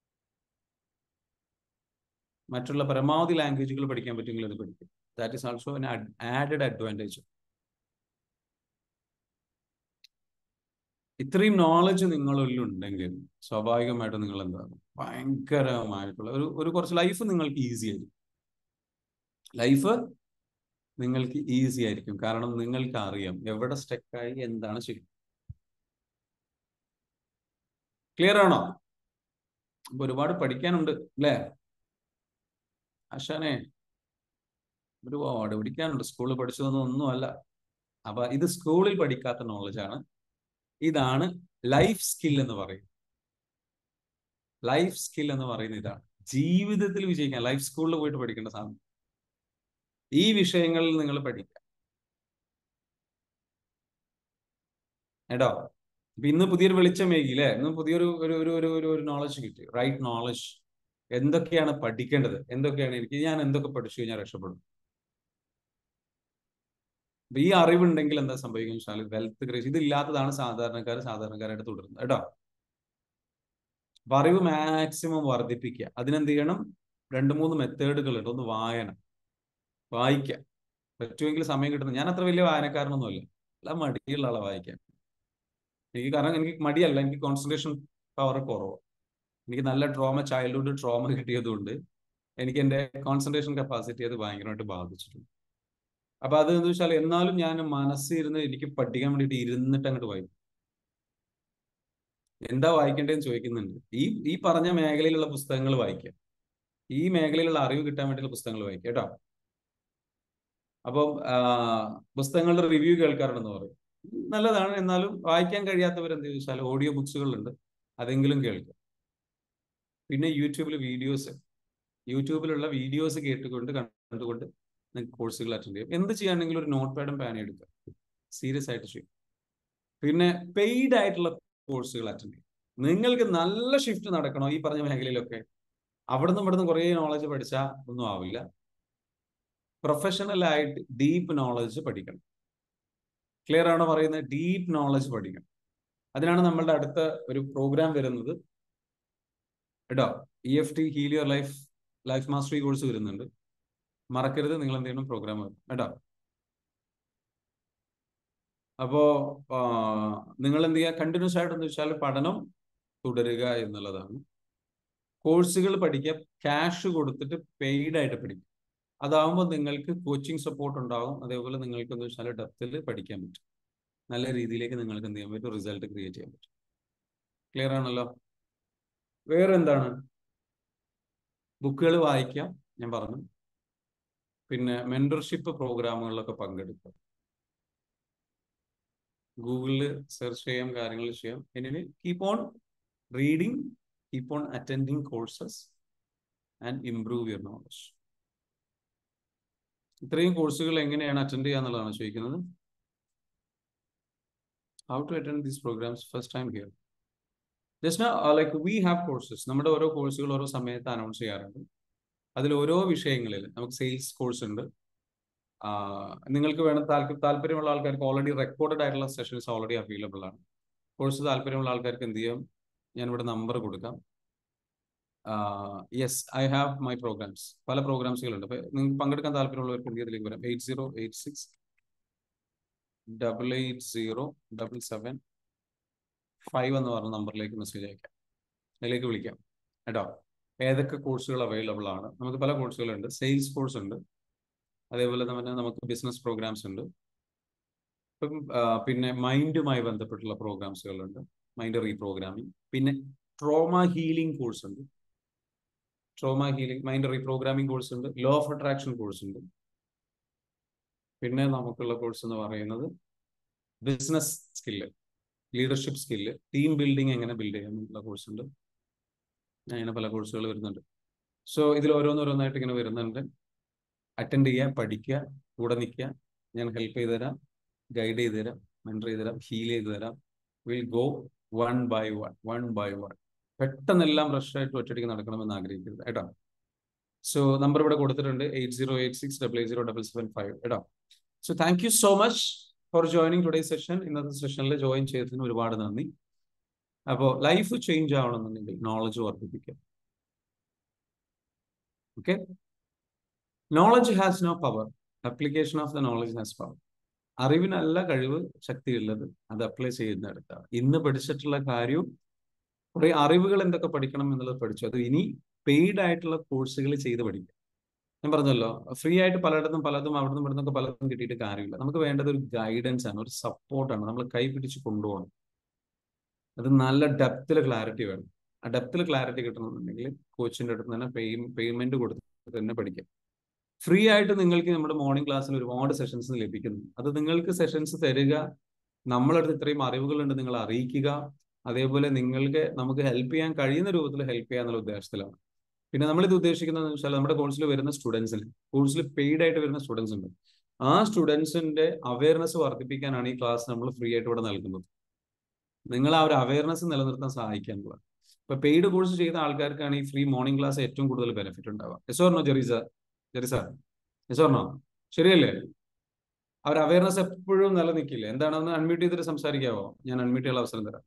മറ്റുള്ള പരമാവധി ലാംഗ്വേജുകൾ പഠിക്കാൻ പറ്റുമെങ്കിൽ അത് പഠിക്കും that is also an added advantage ഇത്രയും നോളജ് നിങ്ങളിൽ ഉണ്ടെങ്കിൽ സ്വാഭാവികമായിട്ടും നിങ്ങൾ എന്താണ് ഭയങ്കരമായിട്ടുള്ള ഒരു ഒരു കുറച്ച് ലൈഫ് നിങ്ങൾക്ക് ഈസി ആയിരിക്കും ലൈഫ് നിങ്ങൾക്ക് ഈസി ആയിരിക്കും കാരണം നിങ്ങൾക്ക് അറിയാം എവിടെ സ്റ്റക്കായി എന്താണ് ശരി ക്ലിയർ ആണോ അപ്പൊ ഒരുപാട് പഠിക്കാനുണ്ട് അല്ലേ ആശാനെ ഒരുപാട് പഠിക്കാനുണ്ട് സ്കൂളിൽ പഠിച്ചതൊന്നും ഒന്നുമല്ല അപ്പൊ ഇത് സ്കൂളിൽ പഠിക്കാത്ത നോളജാണ് ഇതാണ് ലൈഫ് സ്കിൽ എന്ന് പറയും ലൈഫ് സ്കിൽ എന്ന് പറയുന്ന ഇതാണ് ജീവിതത്തിൽ വിജയിക്കാൻ ലൈഫ് സ്കൂളിൽ പോയിട്ട് പഠിക്കേണ്ട സാധനം ഈ വിഷയങ്ങളിൽ നിങ്ങൾ പഠിക്കുക കേട്ടോ ഇപ്പൊ ഇന്ന് പുതിയൊരു വെളിച്ചം മേകില്ലേ ഇന്ന് പുതിയൊരു ഒരു ഒരു ഒരു ഒരു ഒരു നോളജ് കിട്ടി റൈറ്റ് നോളജ് എന്തൊക്കെയാണ് പഠിക്കേണ്ടത് എന്തൊക്കെയാണ് എനിക്ക് ഞാൻ എന്തൊക്കെ പഠിച്ചു കഴിഞ്ഞാൽ രക്ഷപ്പെടും അപ്പൊ ഈ അറിവുണ്ടെങ്കിൽ എന്താ സംഭവിക്കുക വെച്ചാൽ വെൽത്ത് ക്രിയേഷൻ ഇതില്ലാത്തതാണ് സാധാരണക്കാർ സാധാരണക്കാരായിട്ട് തുടരുന്നത് കേട്ടോ അപ്പൊ അറിവ് മാക്സിമം വർദ്ധിപ്പിക്കുക അതിനെന്ത് ചെയ്യണം രണ്ട് മൂന്ന് മെത്തേഡുകളുണ്ട് ഒന്ന് വായന വായിക്കുക പറ്റുമെങ്കിൽ സമയം കിട്ടുന്നത് ഞാൻ അത്ര വലിയ വായനക്കാരനൊന്നുമല്ല എല്ലാം മടിയുള്ള ആളെ വായിക്കാൻ എനിക്ക് കാരണം എനിക്ക് മടിയല്ല എനിക്ക് കോൺസെൻട്രേഷൻ പവർ കുറവ് എനിക്ക് നല്ല ട്രോമ ചൈൽഡ്ഹുഡ് ട്രോമ കിട്ടിയതുകൊണ്ട് എനിക്ക് എൻ്റെ കോൺസെൻട്രേഷൻ കപ്പാസിറ്റി അത് ഭയങ്കരമായിട്ട് ബാധിച്ചിട്ടുണ്ട് അപ്പൊ അത് എന്ന് വെച്ചാൽ എന്നാലും ഞാൻ മനസ്സിരുന്ന് എനിക്ക് പഠിക്കാൻ വേണ്ടിയിട്ട് ഇരുന്നിട്ട് അങ്ങോട്ട് വായിക്കും എന്താ വായിക്കേണ്ടതെന്ന് ചോദിക്കുന്നുണ്ട് ഈ ഈ പറഞ്ഞ മേഖലയിലുള്ള പുസ്തകങ്ങൾ വായിക്കുക ഈ മേഖലയിലുള്ള അറിവ് കിട്ടാൻ വേണ്ടിയുള്ള പുസ്തകങ്ങൾ വായിക്കുക കേട്ടോ അപ്പം പുസ്തകങ്ങളുടെ റിവ്യൂ കേൾക്കാറുണ്ടെന്ന് പറയും നല്ലതാണ് എന്നാലും വായിക്കാൻ കഴിയാത്തവർ എന്ത് ചോദിച്ചാൽ ഓഡിയോ ബുക്സുകളുണ്ട് അതെങ്കിലും കേൾക്കുക പിന്നെ യൂട്യൂബിൽ വീഡിയോസ് യൂട്യൂബിലുള്ള വീഡിയോസ് കേട്ടുകൊണ്ട് കണ്ടുകൊണ്ട് നിങ്ങൾക്ക് കോഴ്സുകൾ അറ്റൻഡ് ചെയ്യാം എന്ത് ചെയ്യുകയാണെങ്കിലും ഒരു നോട്ട് പാഡും പാൻ എടുക്കുക സീരിയസ് ആയിട്ട് ചെയ്യും പിന്നെ പെയ്ഡ് ആയിട്ടുള്ള കോഴ്സുകൾ അറ്റൻഡ് ചെയ്യും നിങ്ങൾക്ക് നല്ല ഷിഫ്റ്റ് നടക്കണോ ഈ പറഞ്ഞ മേഖലയിലൊക്കെ അവിടുന്ന് ഇവിടുന്ന് കുറേ നോളജ് പഠിച്ചാൽ ഒന്നും ആവില്ല പ്രൊഫഷണൽ ആയിട്ട് ഡീപ്പ് നോളജ് പഠിക്കണം ക്ലിയർ ആണോ പറയുന്നത് ഡീപ്പ് നോളജ് പഠിക്കണം അതിനാണ് നമ്മളുടെ അടുത്ത ഒരു പ്രോഗ്രാം വരുന്നത് കേട്ടോ E F T heal your life life mastery course വരുന്നുണ്ട് മറക്കരുത് നിങ്ങൾ എന്ത് ചെയ്യണം പ്രോഗ്രാം വരും കേട്ടോ അപ്പോ നിങ്ങൾ എന്ത് ചെയ്യുക കണ്ടിന്യൂസ് ആയിട്ട് എന്ന് വെച്ചാൽ പഠനം തുടരുക എന്നുള്ളതാണ് കോഴ്സുകൾ പഠിക്കുക ക്യാഷ് കൊടുത്തിട്ട് പെയ്ഡ് ആയിട്ട് പഠിക്കുക അതാവുമ്പോൾ നിങ്ങൾക്ക് കോച്ചിങ് സപ്പോർട്ട് ഉണ്ടാവും അതേപോലെ നിങ്ങൾക്ക് എന്ന് വെച്ചാൽ ഡെപ്തിൽ പഠിക്കാൻ പറ്റും നല്ല രീതിയിലേക്ക് നിങ്ങൾക്ക് എന്ത് ചെയ്യാൻ പറ്റും റിസൾട്ട് ക്രിയേറ്റ് ചെയ്യാൻ പറ്റും ക്ലിയർ ആണല്ലോ വേറെ എന്താണ് ബുക്കുകൾ വായിക്കാം ഞാൻ പറഞ്ഞു പിന്നെ മെന്റർഷിപ്പ് പ്രോഗ്രാമുകളിലൊക്കെ പങ്കെടുക്കുക ഗൂഗിളിൽ സെർച്ച് ചെയ്യാം കാര്യങ്ങൾ ചെയ്യാം anyway keep on reading keep on attending courses and improve your knowledge ഇത്രയും കോഴ്സുകൾ എങ്ങനെയാണ് അറ്റൻഡ് ചെയ്യുക എന്നുള്ളതാണ് ചോദിക്കുന്നത് how to attend these programs first time here just like we have courses നമ്മുടെ ഓരോ കോഴ്സുകൾ ഓരോ സമയത്ത് അനൗൺസ് ചെയ്യാറുണ്ട് അതിൽ ഓരോ വിഷയങ്ങളിൽ നമുക്ക് സെയിൽസ് കോഴ്സ് ഉണ്ട് നിങ്ങൾക്ക് വേണം താല്പര്യം താല്പര്യമുള്ള ആൾക്കാർക്ക് ഓൾറെഡി റെക്കോർഡഡ് ആയിട്ടുള്ള സെഷൻസ് ഓൾറെഡി അവൈലബിൾ ആണ് കോഴ്സ് താല്പര്യമുള്ള ആൾക്കാർക്ക് എന്ത് ചെയ്യാം ഞാൻ ഇവിടെ നമ്പർ കൊടുക്കാം yes I have my programs പല പ്രോഗ്രാംസുകളുണ്ട് അപ്പൊ നിങ്ങൾക്ക് പങ്കെടുക്കാൻ താല്പര്യമുള്ളവർക്ക് എന്ത് ഇതിലേക്ക് വരാം eight zero eight six double eight zero double seven five എന്ന് പറഞ്ഞ നമ്പറിലേക്ക് മെസ്സേജ് അയക്കാം അതിലേക്ക് വിളിക്കാം കേട്ടോ ഏതൊക്കെ കോഴ്സുകൾ അവൈലബിൾ ആണ് നമുക്ക് പല കോഴ്സുകളുണ്ട് സെയിൽസ് കോഴ്സ് ഉണ്ട് അതേപോലെ തന്നെ നമുക്ക് ബിസിനസ് പ്രോഗ്രാംസ് ഉണ്ട് ഇപ്പം പിന്നെ മൈൻഡുമായി ബന്ധപ്പെട്ടുള്ള പ്രോഗ്രാംസുകളുണ്ട് മൈൻഡ് റീപ്രോഗ്രാമിംഗ് പിന്നെ ട്രോമ ഹീലിംഗ് കോഴ്സ് ഉണ്ട് trauma healing mind reprogramming course ഉണ്ട് ലോ ഓഫ് അട്രാക്ഷൻ കോഴ്സ് ഉണ്ട് പിന്നെ നമുക്കുള്ള കോഴ്സ് എന്ന് പറയുന്നത് business skill leadership skill team building എങ്ങനെ ബിൽഡ് ചെയ്യാം എന്നുള്ള കോഴ്സ് ഉണ്ട് അങ്ങനെ പല കോഴ്സുകൾ വരുന്നുണ്ട് സോ ഇതിൽ ഓരോന്നോരോന്നായിട്ട് ഇങ്ങനെ വരുന്നുണ്ട് അറ്റൻഡ് ചെയ്യുക പഠിക്കുക കൂടെ നിൽക്കുക ഞാൻ ഹെൽപ്പ് ചെയ്ത് തരാം ഗൈഡ് ചെയ്ത് തരാം മെൻറ്റർ ചെയ്ത് തരാം ഹീൽ ചെയ്ത് തരാം will go one by one one by one പെട്ടെന്നെല്ലാം റഷായിട്ട് ഒറ്റയ്ക്ക് നടക്കണമെന്ന് ആഗ്രഹിക്കരുത് കേട്ടോ സോ നമ്പർ ഇവിടെ കൊടുത്തിട്ടുണ്ട് eight zero eight six double eight zero double seven five കേട്ടോ so thank you so much for joining today session ഇന്നത്തെ സെഷനിൽ ജോയിൻ ചെയ്തതിന് ഒരുപാട് നന്ദി അപ്പോൾ ലൈഫ് ചേഞ്ച് ആവണമെന്നുണ്ടെങ്കിൽ നോളജ് വർദ്ധിപ്പിക്കുക okay knowledge has no power application of the knowledge has power അറിവിനല്ല കഴിവ് ശക്തിയുള്ളത് അത് അപ്ലൈ ചെയ്യുന്നിടത്താണ് ഇന്ന് പഠിച്ചിട്ടുള്ള കാര്യവും കുറെ അറിവുകൾ എന്തൊക്കെ പഠിക്കണം എന്നുള്ളത് പഠിച്ചു അത് ഇനി പെയ്ഡ് ആയിട്ടുള്ള കോഴ്സുകൾ ചെയ്ത് പഠിക്കുക ഞാൻ പറഞ്ഞല്ലോ ഫ്രീ ആയിട്ട് പലയിടത്തും പലതും അവിടെ നിന്ന് ഇവിടുന്നൊക്കെ പലതും കിട്ടിയിട്ട് കാര്യമില്ല നമുക്ക് വേണ്ടത് ഒരു ഗൈഡൻസ് ആണ് ഒരു സപ്പോർട്ടാണ് നമ്മൾ കൈ പിടിച്ച് കൊണ്ടുപോകണം അത് നല്ല ഡെപ്തിൽ ക്ലാരിറ്റി വേണം ആ ഡെപ്തിൽ ക്ലാരിറ്റി കിട്ടണമെന്നുണ്ടെങ്കിൽ കോച്ചിന്റെ അടുത്ത് തന്നെ പേ പേയ്മെന്റ് കൊടുത്ത് തന്നെ പഠിക്കാം ഫ്രീ ആയിട്ട് നിങ്ങൾക്ക് നമ്മുടെ മോർണിംഗ് ക്ലാസ്സിൽ ഒരുപാട് സെഷൻസ് ലഭിക്കുന്നു അത് നിങ്ങൾക്ക് സെഷൻസ് തരിക നമ്മളടുത്ത് ഇത്രയും അറിവുകളുണ്ട് നിങ്ങൾ അറിയിക്കുക അതേപോലെ നിങ്ങൾക്ക് നമുക്ക് ഹെൽപ്പ് ചെയ്യാൻ കഴിയുന്ന രൂപത്തിൽ ഹെൽപ്പ് ചെയ്യുക എന്നുള്ള ഉദ്ദേശത്തിലാണ് പിന്നെ നമ്മളിത് ഉദ്ദേശിക്കുന്നത് വെച്ചാൽ നമ്മുടെ കോഴ്സിൽ വരുന്ന സ്റ്റുഡൻസിന് കോഴ്സിൽ പെയ്ഡ് ആയിട്ട് വരുന്ന സ്റ്റുഡൻസ് ഉണ്ട് ആ സ്റ്റുഡൻസിന്റെ അവയർനെസ് വർദ്ധിപ്പിക്കാനാണ് ഈ ക്ലാസ് നമ്മൾ ഫ്രീ ആയിട്ട് ഇവിടെ നൽകുന്നത് നിങ്ങൾ ആ ഒരു അവയർനെസ് നിലനിർത്താൻ സഹായിക്കാനുള്ള ഇപ്പൊ പെയ്ഡ് കോഴ്സ് ചെയ്ത ആൾക്കാർക്കാണ് ഈ ഫ്രീ മോർണിംഗ് ക്ലാസ് ഏറ്റവും കൂടുതൽ ബെനിഫിറ്റ് ഉണ്ടാവുക എസോർണോ ജെറി സാർ ജെറി സാർ എസോർണോ ശരിയല്ലേ അവർ അവയർനെസ് എപ്പോഴും നിലനിൽക്കില്ല എന്താണെന്ന് അൺമ്യൂട്ട് ചെയ്തിട്ട് സംസാരിക്കാവോ ഞാൻ അൺമ്യൂട്ട് ചെയ്യാനുള്ള അവസരം തരാം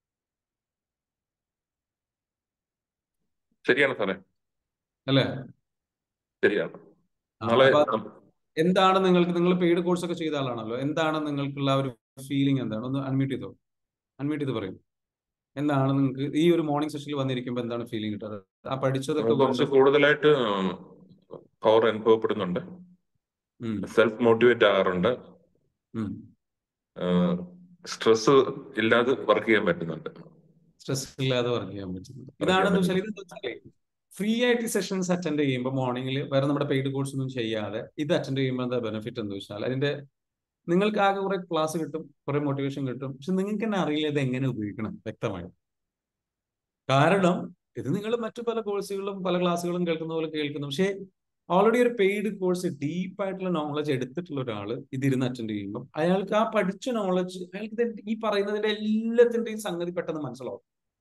ശരിയാണ് സാറേ അല്ലേ ശരിയാണ് ആ, നാളെ അപ്പൊ എന്താണ് നിങ്ങൾക്ക് നിങ്ങൾ പെയ്ഡ് കോഴ്സ് ഒക്കെ ചെയ്ത ആളാണല്ലോ എന്താണ് നിങ്ങൾക്കുള്ള ആ ഒരു ഫീലിംഗ് എന്താണ് ഒന്ന് അൺമ്യൂട്ട് ചെയ്തോ അൺമ്യൂട്ട് ചെയ്ത് പറയും എന്താണ് നിങ്ങൾക്ക് ഈ ഒരു മോർണിംഗ് സെഷനിൽ വന്നിരിക്കുമ്പോൾ എന്താണ് ഫീലിംഗ് കിട്ടാറ് ആ പഠിച്ചതൊക്കെ കുറച്ച് വെറുതെ കൂടുതലായിട്ട് പവർ അനുഭവപ്പെടുന്നുണ്ട് ഉം, സെൽഫ് മോട്ടിവേറ്റ് ആകാറുണ്ട് ഉം. സ്ട്രെസ് ഇല്ലാതെ വർക്ക് ചെയ്യാൻ പറ്റുന്നുണ്ട് സ്ട്രെസ് ഇല്ലാതെ വർക്ക് ചെയ്യാൻ പറ്റുന്നത് ചെയ്യാൻ ഇതാണെന്ന് വെച്ചാൽ പറ്റുന്നു. ഇതെന്ന് വെച്ചാലേ ഫ്രീ ആയിട്ട് സെഷൻസ് അറ്റൻഡ് ചെയ്യുമ്പോൾ മോർണിംഗിൽ വേറെ നമ്മുടെ പെയ്ഡ് കോഴ്സ് ഒന്നും ചെയ്യാതെ ഇത് അറ്റൻഡ് ചെയ്യുമ്പോൾ എന്താ ബെനിഫിറ്റ് എന്ന് വെച്ചാൽ അതിന്റെ നിങ്ങൾക്ക് ആകെ കുറെ ക്ലാസ് കിട്ടും കുറെ മോട്ടിവേഷൻ കിട്ടും പക്ഷെ നിങ്ങൾക്ക് തന്നെ അറിയില്ല ഇത് എങ്ങനെ ഉപയോഗിക്കണം വ്യക്തമായി കാരണം ഇത് നിങ്ങൾ മറ്റു പല കോഴ്സുകളും പല ക്ലാസ്സുകളും കേൾക്കുന്ന പോലെ കേൾക്കുന്നു പക്ഷേ ഓൾറെഡി ഒരു പെയ്ഡ് കോഴ്സ് ഡീപ്പ് ആയിട്ടുള്ള നോളജ് എടുത്തിട്ടുള്ള ഒരാൾ ഇതിരുന്ന് അറ്റൻഡ് ചെയ്യുമ്പോൾ അയാൾക്ക് ആ പഠിച്ച നോളജ് അയാൾക്ക് ഇത് ഈ പറയുന്നതിന്റെ എല്ലാത്തിന്റെയും സംഗതി പെട്ടെന്ന് മനസ്സിലാവും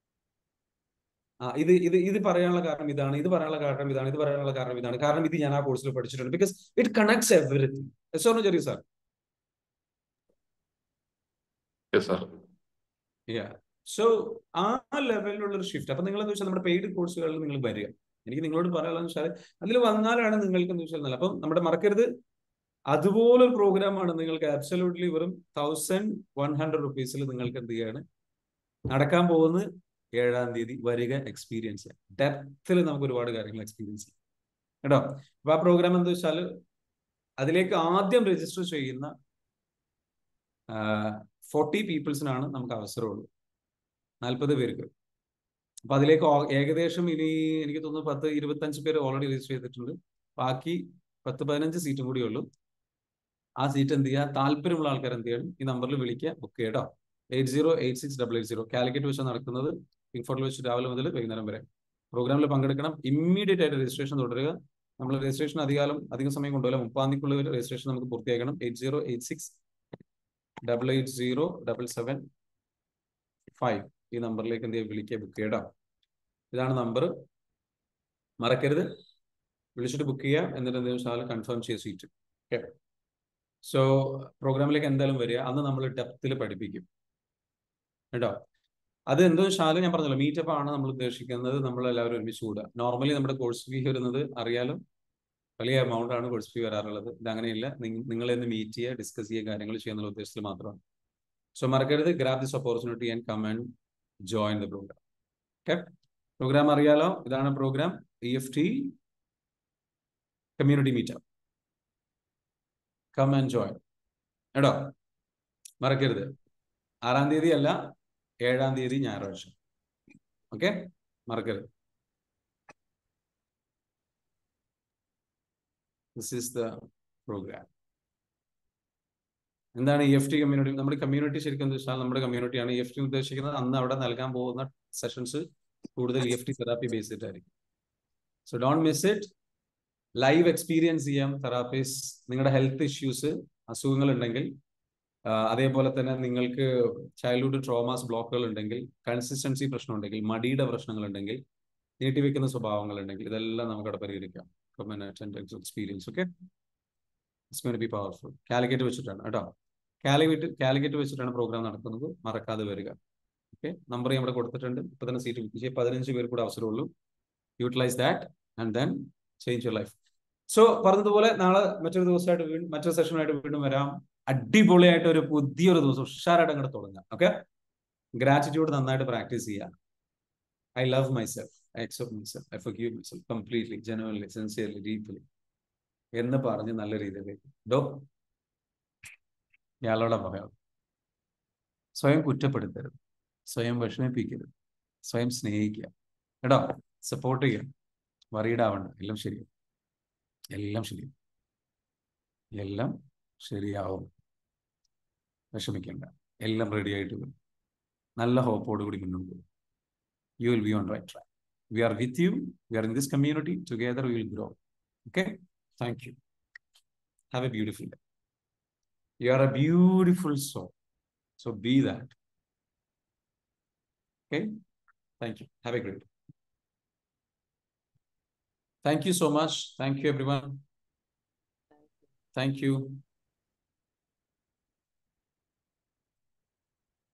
ആ ഇത് ഇത് ഇത് പറയാനുള്ള കാരണം ഇതാണ് ഇത് പറയാനുള്ള കാരണം ഇതാണ് ഇത് പറയാനുള്ള കാരണം ഇതാണ് കാരണം ഇത് ഞാൻ ആ കോഴ്സിൽ പഠിച്ചിട്ടുണ്ട് ബിക്കോസ് ഇറ്റ് കണക്ട്സ് എവറിത്തിങ് സോണോ ചെറിയ സാർ യെസ് സാർ സോ ആ ലെവലിലുള്ള ഒരു ഷിഫ്റ്റ് അപ്പൊ നിങ്ങൾ എന്താ വെച്ചാൽ നമ്മുടെ പെയ്ഡ് കോഴ്സുകളിൽ നിങ്ങൾ വരിക എനിക്ക് നിങ്ങളോട് പറയാനുള്ളത് വെച്ചാൽ അതിൽ വന്നാലാണ് നിങ്ങൾക്ക് എന്താ വെച്ചാൽ നല്ല അപ്പം നമ്മുടെ മറക്കരുത് അതുപോലൊരു പ്രോഗ്രാമാണ് നിങ്ങൾക്ക് അബ്സല്യൂട്ട്ലി വെറും തൗസൻഡ് വൺ ഹൺഡ്രഡ് റുപ്പീസിൽ നിങ്ങൾക്ക് എന്ത് ചെയ്യാണ് നടക്കാൻ പോകുന്നത് ഏഴാം തീയതി വരിക എക്സ്പീരിയൻസ് ഡെപ്തിൽ നമുക്ക് ഒരുപാട് കാര്യങ്ങൾ എക്സ്പീരിയൻസ് ചെയ്യാം കേട്ടോ അപ്പൊ ആ പ്രോഗ്രാം എന്താ വെച്ചാൽ അതിലേക്ക് ആദ്യം രജിസ്റ്റർ ചെയ്യുന്ന ഫോർട്ടി പീപ്പിൾസിനാണ് നമുക്ക് അവസരമുള്ളത് നാൽപ്പത് പേർക്ക് അപ്പൊ അതിലേക്ക് ഓ- ഏകദേശം ഇനി എനിക്ക് തോന്നുന്നു പത്ത് ഇരുപത്തഞ്ച് പേര് ഓൾറെഡി രജിസ്റ്റർ ചെയ്തിട്ടുണ്ട് ബാക്കി പത്ത് പതിനഞ്ച് സീറ്റും കൂടിയേ ഉള്ളൂ ആ സീറ്റ് എന്ത് ചെയ്യുക താല്പര്യമുള്ള ആൾക്കാർ എന്ത് ചെയ്യണം ഈ നമ്പറിൽ വിളിക്കുക ബുക്ക് ചെയ്യട്ടോ eight zero eight six double eight zero Calicut വെച്ച് നടക്കുന്നത് പിങ്ഫോർട്ടിൽ വെച്ച് രാവിലെ മുതൽ വൈകുന്നേരം വരെ പ്രോഗ്രാമിൽ പങ്കെടുക്കണം ഇമ്മീഡിയറ്റ് ആയിട്ട് രജിസ്ട്രേഷൻ തുടരുക നമ്മൾ രജിസ്ട്രേഷൻ അധികാലം അധികം സമയം കൊണ്ടുപോകില്ല മുപ്പാം തീയതിക്കുള്ളിൽ രജിസ്ട്രേഷൻ നമുക്ക് പൂർത്തിയാക്കണം eight zero eight six double eight zero double seven five ഈ നമ്പറിലേക്ക് എന്ത് ചെയ്യുക വിളിക്കുക ബുക്ക് ചെയ്യട്ടോ ഇതാണ് നമ്പർ മറക്കരുത് വിളിച്ചിട്ട് ബുക്ക് ചെയ്യുക എന്നിട്ട് എന്തെങ്കിലും വെച്ചാൽ കൺഫേം ചെയ്യ സീറ്റ് ഓക്കെ സോ പ്രോഗ്രാമിലേക്ക് എന്തായാലും വരിക അന്ന് നമ്മൾ ഡെപ്തിൽ പഠിപ്പിക്കും കേട്ടോ അത് എന്തോ വെച്ചാൽ ഞാൻ പറഞ്ഞല്ലോ മീറ്റപ്പ് ആണ് നമ്മൾ ഉദ്ദേശിക്കുന്നത് നമ്മൾ എല്ലാവരും ഒരുമിച്ച് കൂടുക നോർമലി നമ്മുടെ കോഴ്സ് ഫീ വരുന്നത് അറിയാലോ വലിയ എമൗണ്ട് ആണ് കോഴ്സ് ഫീ വരാറുള്ളത് ഇത് അങ്ങനെയില്ല നിങ്ങളെ ഒന്ന് മീറ്റ് ചെയ്യുക ഡിസ്കസ് ചെയ്യുക കാര്യങ്ങൾ ചെയ്യുന്ന ഉദ്ദേശത്തിൽ മാത്രമാണ് സോ മറക്കരുത് grab this opportunity and come and join the program okay program അറിയാലോ ഇതാണ് program E F T community meetup come and join കേട്ടോ മറക്കരുത് ആറാം തീയതി അല്ല ഏഴാം തീയതി ഞായറാഴ്ച ഓക്കെ മറക്കരുത് ദിസ് ഈസ് ദ പ്രോഗ്രാം എന്താണ് ഇ എഫ് ടി കമ്മ്യൂണിറ്റി നമ്മുടെ കമ്മ്യൂണിറ്റി ശരിക്കും എന്താ വെച്ചാൽ നമ്മുടെ കമ്മ്യൂണിറ്റിയാണ് ഇ എഫ് ടി ഉദ്ദേശിക്കുന്നത് അന്ന് അവിടെ നൽകാൻ പോകുന്ന സെഷൻസ് കൂടുതൽ E F T therapy based ആയിരിക്കും so don't miss it live experience ചെയ്യാം തെറാപ്പീസ് നിങ്ങളുടെ ഹെൽത്ത് ഇഷ്യൂസ് അസുഖങ്ങൾ ഉണ്ടെങ്കിൽ അതേപോലെ തന്നെ നിങ്ങൾക്ക് ചൈൽഡ്ഹുഡ് ട്രോമാസ് ബ്ലോക്കുകൾ ഉണ്ടെങ്കിൽ കൺസിസ്റ്റൻസി പ്രശ്നം ഉണ്ടെങ്കിൽ മടിയുടെ പ്രശ്നങ്ങൾ ഉണ്ടെങ്കിൽ നീട്ടിവെക്കുന്ന സ്വഭാവങ്ങൾ ഉണ്ടെങ്കിൽ ഇതെല്ലാം നമുക്ക് അവിടെ പരിഹരിക്കാം experience okay it's going be powerful Calicut വെച്ചിട്ടാണ് കേട്ടോ കാലിക്കറ്റ് കാലിക്കറ്റ് വെച്ചിട്ടാണ് പ്രോഗ്രാം നടക്കുന്നത് മറക്കാതെ വരിക ഓക്കെ നമ്പർ ഞാൻ ഇവിടെ കൊടുത്തിട്ടുണ്ട് ഇപ്പൊ തന്നെ സീറ്റ് ബുക്ക് ചെയ്യുക പതിനഞ്ച് പേർ കൂടെ അവസരമുള്ളൂ utilise that and then change your life so പറഞ്ഞതുപോലെ നാളെ മറ്റൊരു ദിവസമായിട്ട് വീണ്ടും മറ്റൊരു സെഷനായിട്ട് വീണ്ടും വരാം അടിപൊളിയായിട്ട് ഒരു പുതിയൊരു ദിവസം ഉഷാറായിട്ട് അങ്ങോട്ട് തുടങ്ങാം ഓക്കെ ഗ്രാറ്റിറ്റ്യൂഡ് നന്നായിട്ട് പ്രാക്ടീസ് ചെയ്യാം I love myself I accept myself I forgive myself completely genuinely sincerely deeply എന്ന് പറഞ്ഞ് നല്ല രീതിയിലേക്ക് ഡോ ഇയാളോടെ പറയാം സ്വയം കുറ്റപ്പെടുത്തരുത് സ്വയം വിഷമിപ്പിക്കരുത് സ്വയം സ്നേഹിക്കുക കേട്ടോ സപ്പോർട്ട് ചെയ്യുക വറീഡ് ആവണ്ട എല്ലാം ശരിയാവും എല്ലാം ശരിയാവും എല്ലാം ശരിയാവും വിഷമിക്കണ്ട എല്ലാം റെഡി ആയിട്ട് വരും നല്ല ഹോപ്പോട് കൂടി മുന്നോട്ട് പോകും you will be on right track we are with you we are in this community together we will grow okay thank you have a beautiful day you are a beautiful so so be that okay thank you have a great Thank you so much. Thank you, everyone. Thank you.